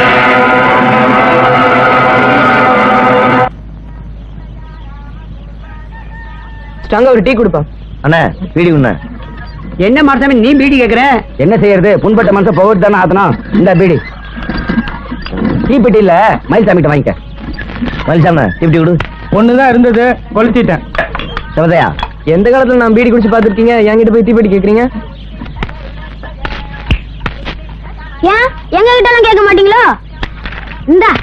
ஸ்ட்ராங்கா ஒரு டீ கொடுப்பா அண்ணா வீடி உண்ண என்ன மாரசாமி நீ பீடி கேக்குற என்ன செய்யறது புண்பட்ட மனசை போட்டு தானே ஆத்தணும் இந்த பீடி தீப்பெட்டி இல்ல மயில் சாமிட்ட வாங்கிக்க மலிசாம இப்படி விடு ஒண்ணுதான் இருந்தது கொளுத்திட்டேன் சிவதையா எந்த காலத்துல நான் பீடி குடிச்சு பாத்துருக்கீங்க என்கிட்ட போய் தீப்பெட்டி கேக்குறீங்க ஏன் எங்க கிட்ட எல்லாம் கேட்க மாட்டீங்களோ இந்தா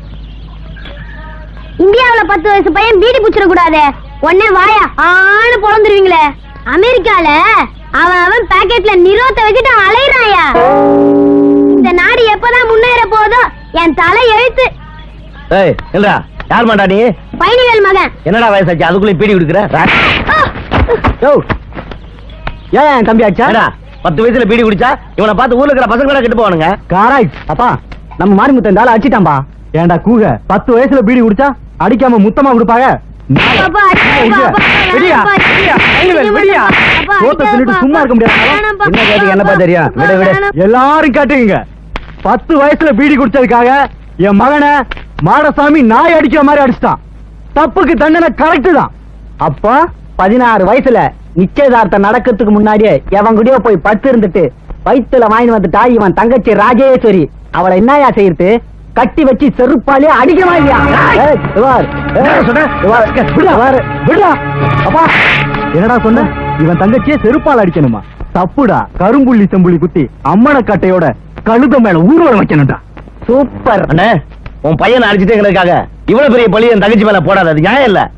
இந்தியாவுல பத்து வயசு பையன் பீடி புச்சிட கூடாது உடனே வாயா ஆன்னு பொழந்துருவீங்களே அமெரிக்கால அவன் அவன் பாக்கெட்ல நிரோத்த வச்சுட்டு அலையறாயா இந்த நாடு எப்பதான் முன்னேற போதோ என் தலை எழுத்து ஏய் இல்லடா யார் மாட்டா நீ பயணிகள் மகன் என்னடா வயசாச்சு அதுக்குள்ளே பீடி கொடுக்குற ஆ! யோ ஏன் தம்பி ஆச்சா ஏடா பத்து வயசுல பீடி குடிச்சா இவனை பார்த்து ஊர்ல இருக்கிற பசங்க கூட கெட்டு போவானுங்க காராய் அப்பா நம்ம மாரிமுத்த இந்த ஆளை அடிச்சிட்டான்பா ஏண்டா கூக பத்து வயசுல பீடி குடிச்சா அடிக்காம முத்தமா கொடுப்பாங்க அப்பா, அடிக்காதப்பா, அப்பா, விடியா, வேணாம்ப்பா, விடியா, அடிக்காதப்பா, கையில விடியா. அப்பா, சோத்தை தின்னுட்டு சும்மா இருக்க முடியாதா? வேணாம்ப்பா. என்ன கேட்டீங்க, என்னப்பா தெரியும்? விடு, விடு. வேணாம். எல்லாரும் காட்டுங்க பத்து வயசுல பீடி குடிச்சதுக்காக என் மகனை மாடசாமி நாய் அடிக்கிற மாதிரி அடிச்சிட்டான் தப்புக்கு தண்டனை கரெக்ட் தான் அப்போ பதினாறு வயசுல நிச்சயதார்த்தம் நடக்கிறதுக்கு முன்னாடியே எவன் கூடயோ போய் பத்து இருந்துட்டு வயித்துல வாங்கி வந்துட்டா இவன் தங்கச்சி ராஜேஸ்வரி அவளை என்னயா செய்யறது கட்டி வச்சு செருப்பாலே அடிக்கமா இல்லையா ஏய், இவார், ஏய், இவார், இவார், விடுடா. அப்பா என்னடா சொன்ன இவன் தங்கச்சியே செருப்பால் அடிக்கணுமா தப்புடா கரும்புள்ளி செம்புள்ளி குத்தி அம்மன கட்டையோட கழுத மேல ஊர்வலம் வைக்கணும்டா சூப்பர் அண்ணே உன் பையனை அடிச்சுட்டேங்கிறதுக்காக இவ்வளவு பெரிய பழி என் தங்கச்சி மேல போடாது அது நியாயம் இல்ல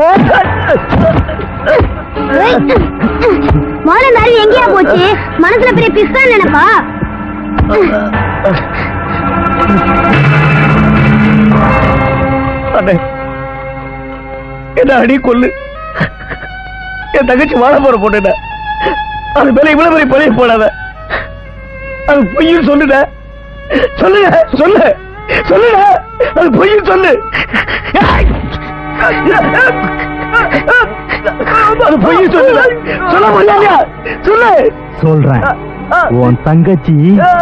முதல்ல இந்த அறிவு எங்கேயா போச்சு மனசுல பெரிய பிஸ்தான் நினைப்பா அண்ணே என்ன அடி கொல்லு என் தங்கச்சி வாழ போற பொண்ணுட அது மேல இவ்வளவு பெரிய பழைய போடாத அது பொய்யும் சொல்லுட சொல்லுங்க சொல்லு சொல்லுடா அது பொய்யும் சொல்லு அது பொய்யும் சொல்லுடா சொல்ல முடியாதா சொல்லு சொல்றேன் உன் தங்கச்சி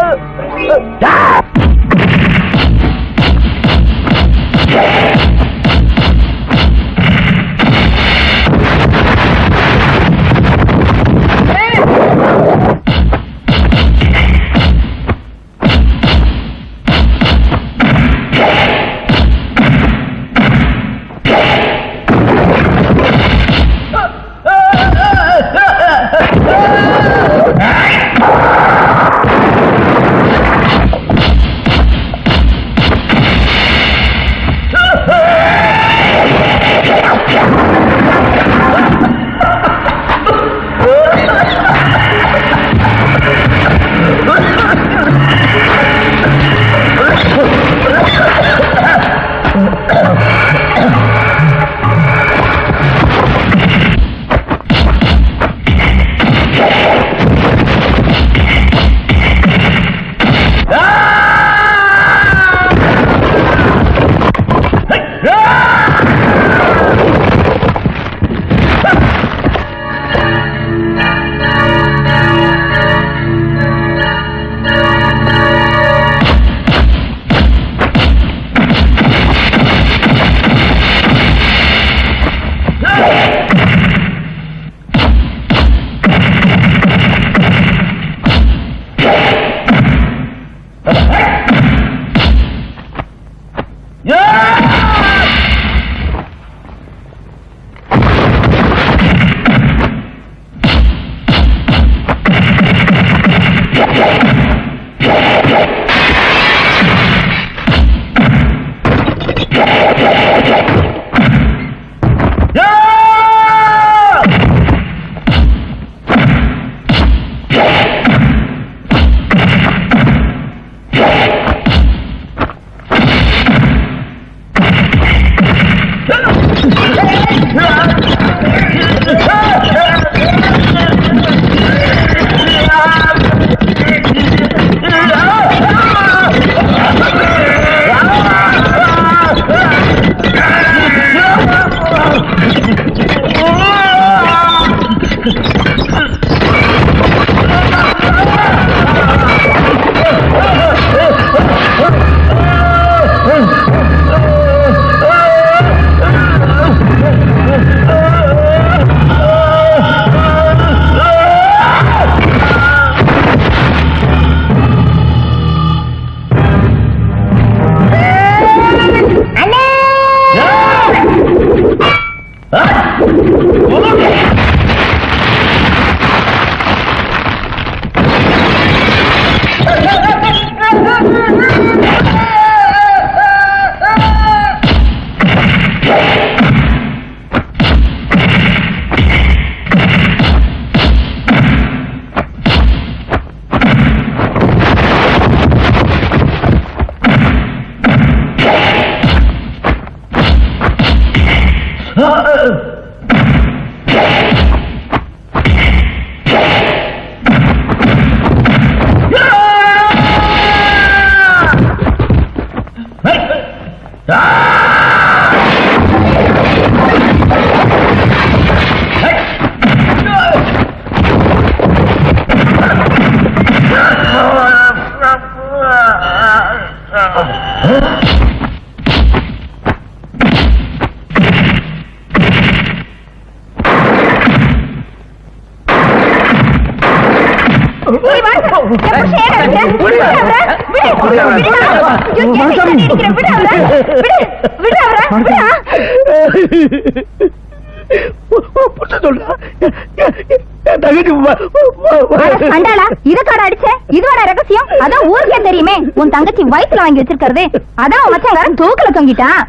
அண்டாளா இத காட அடிச்ச இதுவட ரகசியம் அதான் ஊருக்கே தெரியுமே உன் தங்கச்சி வயித்துல வாங்கி வச்சிருக்கிறது அதான் உன் மச்சாங்காரன் தூக்கல தொங்கிட்டான்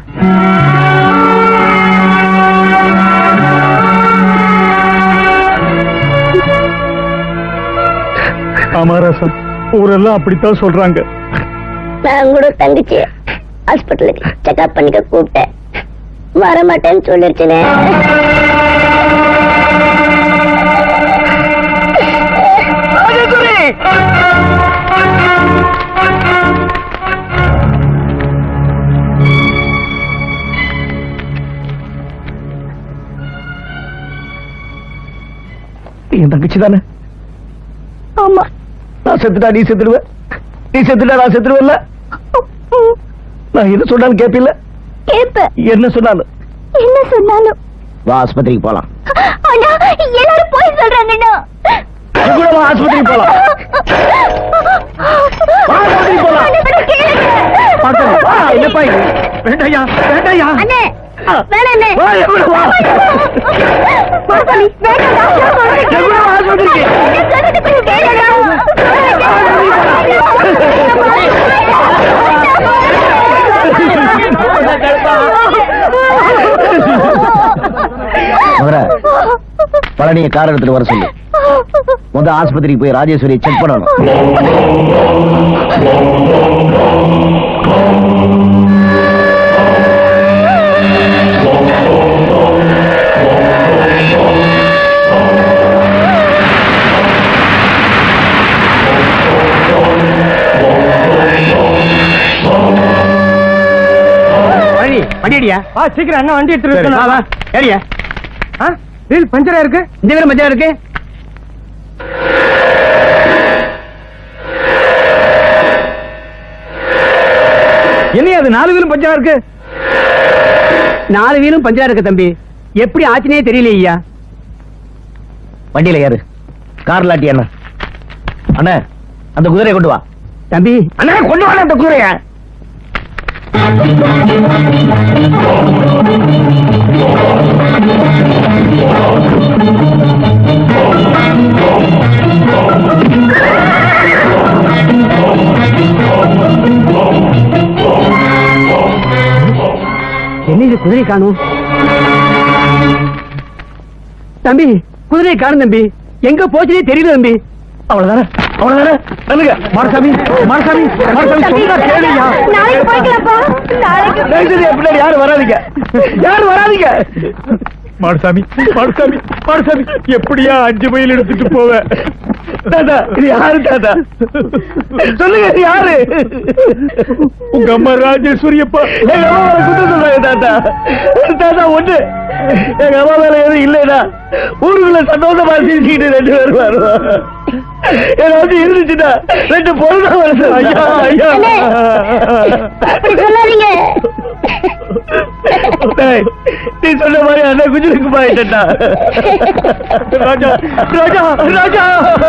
அமராசன் ஊரெல்லாம் அப்படித்தான் சொல்றாங்க நான் கூட தங்கச்சி ஹாஸ்பிட்டலுக்கு செக்அப் பண்ணிக்க கூப்பிட்டேன் வரமாட்டேன்னு சொல்லிருச்சுனே என் தங்கச்சி தானே ஆமா நான் செத்துட்டா நீ செத்துடுவ நீ செத்துட்டா நான் செத்துடுவேன்ல நான் என்ன சொன்னாலும் கேப்பில்ல கேப்ப என்ன சொன்னாலும் என்ன சொன்னாலும் வா ஆஸ்பத்திரிக்கு போலாம் அண்ணா எல்லாரும் போய் சொல்றாங்கண்ணா அது கூட வா ஆஸ்பத்திரிக்கு போலாம் வா, ஆஸ்பத்திரிக்கு போலாம். அண்ணே, இப்ப கேளுங்க. பார்க்கலாம். வா, என்னப்பா இது? வேண்டாயா வேண்டாயா அண்ணே வேணாம் அண்ணே வா, எவ்வளவு வா. மாசாமி, வேண்டாம்டா. எவ்வளவு வா ஆஸ்பத்திரிக்கு? என்ன சொல்றது கொஞ்சம் கேளுடா. முதல்ல பழனிய கார் எடுத்துட்டு வர சொல்லு முத ஆஸ்பத்திரிக்கு போய் ராஜேஸ்வரியை செக் பண்ணணும் வழி வண்டியடியா வா சீக்கிரம் அண்ணா வண்டி எடுத்துட்டு சரி, வா, வா. ஏறியா ஆ வீல் பஞ்சரா இருக்கு இந்த வீல் பஞ்சரா இருக்கு என்ன அது நாலு வீலும் பஞ்சா இருக்கு நாலு வீலும் பஞ்சரா இருக்கு தம்பி எப்படி ஆச்சுனே தெரியல ஐயா வண்டியில ஏறு கார் லாட்டி அண்ணா அண்ணா அந்த குதிரையை கொண்டு வா தம்பி அண்ணா கொண்டு வா அந்த குதிரையை என்ன இது குதிரை காணும் தம்பி குதிரை காணும் தம்பி எங்க போச்சுனே தெரியல தம்பி அவ்வளவுதானே அவ்வளவுதானே சொல்லுங்க மாரசாமி மாரசாமி மாரசாமி சொன்னா கேளுயா நாளைக்கு போய்க்கலாம்ப்பா நாளைக்கு தயவுசெய்து என் பின்னாடி யாரும் வராதீங்க யாரும் வராதீங்க மாரசாமி மாரசாமி மாரசாமி எப்படியா அஞ்சு மைல் எடுத்துட்டு போவ தாத்தா இது யாரு தாத்தா சொல்லுங்க இது யாரு உங்க அம்மா ராஜேஸ்வரி அப்பா எங்க அம்மா மேல குற்றம் சொல்றாங்க தாத்தா தாத்தா ஒண்ணு எங்க அம்மா மேல எதுவும் இல்லைடா ஊருக்குள்ள சந்தோஷமா சிரிச்சுக்கிட்டு ரெண்டு பேரும் வருவோம் ஏதாவது இருந்துச்சுன்னா ரெண்டு பொருள் வருது ஐயா ஐயா அண்ணே, அப்படி சொல்லாதீங்க டேய், நீ சொன்ன மாதிரி அண்ணன் குஜிலுக்கு போயிட்டா ராஜா ராஜா ராஜா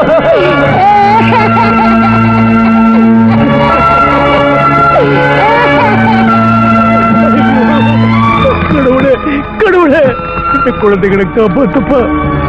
கடவுளே கடவுளே இந்த குழந்தைகளை காப்பாத்துப்பா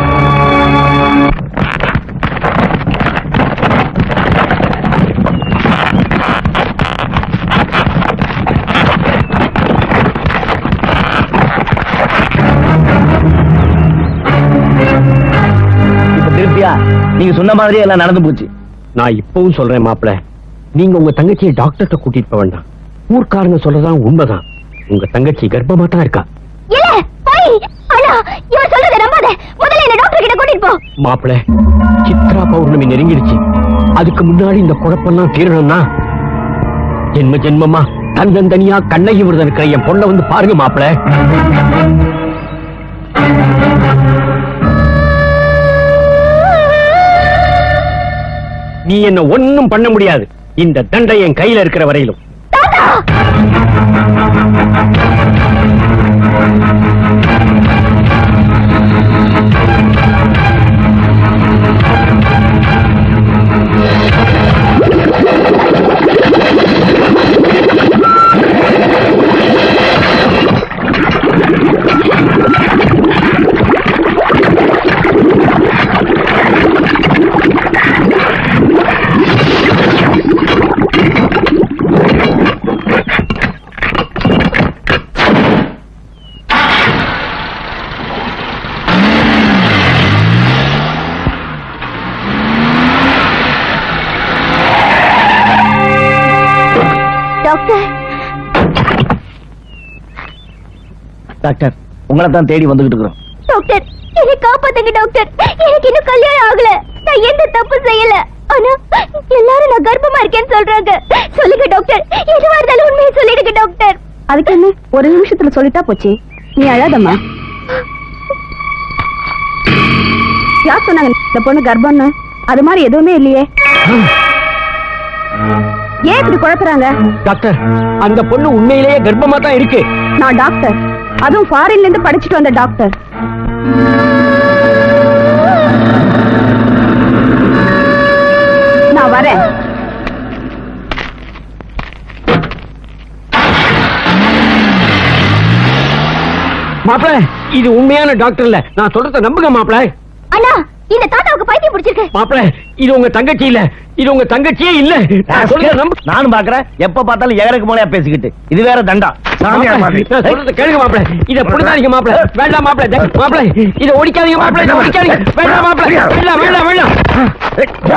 இப்ப திருப்தியா நீங்க சொன்ன மாதிரியே எல்லாம் நடந்து போச்சு நான் இப்பவும் சொல்றேன் மாப்பிள நீங்க உங்க தங்கச்சியை டாக்டர்கிட்ட கூட்டிட்டு போக வேண்டாம் ஊர்க்காரங்க சொல்றதான் உண்மைதான் உங்க தங்கச்சி கர்ப்பமா தான் இருக்கா இல்ல போய் அண்ணா இவன் சொல்றதை நம்பாத முதல்ல என்ன டாக்டர் கிட்ட கூட்டிட்டு போ மாப்பிள சித்ரா பௌர்ணமி நெருங்கிடுச்சு அதுக்கு முன்னாடி இந்த குழப்பம்லாம் தீரணும்னா ஜென்ம ஜென்மமா தந்தன் தனியா கண்ணகி விரதம் இருக்கிற என் பொண்ணை வந்து பாருங்க மாப்பிள நீ என்ன ஒண்ணும் பண்ண முடியாது இந்த தண்டை என் கையில இருக்கிற வரையிலும் டாக்டர் உங்களை தான் தேடி வந்துகிட்டு இருக்கிறோம் டாக்டர் என்னை காப்பாத்துங்க டாக்டர் எனக்கு இன்னும் கல்யாணம் ஆகல நான் எந்த தப்பு செய்யல ஆனா எல்லாரும் நான் கர்ப்பமா இருக்கேன்னு சொல்றாங்க சொல்லுங்க டாக்டர் எதுவா இருந்தாலும் உண்மையை சொல்லிடுங்க டாக்டர் அதுக்கு என்ன ஒரு நிமிஷத்துல சொல்லிட்டா போச்சு நீ அழாதம்மா யார் சொன்னாங்க இந்த பொண்ணு கர்ப்பம்னு அது மாதிரி எதுவுமே இல்லையே ஏன் இப்படி குழப்புறாங்க டாக்டர் அந்த பொண்ணு உண்மையிலேயே கர்ப்பமா தான் இருக்கு நான் டாக்டர் அதுவும் ஃபாரின்ல இருந்து படிச்சுட்டு வந்த டாக்டர் நான் வரேன் மாப்பிள இது உண்மையான டாக்டர் இல்ல நான் சொல்றத நம்புங்க மாப்பிள அண்ணா இந்த தாத்தாவுக்கு பைத்தியம் பிடிச்சிருக்கு மாப்பிள இது உங்க தங்கச்சி இல்ல இது உங்க தங்கச்சியே இல்ல நான் சொல்றத நம்பு நானும் பாக்குறேன் எப்ப பார்த்தாலும் எகருக்கு மூலையா பேசிக்கிட்டு இது வேற தண்டா சாமியார் மாதிரி. நான் சொல்றத கேளுங்க மாப்பிள இத புடுங்காதீங்க மாப்பிள வேண்டாம் மாப்பிள தே- மாப்பிள இத ஒடிக்காதீங்க மாப்பிள இத ஒடிக்காதீங்க வேண்டாம் மாப்பிள வேண்டாம் வேண்டாம் வேண்டாம்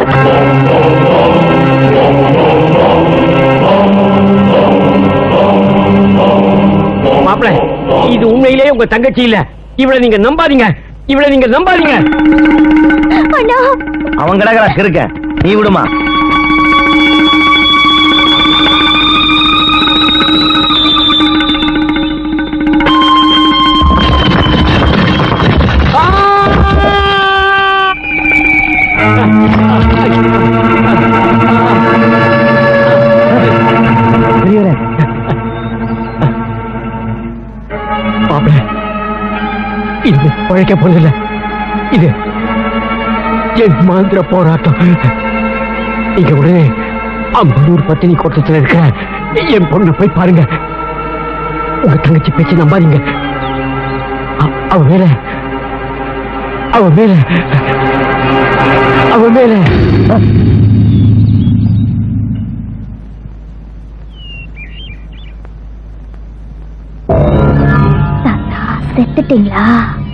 மாப்பிள இது உண்மையிலேயே உங்க தங்கச்சி இல்ல இவளை நீங்க நம்பாதீங்க இவளை நீங்க நம்பாதீங்க அண்ணா அவன் கிடக்குறா கிறுக்க நீ விடுமா மாப்பிள இது பழைக்க போறதில்ல இது என் மாந்திர போராட்டம் நீங்க உடனே அம்பலூர் பத்தினி கோட்டத்தில் இருக்கிற என் பொண்ணை போய் பாருங்க உங்க தங்கச்சி பேச்சு நம்பாதீங்க அ- அவ மேல அவ மேல அவ மேல தாத்தா செத்துட்டீங்களா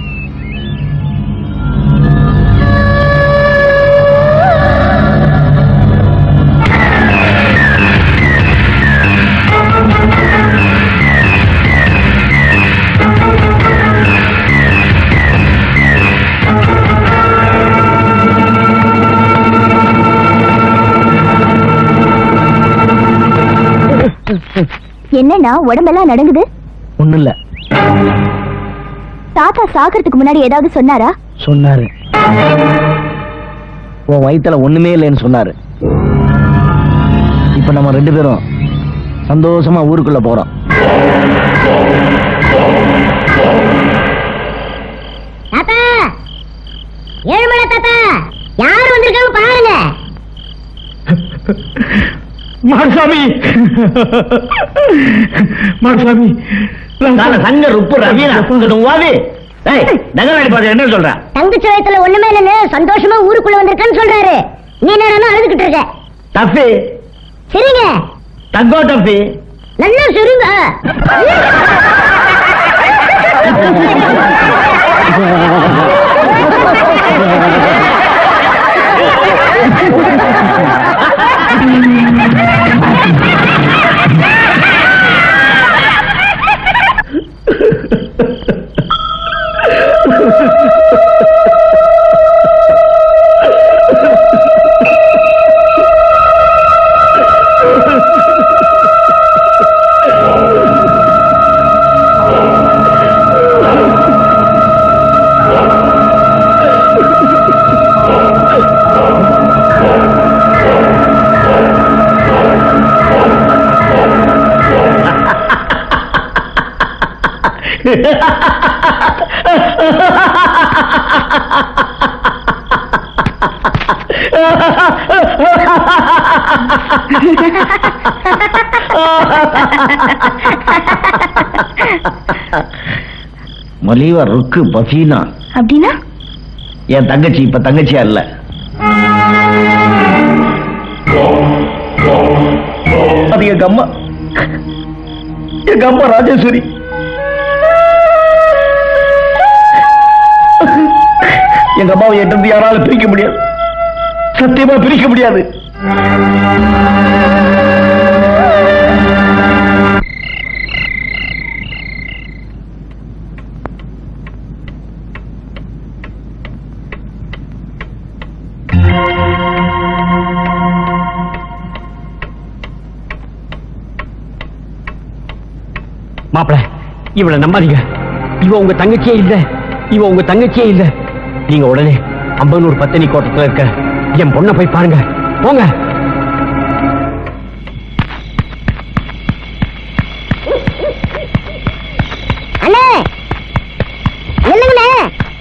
என்னன்னா உடம்பெல்லாம் நடங்குது ஒண்ணும் இல்ல தாத்தா சாகிறதுக்கு முன்னாடி ஏதாவது சொன்னாரா சொன்னாரு உன் வயித்துல ஒண்ணுமே இல்லைன்னு சொன்னாரு இப்ப நம்ம ரெண்டு பேரும் சந்தோஷமா ஊருக்குள்ள போறோம் தாத்தா ஏழுமலை தாத்தா யார் வந்திருக்காங்க பாருங்க மாடசாமி மாடசாமி சங்க ருப்பு ரவீனா வாவி நகராடி பாத்து என்ன சொல்ற தங்கச்சி வயசுல ஒண்ணுமே இல்லைன்னு சந்தோஷமா ஊருக்குள்ள வந்திருக்கேன்னு சொல்றாரு நீ என்ன அழுதுகிட்டு இருக்க டஃபி சரிங்க தங்கோ டஃபி நல்லா சரிங்க மலிவா ருக்கு பஃபீனா அப்படின்னா என் தங்கச்சி இப்ப தங்கச்சியா இல்ல அது எங்க அம்மா எங்க அம்மா ராஜேஸ்வரி எங்க அம்மாவை எட்டு யாராலும் பிரிக்க முடியாது சத்தியமா பிரிக்க முடியாது மாப்பிள இவளை நம்பாதீங்க இவ உங்க தங்கச்சியே இல்ல இவ உங்க தங்கச்சியே இல்ல நீங்க உடனே அம்பனூர் பத்தினி கோட்டத்துல இருக்க என் பொண்ணை போய் பாருங்க போங்க அண்ணே என்னங்கண்ணே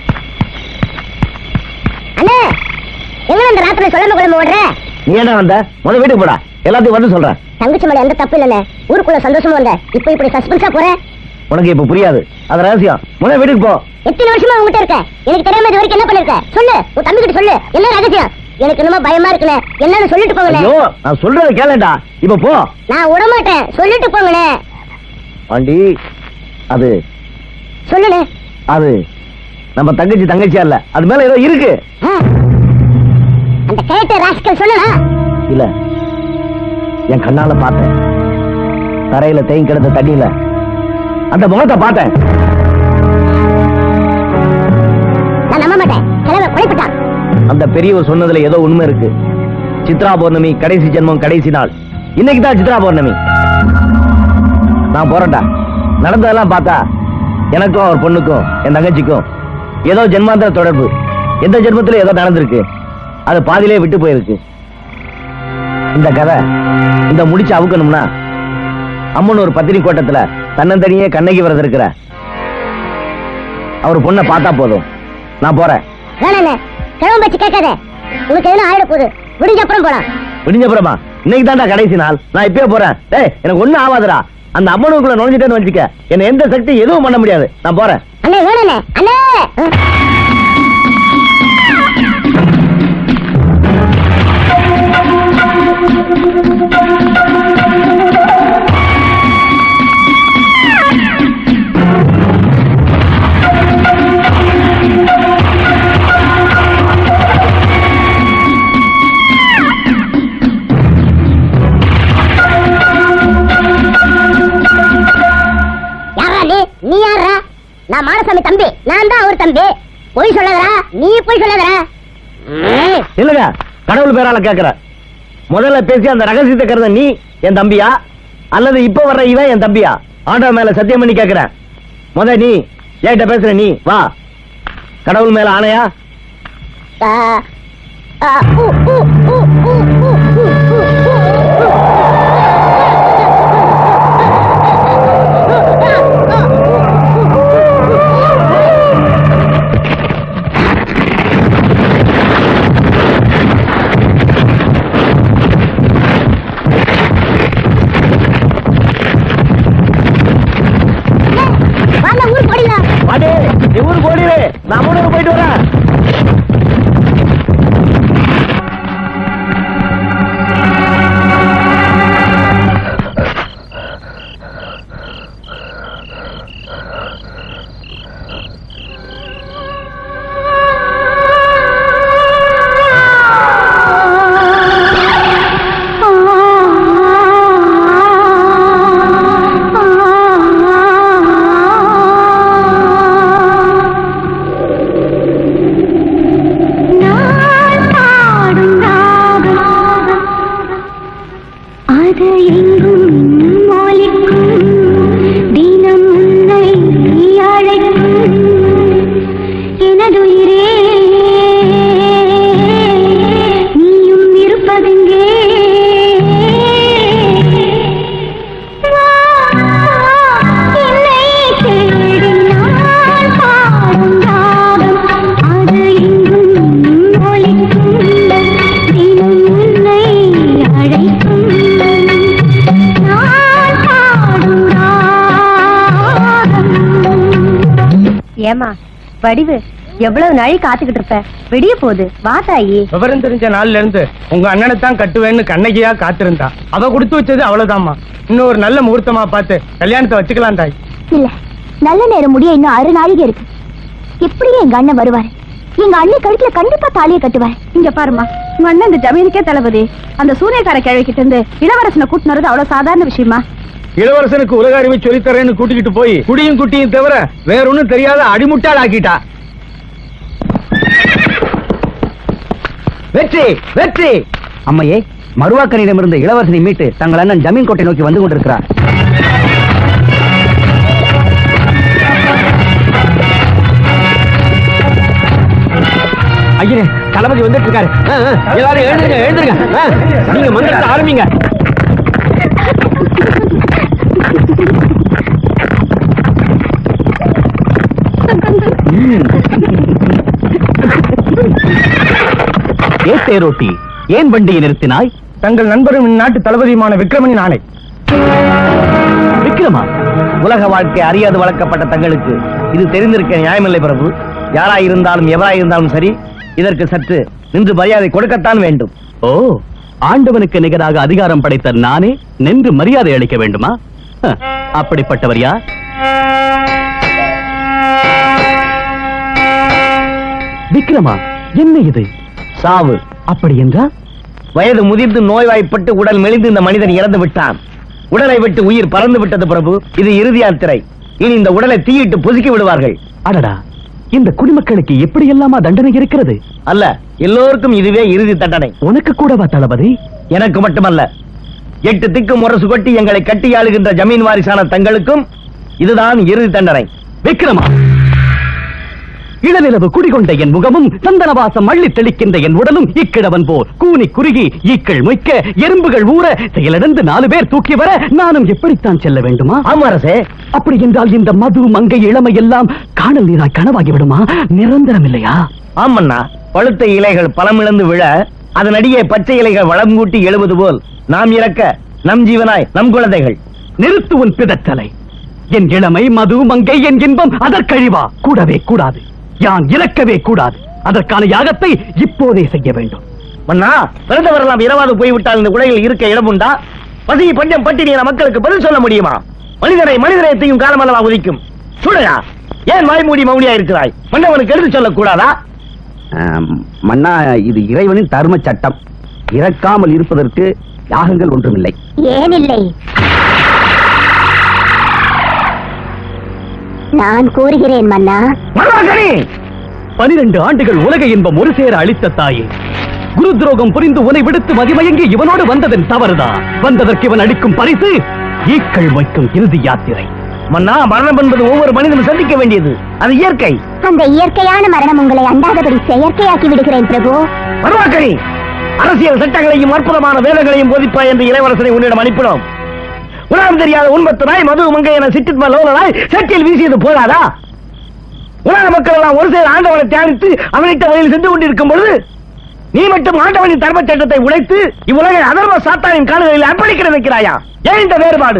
அண்ணே எங்க இந்த ராத்திரி சொல்லாம குழம்பு ஓடுற நீ என்ன வந்த முத வீட்டுக்கு போடா எல்லாத்தையும் வந்து சொல்றேன் தங்கச்சி மேல எந்த தப்பு இல்லண்ணே ஊருக்குள்ள சந்தோஷமா வந்த இப்ப இப்படி சஸ்பென்ஸா போற உனக்கு இப்ப புரியாது அது ரகசியம் முத வீட்டுக்கு போ எத்தனை வருஷமா உங்ககிட்ட இருக்க எனக்கு தெரியாம இது வரைக்கும் என்ன பண்ணிருக்க சொல்லு உன் தம்பி கிட்ட சொல்லு என்ன ரகசியம் எனக்கு என்னமோ பயமா இருக்குண்ணே என்னன்னு சொல்லிட்டு போங்கண்ணே ஐயோ நான் சொல்றத கேளேன்டா இப்ப போ நான் விட மாட்டேன் சொல்லிட்டு போங்கண்ணே பாண்டி அது சொல்லுண்ணே அது நம்ம தங்கச்சி தங்கச்சியா இல்ல அது மேல ஏதோ இருக்கு ஆ. அந்த கேட்ட ராஸ்கல் சொல்லுடா இல்ல என் கண்ணால பார்த்தேன் தரையில தேங்கி கிடந்த தண்ணியில அந்த முகத்தை பார்த்தேன் நான் நம்ப மாட்டேன் கிழமை குழைப்பிட்டான் அந்த பெரியவர் சொன்னதுல ஏதோ உண்மை இருக்கு சித்ரா பௌர்ணமி கடைசி ஜென்மம் கடைசி நாள் இன்னைக்கு தான் சித்ரா பௌர்ணமி நான் போறேன்டா நடந்ததெல்லாம் பார்த்தா எனக்கும் அவர் பொண்ணுக்கும் என் தங்கச்சிக்கும் ஏதோ ஜென்மாந்திர தொடர்பு எந்த ஜென்மத்துல ஏதோ நடந்திருக்கு அது பாதியிலே விட்டு போயிருக்கு இந்த கதை இந்த முடிச்சு அவுக்கணும்னா அம்மன் ஒரு பத்தினி கோட்டத்துல தன்னந்தனியே கண்ணகி விரதம் இருக்கிற அவர் பொண்ணை பார்த்தா போதும் நான் போறேன் வேணாண்ணே கிழமை வச்சு கேட்காத உனக்கு எதுனா ஆயிட போகுது விடிஞ்ச அப்புறம் போலாம் விடிஞ்சப்புறமா இன்னைக்கு தான்டா கடைசி நாள் நான் இப்பயே போறேன் டேய் எனக்கு ஒண்ணும் ஆகாதுடா அந்த அம்மனுக்குள்ள நுழைஞ்சிட்டேன்னு வச்சுக்க என்ன எந்த சக்தி எதுவும் பண்ண முடியாது நான் போறேன் அண்ணே வேணாண்ணே அண்ணே யாரா நீ நீ யாரா நான் மாடசாமி தம்பி நான் தான் அவர் தம்பி பொய் சொல்லாதடா நீ பொய் சொல்லாதடா ம். இல்லங்க கடவுள் பேரால கேக்குற முதல்ல பேசி அந்த ரகசியத்தை கருத நீ என் தம்பியா அல்லது இப்ப வர்ற இவன் என் தம்பியா ஆண்டவன் மேல சத்தியம் பண்ணி கேக்குறேன் முத நீ ஏன்ட்ட பேசுற நீ வா கடவுள் மேல ஆணையா ஆ, ஆ, ஊ, ஊ, ஊ, ஊ, ஊ, ஊ, ஊ, ஊ, ஊ. வாங்க ஊருக்கு ஓடிடலாம் பாட்டி நீ ஊருக்கு ஓடிடு நான் ஊருக்கு போயிட்டு வரேன் அது எங்கும் மொழிக்கும் தினம் உன்னை அழைக்கும் எனதுயிரே நீயும் இருப்பதெங்கே வா, என்னை தேடி நான் பாடும் ராகம் அது எங்கும் ஒலிக்கும் தினம் உன்னை அழைக்கும் நான் பாடும் ராகம் ஏமா வடிவு எவ்வளவு நாளை காத்துக்கிட்டு இருப்ப விடிய போகுது வா தாயி விவரம் தெரிஞ்ச நாள்ல இருந்து உங்க அண்ணனை தான் கட்டுவேன்னு கண்ணகியா காத்திருந்தா அவ கொடுத்து வச்சது அவ்வளவுதாம்மா இன்னும் ஒரு நல்ல முகூர்த்தமா பார்த்து கல்யாணத்தை வச்சுக்கலாம் தாய் இல்ல நல்ல நேரம் முடிய இன்னும் அரை நாழிகை இருக்கு எப்படியும் எங்க அண்ணன் வருவாரு எங்க அண்ணன் கழுத்துல கண்டிப்பா தாலியை கட்டுவார் இங்க பாருமா உங்க அண்ணன் இந்த ஜமீனுக்கே தளபதி அந்த சூரியக்கார கிழவி கிட்ட இருந்து இளவரசனை கூட்டினது அவ்வளவு சாதாரண விஷயமா இளவரசனுக்கு உலக அறிவை சொல்லித்தரேன்னு கூட்டிக்கிட்டு போய் குடியும் குட்டியும் தவிர வேற ஒண்ணும் தெரியாத அடிமுட்டாள் ஆக்கிட்டா வெற்றி வெற்றி அம்மையே மருவாக்கனிடமிருந்து இளவரசனை மீட்டு தங்கள் அண்ணன் ஜமீன் கோட்டை நோக்கி வந்து கொண்டிருக்கிறார் ஐயரே தளபதி வந்துட்டு இருக்காரு ஆ, ஆ, எல்லாரும் எழுந்துருங்க எழுந்துருங்க ஆ, நீங்க மந்திரத்தை ஆரம்பிங்க ஏ தேரோட்டி ஏன் வண்டியை நிறுத்தினாய் தங்கள் நண்பரும் இந்நாட்டு தளபதியுமான விக்ரமனின் ஆணை விக்ரமா உலக வாழ்க்கை அறியாது வளர்க்கப்பட்ட தங்களுக்கு இது தெரிந்திருக்க நியாயமில்லை பிரபு யாராயிருந்தாலும் எவராயிருந்தாலும் சரி இதற்கு சற்று நின்று மரியாதை கொடுக்கத்தான் வேண்டும் ஓ ஆண்டவனுக்கு நிகராக அதிகாரம் படைத்த நானே நின்று மரியாதை அளிக்க வேண்டுமா ஹ, அப்படிப்பட்டவர் யார் விக்ரமா என்ன இது சாவு அப்படி என்றால் வயது முதிர்ந்து நோய்வாய்ப்பட்டு உடல் மெலிந்து இந்த மனிதன் இறந்து விட்டான் உடலை விட்டு உயிர் பறந்து விட்டது பிரபு இது இறுதி யாத்திரை இனி இந்த உடலை தீயிட்டு பொசுக்கி விடுவார்கள் அடடா இந்த குடிமக்களுக்கு எப்படி எல்லாமா தண்டனை இருக்கிறது அல்ல எல்லோருக்கும் இதுவே இறுதி தண்டனை உனக்கு கூடவா தளபதி எனக்கு மட்டுமல்ல எட்டு திக்கு முரசு கொட்டி எங்களை கட்டி ஆளுகின்ற ஜமீன் வாரிசான தங்களுக்கும் இதுதான் இறுதி தண்டனை விக்ரமா இளநிலவு குடிகொண்ட என் முகமும் சந்தனவாசம் அள்ளி தெளிக்கின்ற என் உடலும் இக்கிழவன் போல் கூனி குறுகி ஈக்கள் மொய்க்க எறும்புகள் ஊற செயலிழந்து நாலு பேர் தூக்கி வர நானும் எப்படித்தான் செல்ல வேண்டுமா ஆமா அரசே அப்படி என்றால் இந்த மது மங்கை இளமை எல்லாம் காணல் நீராய் கனவாகி விடுமா நிரந்தரம் இல்லையா ஆமண்ணா பழுத்த இலைகள் பழமிழந்து விழ அதனடியே பச்சை இலைகள் வளம் கூட்டி எழுவது போல் நாம் இறக்க நம் ஜீவனாய் நம் குழந்தைகள் நிறுத்து உன் பிதற்றலை என் இளமை மது மங்கை என் இன்பம் அதற்கழிவா கூடவே கூடாது யான் இறக்கவே கூடாது அதற்கான யாகத்தை இப்போதே செய்ய வேண்டும் மன்னா பிறந்தவரெல்லாம் இரவாது போய்விட்டால் இந்த உலகில் இருக்க இடம் உண்டா பசி பஞ்சம் பட்டினியான மக்களுக்கு பதில் சொல்ல முடியுமா மனிதனை மனிதனையத்தையும் காலமல்லவா உதிக்கும் சுடையா ஏன் வாய்மூடி மௌனியா இருக்கிறாய் மன்னவனுக்கு எடுத்து சொல்லக்கூடாதா ஆம், மன்னா இது இறைவனின் தர்ம சட்டம் இறக்காமல் இருப்பதற்கு யாகங்கள் ஒன்றுமில்லை ஏனில்லை நான் கூறுகிறேன் மன்னா மன்னவர்களே பனிரெண்டு ஆண்டுகள் உலக இன்பம் ஒரு சேர அளித்த தாயே குரு துரோகம் புரிந்து உனை விடுத்து மதிமயங்கி இவனோடு வந்ததன் தவறுதான் வந்ததற்கு இவன் அளிக்கும் பரிசு ஈக்கள் வைக்கும் இறுதி யாத்திரை மன்னா மரணம் என்பது ஒவ்வொரு மனிதனும் சந்திக்க வேண்டியது அது இயற்கை அந்த இயற்கையான மரணம் உங்களை அண்டாதபடி செயற்கையாக்கி விடுகிறேன் பிரபு மருவாக்கணி அரசியல் சட்டங்களையும் அற்புதமான வேதங்களையும் போதிப்பாய் என்று இளவரசனை உன்னிடம் அனுப்பினோம் உலகம் தெரியாத உண்பத்து நாய் மது மங்கை என சிற்றித்ம லோலனாய் சட்டியில் வீசியது போதாதா உலக மக்கள் எல்லாம் ஒரு சேர ஆண்டவனை தியானித்து அவனிட்ட வழியில் சென்று கொண்டிருக்கும் பொழுது நீ மட்டும் ஆண்டவனின் தர்ம சட்டத்தை உடைத்து இவ்வுலகை அதர்ம சாத்தானின் கால்களில் அர்ப்பணிக்கிற வைக்கிறாயா ஏன் இந்த வேறுபாடு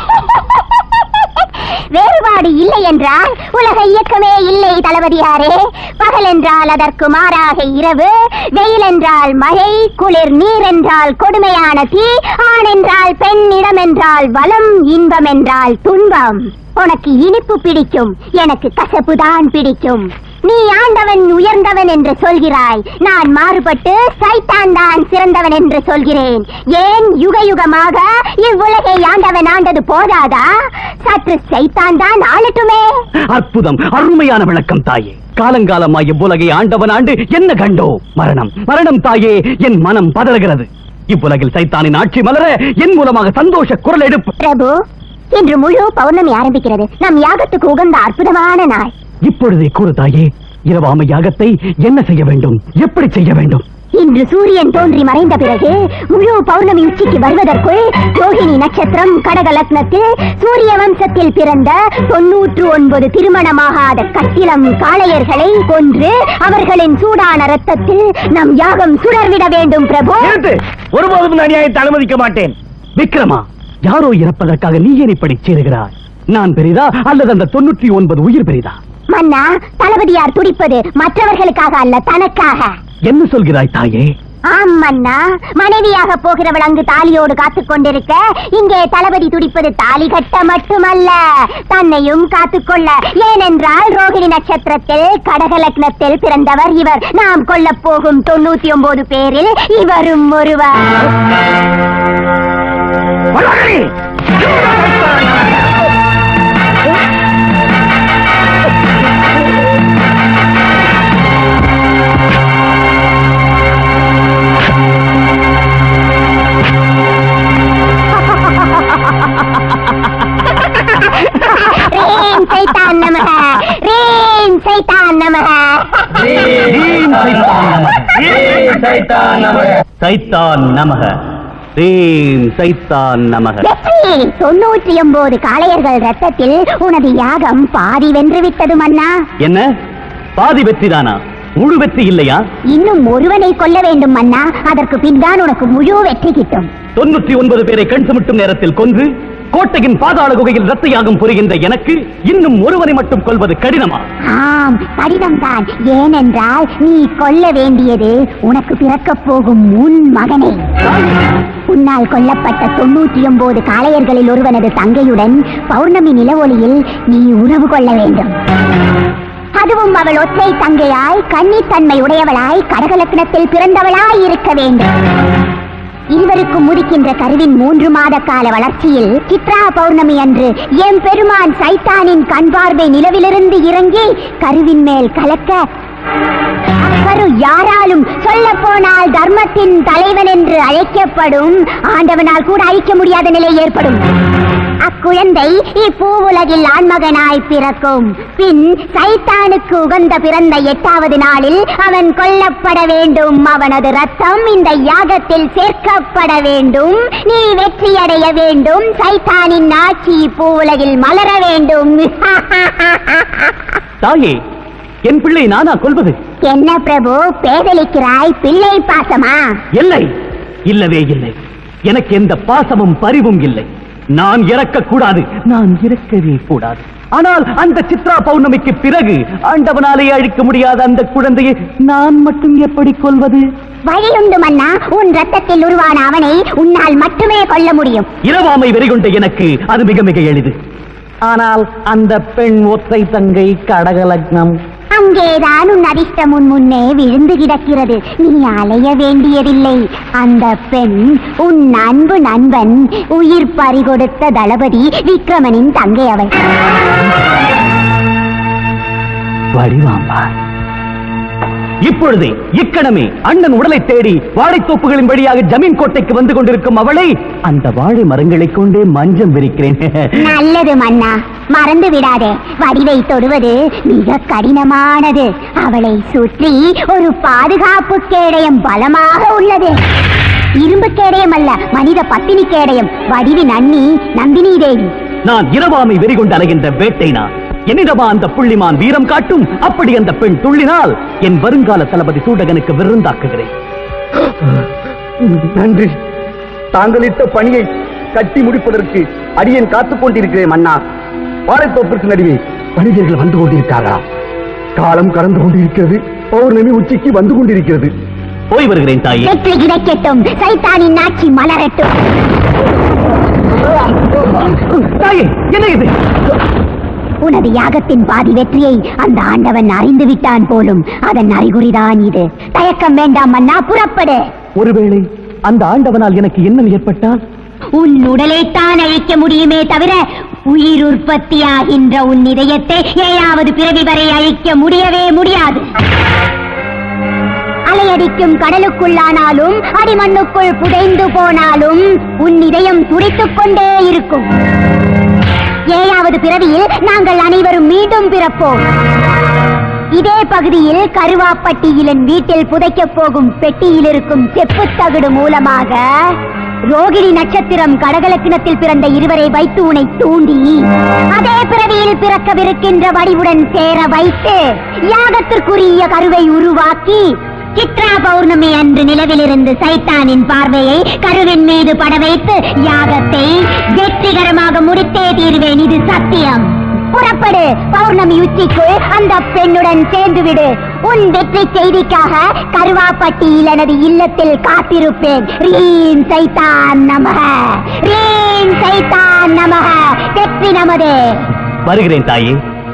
வேறுபாடு இல்லை என்றால் உலக இயக்கமே இல்லை தளபதியாரே பகல் என்றால் அதற்கு மாறாக இரவு வெயில் என்றால் மழை குளிர் நீர் என்றால் கொடுமையான தீ ஆண் என்றால் பெண் இடம் என்றால் வளம் இன்பம் என்றால் துன்பம் உனக்கு இனிப்பு பிடிக்கும் எனக்கு கசப்புதான் பிடிக்கும் நீ ஆண்டவன் உயர்ந்தவன் என்று சொல்கிறாய் நான் மாறுபட்டு சைத்தான் தான் சிறந்தவன் என்று சொல்கிறேன் ஏன் யுக யுகமாக இவ்வுலகை ஆண்டவன் ஆண்டது போதாதா சற்று சைத்தான் தான் ஆளட்டுமே அற்புதம் அருமையான விளக்கம் தாயே காலங்காலமாய் இவ்வுலகை ஆண்டவன் ஆண்டு என்ன கண்டோ மரணம் மரணம் தாயே என் மனம் பதறுகிறது இவ்வுலகில் சைத்தானின் ஆட்சி மலர என் மூலமாக சந்தோஷ குரல் எடுப்பு பிரபு இன்று முழு பௌர்ணமி ஆரம்பிக்கிறது நம் யாகத்துக்கு உகந்த அற்புதமான நாள் இப்பொழுதே கூறு தாயே இரவாமை யாகத்தை என்ன செய்ய வேண்டும் எப்படி செய்ய வேண்டும் இன்று சூரியன் தோன்றி மறைந்த பிறகு முழு பௌர்ணமி உச்சிக்கு வருவதற்குள் ரோஹிணி நட்சத்திரம் கடக லக்னத்தில் சூரிய வம்சத்தில் பிறந்த தொன்னூற்று ஒன்பது திருமணமாகாத கட்டிலம் காளையர்களை கொன்று அவர்களின் சூடான ரத்தத்தில் நம் யாகம் சுடர்விட வேண்டும் பிரபு நிறுத்து ஒருபோதும் நான் நியாயத்தை அனுமதிக்க மாட்டேன் விக்ரமா யாரோ இறப்பதற்காக நீ ஏன் இப்படி சேருகிறாய் நான் பெரிதா அல்லது அந்த தொண்ணூற்றி ஒன்பது உயிர் பெரிதா மன்னா தளபதியார் துடிப்பது மற்றவர்களுக்காக அல்ல தனக்காக என்ன சொல்கிறாய் தாயே ஆம் மன்னா மனைவியாக போகிறவள் அங்கு தாலியோடு காத்துக் கொண்டிருக்க இங்கே தளபதி துடிப்பது தாலி கட்ட மட்டுமல்ல தன்னையும் காத்துக்கொள்ள ஏனென்றால் ரோகிணி நட்சத்திரத்தில் கடக லக்னத்தில் பிறந்தவர் இவர் நாம் கொல்லப் போகும் தொண்ணூத்தி ஒன்பது பேரில் இவரும் ஒருவர் மருவாக்கணி! ரீம் சைத்தான் நமக ரீம் சைத்தான் நமக ரீம் சைத்தான் சைத்தான் நமக ரீம் சைத்தான் நமக வெற்றி தொண்ணூற்றி ஒன்பது காளையர்கள் ரத்தத்தில் உனது யாகம் பாதி வென்று விட்டது மன்னா என்ன பாதி வெற்றிதானா முழு வெற்றி இல்லையா இன்னும் ஒருவனை கொல்ல வேண்டும் மன்னா அதற்கு பின்தான் உனக்கு முழு வெற்றி கிட்டும் தொண்ணூற்றி ஒன்பது பேரை கண் சுமிட்டும் நேரத்தில் கொன்று கோட்டையின் பாதாள குகையில் ரத்த யாகம் புரிகின்ற எனக்கு இன்னும் ஒருவனை மட்டும் கொல்வது கடினமா ஆம் கடிதம்தான் ஏனென்றால் நீ கொல்ல வேண்டியது உனக்கு பிறக்கப் போகும் உன் மகனை உன்னால் கொல்லப்பட்ட தொண்ணூற்றி ஒன்பது காளையர்களில் ஒருவனது தங்கையுடன் பௌர்ணமி நிலவொளியில் நீ உறவு கொள்ள வேண்டும் அதுவும் அவள் ஒற்றை தங்கையாய் கன்னித்தன்மை உடையவளாய் கடகலக்னத்தில் பிறந்தவளாய் இருக்க வேண்டும் இருவருக்கும் முதிக்கின்ற கருவின் மூன்று மாத கால வளர்ச்சியில் சித்ரா பௌர்ணமி அன்று எம் பெருமான் சைத்தானின் கண் பார்வை நிலவிலிருந்து இறங்கி கருவின் மேல் கலக்க அக்கரு யாராலும் சொல்ல போனால் தர்மத்தின் தலைவன் என்று அழைக்கப்படும் ஆண்டவனால் கூட அழிக்க முடியாத நிலை ஏற்படும் அக்குழந்தை இப்பூவுலகில் ஆண்மகனாய் பிறக்கும் பின் சைத்தானுக்கு உகந்த பிறந்த எட்டாவது நாளில் அவன் கொல்லப்பட வேண்டும் அவனது ரத்தம் இந்த யாகத்தில் சேர்க்கப்பட வேண்டும் நீ வெற்றியடைய வேண்டும் சைத்தானின் ஆட்சி இப்பூவுலகில் மலர வேண்டும் தாயே என் பிள்ளை நானா கொல்வது என்ன பிரபு பேதலிக்கிறாய் பிள்ளை பாசமா இல்லை இல்லவே இல்லை எனக்கு எந்த பாசமும் பரிவும் இல்லை நான் இறக்க கூடாது நான் இறக்கவே கூடாது ஆனால் அந்த சித்ரா பௌர்ணமிக்கு பிறகு ஆண்டவனாலே அழிக்க முடியாத அந்த குழந்தையை நான் மட்டும் எப்படி கொல்வது வழியுண்டு மன்னா உன் ரத்தத்தில் உருவான அவனை உன்னால் மட்டுமே கொல்ல முடியும் இரவாமை வெறிகொண்ட எனக்கு அது மிக மிக எளிது ஆனால் அந்த பெண் ஒற்றை தங்கை கடகலக்னம் அங்கேதான் உன் அதிர்ஷ்டம் உன் முன்னே விழுந்து கிடக்கிறது நீ அலைய வேண்டியதில்லை அந்த பெண் உன் அன்பு நண்பன் உயிர் பறிகொடுத்த தளபதி விக்ரமனின் தங்கை அவள் வடிவாம்பா இப்பொழுதே இக்கணமே அண்ணன் உடலை தேடி வாழைத்தோப்புகளின் வழியாக ஜமீன் கோட்டைக்கு வந்து கொண்டிருக்கும் அவளை அந்த வாழை மரங்களைக் கொண்டே மஞ்சம் விரிக்கிறேன் நல்லது மன்னா மறந்து விடாதே வடிவை தொடுவது மிக கடினமானது அவளை சுற்றி ஒரு பாதுகாப்பு கேடயம் பலமாக உள்ளது இரும்பு கேடயம் அல்ல மனித பத்தினி கேடயம் வடிவின் அண்ணி நந்தினி தேவி நான் இரவாமை வெறிகொண்டு அலைகின்ற வேட்டை நான் என்னிடமா அந்த புள்ளிமான் வீரம் காட்டும் அப்படி அந்த பெண் துள்ளினால் என் வருங்கால தளபதி சூடகனுக்கு விருந்தாக்குகிறேன் நன்றி தாங்கள் இட்ட பணியை கட்டி முடிப்பதற்கு அடியேன் காத்துக் கொண்டிருக்கிறேன் மன்னா வாழைத்தோப்பிற்கு நடுவே மனிதர்கள் வந்து கொண்டிருக்காரா காலம் கடந்து கொண்டிருக்கிறது பௌர்ணமி உச்சிக்கு வந்து கொண்டிருக்கிறது போய் வருகிறேன் தாயே வெற்றி கிடைக்கட்டும் சைத்தானின் ஆட்சி மலரட்டும் தாயே என்ன இது உனது யாகத்தின் பாதி வெற்றியை அந்த ஆண்டவன் அறிந்து விட்டான் போலும் அதன் அறிகுறிதான் இது தயக்கம் வேண்டாம் மன்னா புறப்படு ஒருவேளை அந்த ஆண்டவனால் எனக்கு என்ன ஏற்பட்டால் உன் உடலைத்தான் அழிக்க முடியுமே தவிர உயிர் உற்பத்தியாகின்ற உன் இதயத்தை ஏழாவது பிறவி வரை அழிக்க முடியவே முடியாது அலையடிக்கும் கடலுக்குள்ளானாலும் அடிமண்ணுக்குள் புதைந்து போனாலும் உன் இதயம் துடித்துக் கொண்டே இருக்கும் ஏழாவது பிறவியில் நாங்கள் அனைவரும் மீண்டும் பிறப்போம் இதே பகுதியில் கருவாப்பட்டியிலன் வீட்டில் புதைக்கப் போகும் பெட்டியில் இருக்கும் செப்புத் தகடு மூலமாக ரோகிணி நட்சத்திரம் கடகலக்கினத்தில் பிறந்த இருவரை வைத்து உனை தூண்டி அதே பிறவியில் பிறக்கவிருக்கின்ற வடிவுடன் சேர வைத்து யாகத்திற்குரிய கருவை உருவாக்கி சித்ரா பௌர்ணமி அன்று நிலவிலிருந்து சைத்தானின் பார்வையை கருவின் மீது பட வைத்து யாகத்தை வெற்றிகரமாக முடித்தே தீர்வேன் இது சத்தியம் புறப்படு பௌர்ணமி உச்சிக்குள் அந்த பெண்ணுடன் சேர்ந்து விடு உன் வெற்றி செய்திக்காக கருவாப்பட்டியில் எனது இல்லத்தில் காத்திருப்பேன் ரீம் சைத்தான் நமக ரீம் சைத்தான் நமக வெற்றி நமது வருகிறேன் தாயே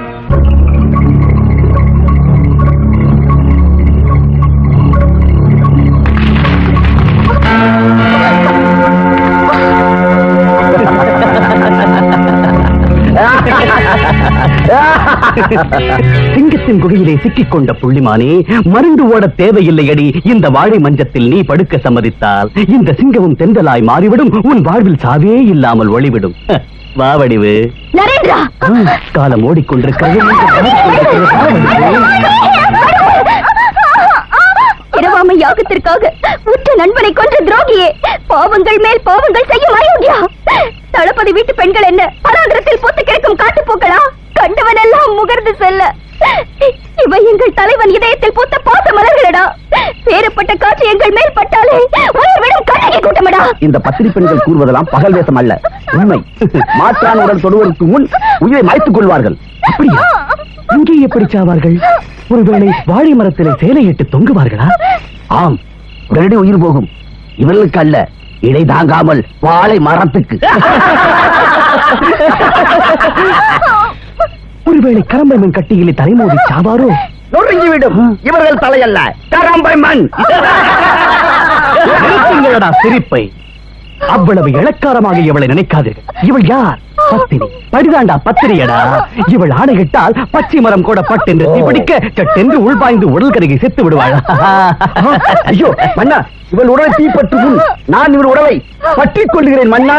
சிங்கத்தின் குகையிலே சிக்கிக் கொண்ட புள்ளிமானே மருண்டு ஓட தேவையில்லையடி இந்த வாழை மஞ்சத்தில் நீ படுக்க சம்மதித்தால் இந்த சிங்கமும் தென்றலாய் மாறிவிடும் உன் வாழ்வில் சாவே இல்லாமல் ஒளிவிடும் ஹ, வா வடிவு நரேந்திரா ஆ, காலம் ஓடிக்கொண்டிருக்கிறது நீங்கள் கவனித்துக் கொண்டிருக்கிறது. வா, வடிவு. இரவாமை யாகத்திற்காக உற்ற நண்பனை கொன்ற துரோகியே பாவங்கள் மேல் பாவங்கள் செய்யும் அயோக்கியா தளபதி வீட்டு பெண்கள் என்ன பராந்திரத்தில் பொத்து கிடக்கும் காட்டுப்போக்களா கண்டவன் எல்லாம் முகர்ந்து செல்ல இவை எங்கள் தலைவன் இதயத்தில் பூத்த பாச மலர்களடா வேறுபட்ட காட்சி எங்கள் மேல் பட்டாலே உயிர் விடும் கண்ணகி கூட்டமடா இந்த பத்திரி பெண்கள் கூறுவதெல்லாம் பகல் வேஷம் அல்ல உண்மை மாற்றான் உடல் தொடுவதற்கு முன் உயிரை மாய்த்துக் கொள்வார்கள் அப்படியா இங்கே எப்படி சாவார்கள் ஒருவேளை வாழை மரத்திலே சேலையிட்டு தொங்குவார்களா ஆம் உடனடி உயிர் போகும் இவர்களுக்கு அல்ல இடை தாங்காமல் வாழை மரத்துக்கு ஒருவேளை கரம்பை மண் கட்டியிலே தலைமோதி சாவாரோ நொறுங்கிவிடும் இவர்கள் தலையல்ல கரம்பை மண் நிறுத்துங்களடா சிரிப்பை அவ்வளவு இளக்காரமாக இவளை நினைக்காதீர்கள் இவள் யார் பத்தினி படிதாண்டா பத்திரியடா இவள் ஆணையிட்டால் பச்சை மரம் கூட பட்டென்று பிடிக்க சட்டென்று உள்பாய்ந்து உடல் கருகி செத்து விடுவாள் ஐயோ மன்னா இவள் உடலை தீப்பற்று முன் நான் இவள் உடலை பற்றிக் கொள்கிறேன் மன்னா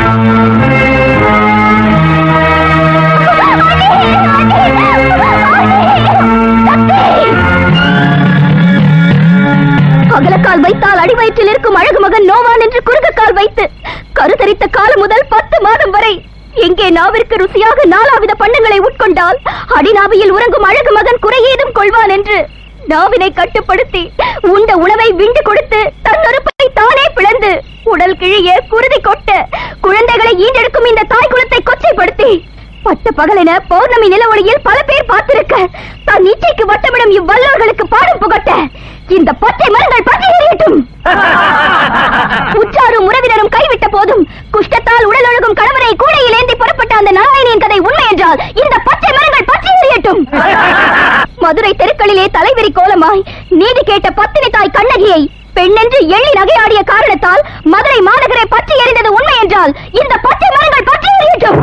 அகலக்கால் வைத்தால் அடிவயிற்றில் இருக்கும் அழகு மகன் நோவான் என்று குறுகக்கால் வைத்து கருத்தரித்த காலம் முதல் பத்து மாதம் வரை எங்கே நாவிற்கு ருசியாக நாலாவித பண்டங்களை உட்கொண்டால் அடிநாவியில் உறங்கும் அழகு மகன் குறையேதும் கொள்வான் என்று நாவினை கட்டுப்படுத்தி உண்ட உணவை விண்டு கொடுத்து தன்னொருப்பை தானே பிளந்து உடல் கிழிய குருதி கொட்ட குழந்தைகளை ஈண்டெடுக்கும் இந்த தாய் குலத்தை கொச்சைப்படுத்தி பட்ட பகலென பௌர்ணமி நிலவொளியில் பல பேர் பார்த்திருக்க தான் நீச்சைக்கு வட்டமிடும் இவ்வல்லோர்களுக்கு பாடம் புகட்ட இந்த பச்சை மரங்கள் பற்றி எறியட்டும் உற்றாரும் உறவினரும் கைவிட்ட போதும் குஷ்டத்தால் உடல் ஒழுகும் கணவனை கூடையில் ஏந்தி புறப்பட்ட அந்த நாராயணியின் கதை உண்மை என்றால் இந்த பச்சை மரங்கள் பற்றி எறியட்டும் மதுரை தெருக்களிலே தலைவெறி கோலமாய் நீதி கேட்ட பத்தினி தாய் கண்ணகியை பெண்ணென்று எள்ளி நகையாடிய காரணத்தால் மதுரை மாநகரை பற்றி எறிந்தது உண்மை என்றால் இந்த பச்சை மரங்கள் பற்றி எறியட்டும்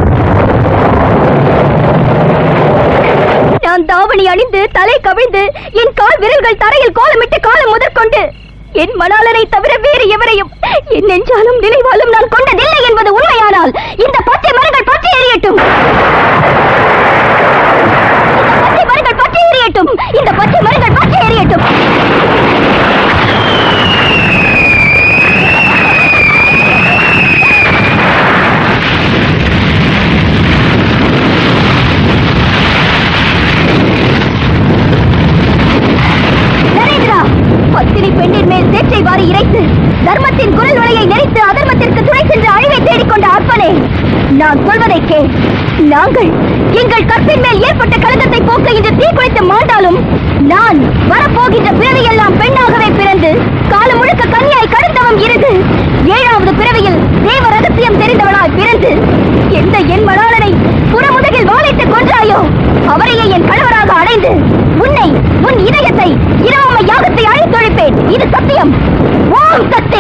நான் தாவணி அணிந்து தலை கவிழ்ந்து என் கால் விரல்கள் தரையில் கோலமிட்டு காலம் முதற்கொண்டு என் மணாளனை தவிர வேறு எவரையும் என் நெஞ்சாலும் நினைவாலும் நான் கொண்டதில்லை என்பது உண்மையானால் இந்த பச்சை மரங்கள் பற்றி எறியட்டும் இந்த பச்சை மரங்கள் பற்றி எறியட்டும் இந்த பச்சை மரங்கள் பற்றி எறியட்டும் நரேந்திரா பத்தினி பெண்ணின் மேல் சேற்றை வாரி இறைத்து தர்மத்தின் குரல் வலையை நெறித்து அதர்மத்திற்கு துணை சென்று அழிவை தேடிக்கொண்ட அற்பனே நான் சொல்வதை கேள் நாங்கள் எங்கள் கற்பின் மேல் ஏற்பட்ட கலங்கத்தை போக்க இன்று தீக்குளித்து மாண்டாலும் நான் வரப்போகின்ற பிறவியெல்லாம் பெண்ணாகவே பிறந்து காலம் முழுக்க கன்னியாய் கருத்தவம் இருந்து ஏழாவது பிறவியில் தேவ ரகசியம் தெரிந்தவளாய் பிறந்து எந்த என் மணாளனை புறமுதகில் வாழிட்டு கொன்றாயோ அவரையே என் கணவராக அடைந்து உன்னை உன் இதயத்தை இரவாமை யாகத்தை அழித்தொழிப்பேன் இது சத்தியம் ஓம் சக்தி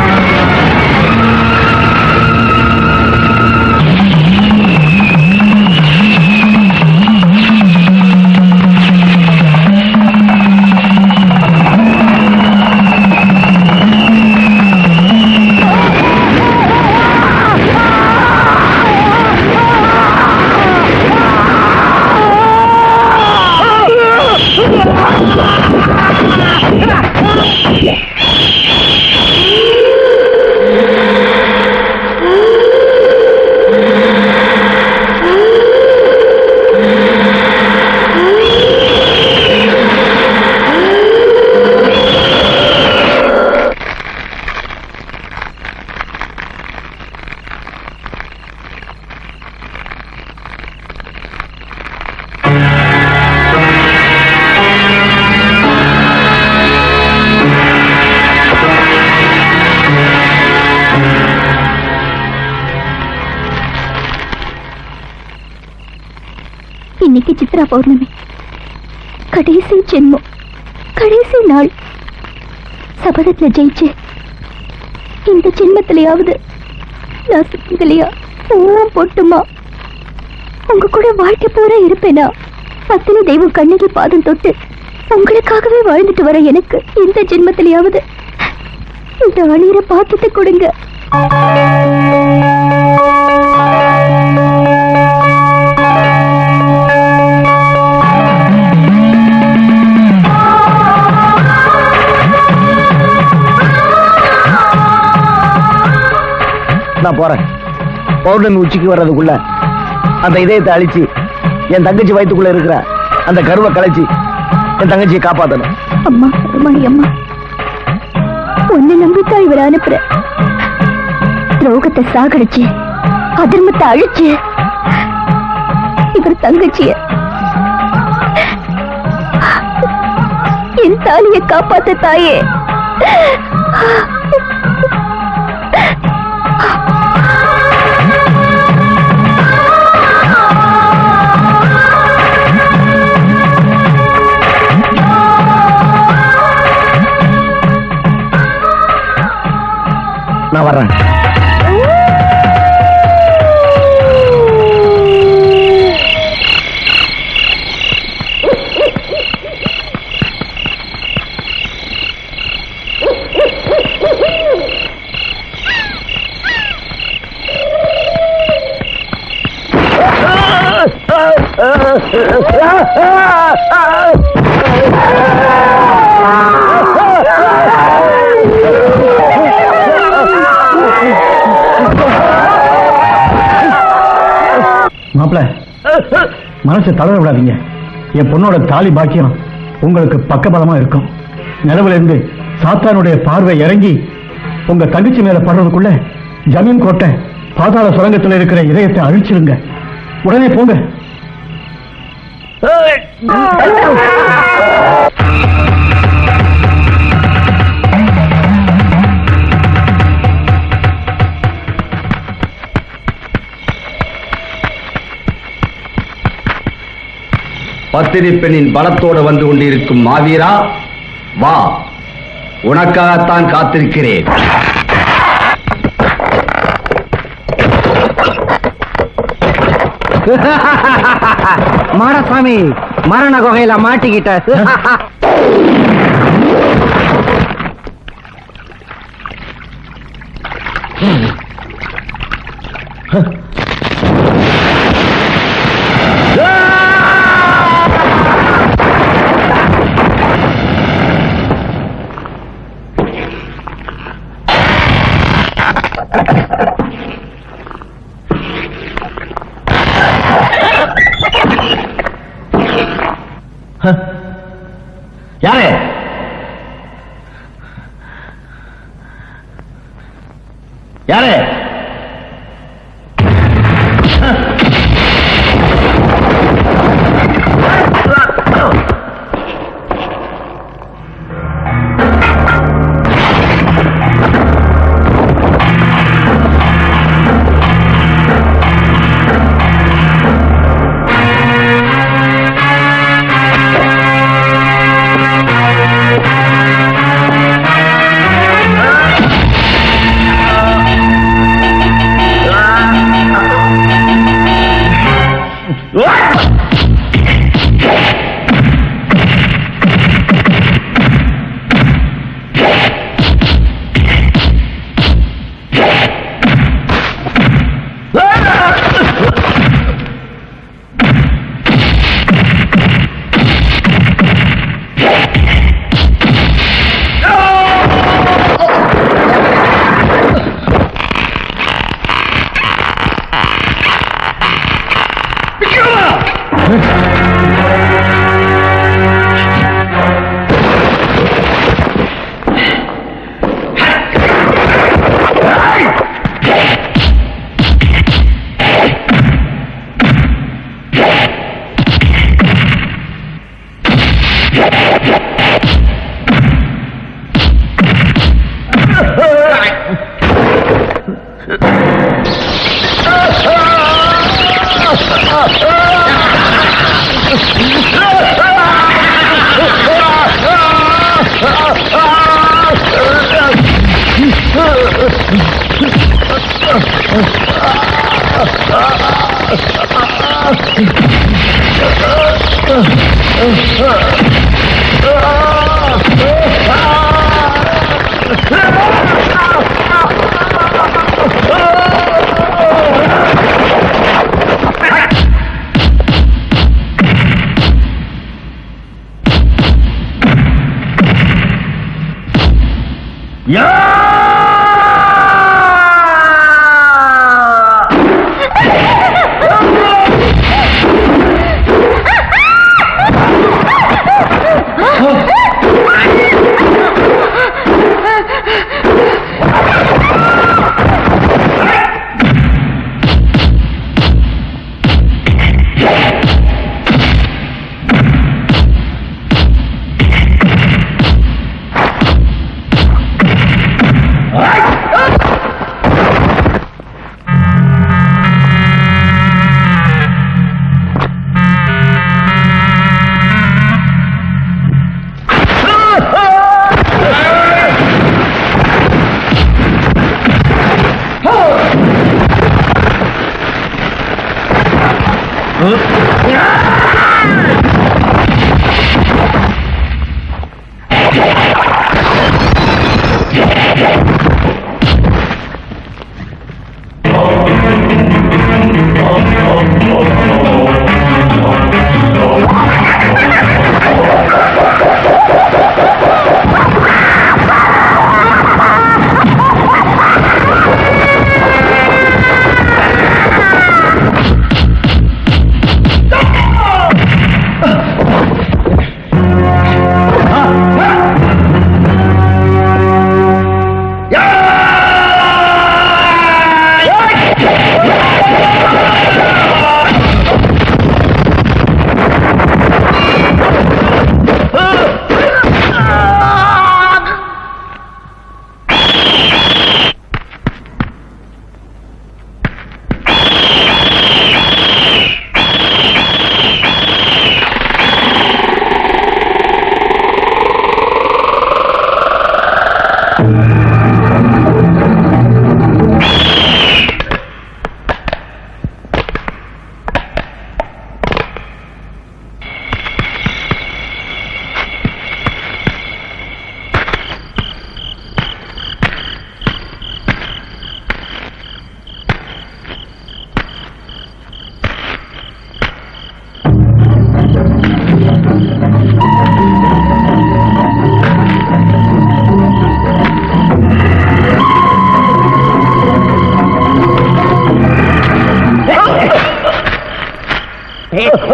இன்னைக்கு சித்ரா பௌர்ணமி கடைசி ஜென்மம் கடைசி நாள் சபதத்துல ஜெயிச்சு இந்த ஜென்மத்திலேயாவது நான் சித்திலையா பூவும் போட்டுமா உங்க கூட வாழ்க்கை பூரா இருப்பேனா பத்தினி தெய்வம் கண்ணகி பாதம் தொட்டு உங்களுக்காகவே வாழ்ந்துட்டு வர எனக்கு இந்த ஜென்மத்திலேயாவது இந்த அணியிற பாக்கியத்தை கொடுங்க நான் போறேன் பௌர்ணமி உச்சிக்கு வர்றதுக்குள்ள அந்த இதயத்தை அழிச்சு என் தங்கச்சி வயித்துக்குள்ள இருக்கிற அந்த கருவை கலைச்சு என் தங்கச்சியை காப்பாத்தணும் அம்மா அருமாடி அம்மா உன்னை நம்பித்தான் இவரை அனுப்புற துரோகத்தை சாகடிச்சு அதர்மத்தை அழிச்சு இவர் தங்கச்சிய என் தாலியை காப்பாத்த தாயே நான் வர்றேன் மாப்பிள மனசை தளர விடாதீங்க என் பொண்ணோட தாலி பாக்கியம் உங்களுக்கு பக்கபலமா இருக்கும் நிலவுல இருந்து சாத்தானுடைய பார்வை இறங்கி உங்க தங்கச்சி மேல படுறதுக்குள்ள ஜமீன் கோட்டை பாதாள சுரங்கத்துல இருக்கிற இதயத்தை அழிச்சிருங்க உடனே போங்க பத்திரி பெண்ணின் பலத்தோடு வந்து கொண்டிருக்கும் மாவீரா வா உனக்காகத்தான் காத்திருக்கிறேன் மாடசாமி மரண குகையில மாட்டிக்கிட்ட யாரு யாரு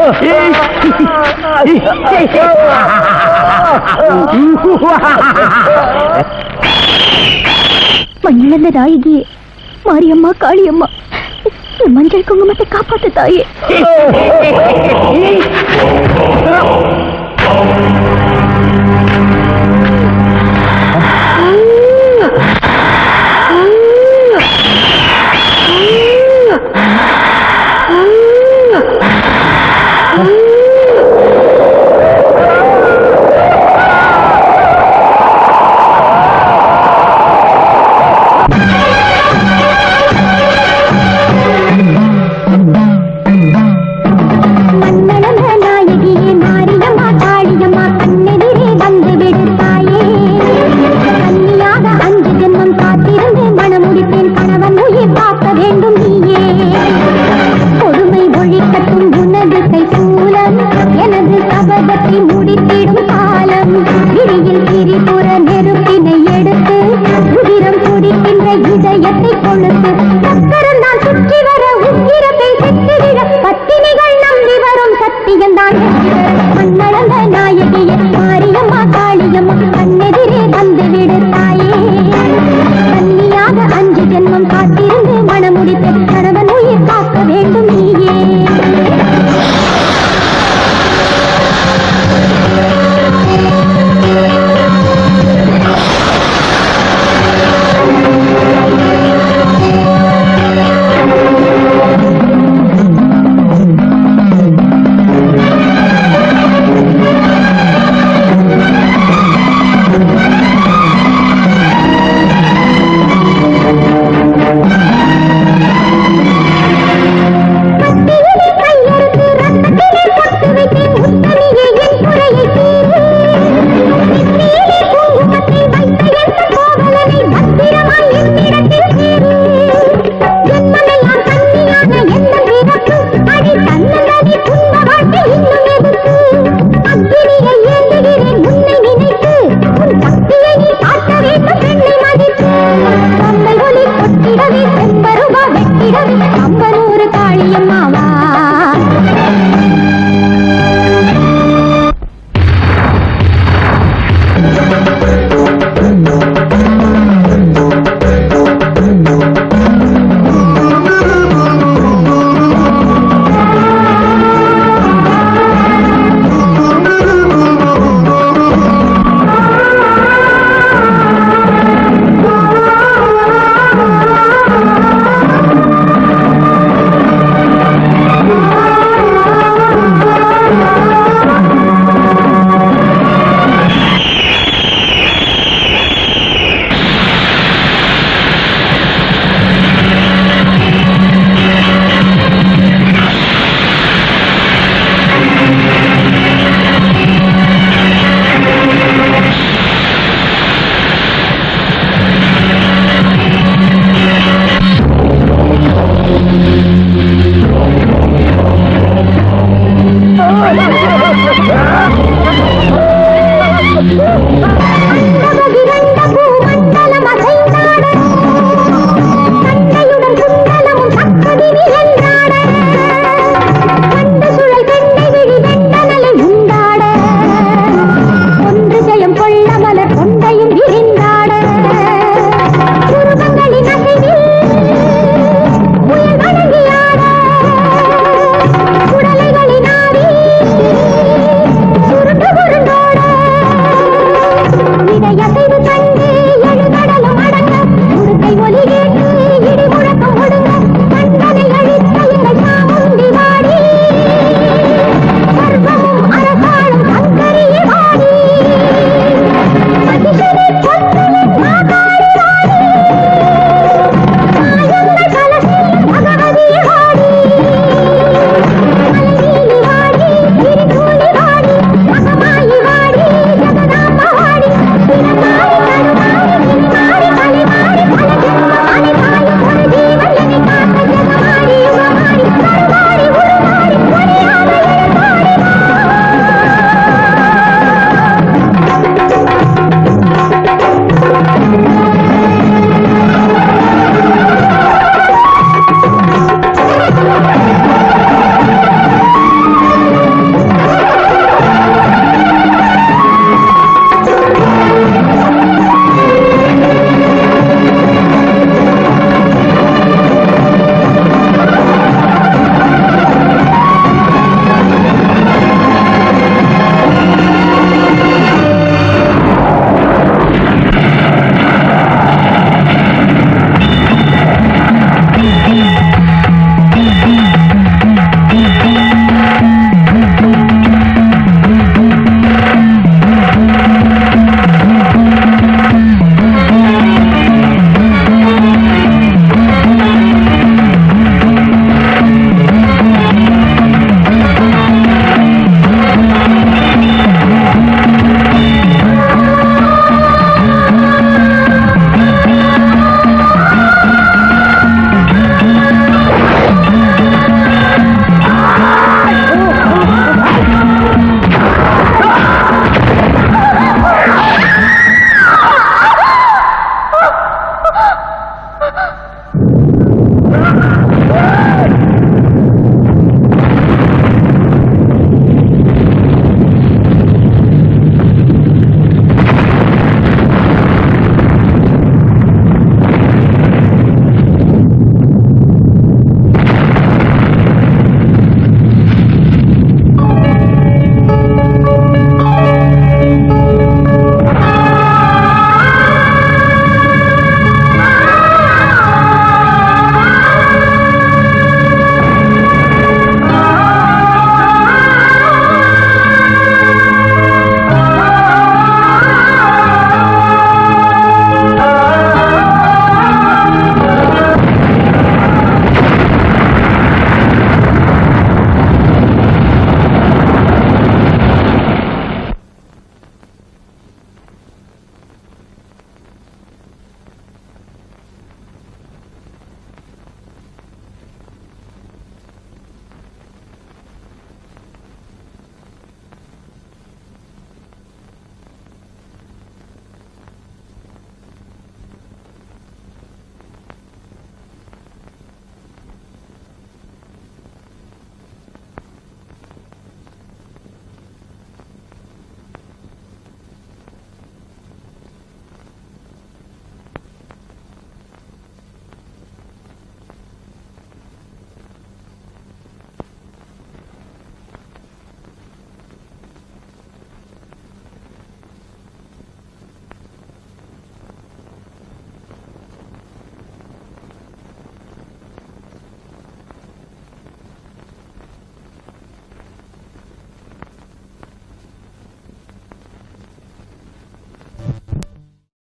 மண்ணிழந்த நாயகியே மாரியம்மா காளியம்மா என் மஞ்சள் குங்குமத்தை காப்பாத்து தாயே மண்ணளந்த நாயகியே மாரியம்மா காளியம்மா கண்ணெதிரே வந்து விடுத்தாயே கன்னியாக அஞ்சு ஜென்மம் காத்திருந்து மணமுடித்தேன் கணவன் உயிர் பார்க்க வேண்டும் நீயே கொடுமை ஒழிக்கட்டும் உனது கை சூலம் எனது சபதத்தை முடித்திடும் காலம் விழியில் திரிபுற நெருப்பினை எடுத்து உதிரம் குடிக்கின்ற இதயத்தை கொழுத்து சக்கரம் நான் சுற்றி வர உக்கிரத்தை செத்து விழ பத்தினிகள் நம்பி வரும் சத்தியம்தான் மண்ணளந்த நாயகியே மாரியம்மா காளியம்மா கண்ணெதிரே வந்து விடு தாயே கன்னியாக அஞ்சு ஜென்மம் காத்திருந்து மணமுடித்த கணவன்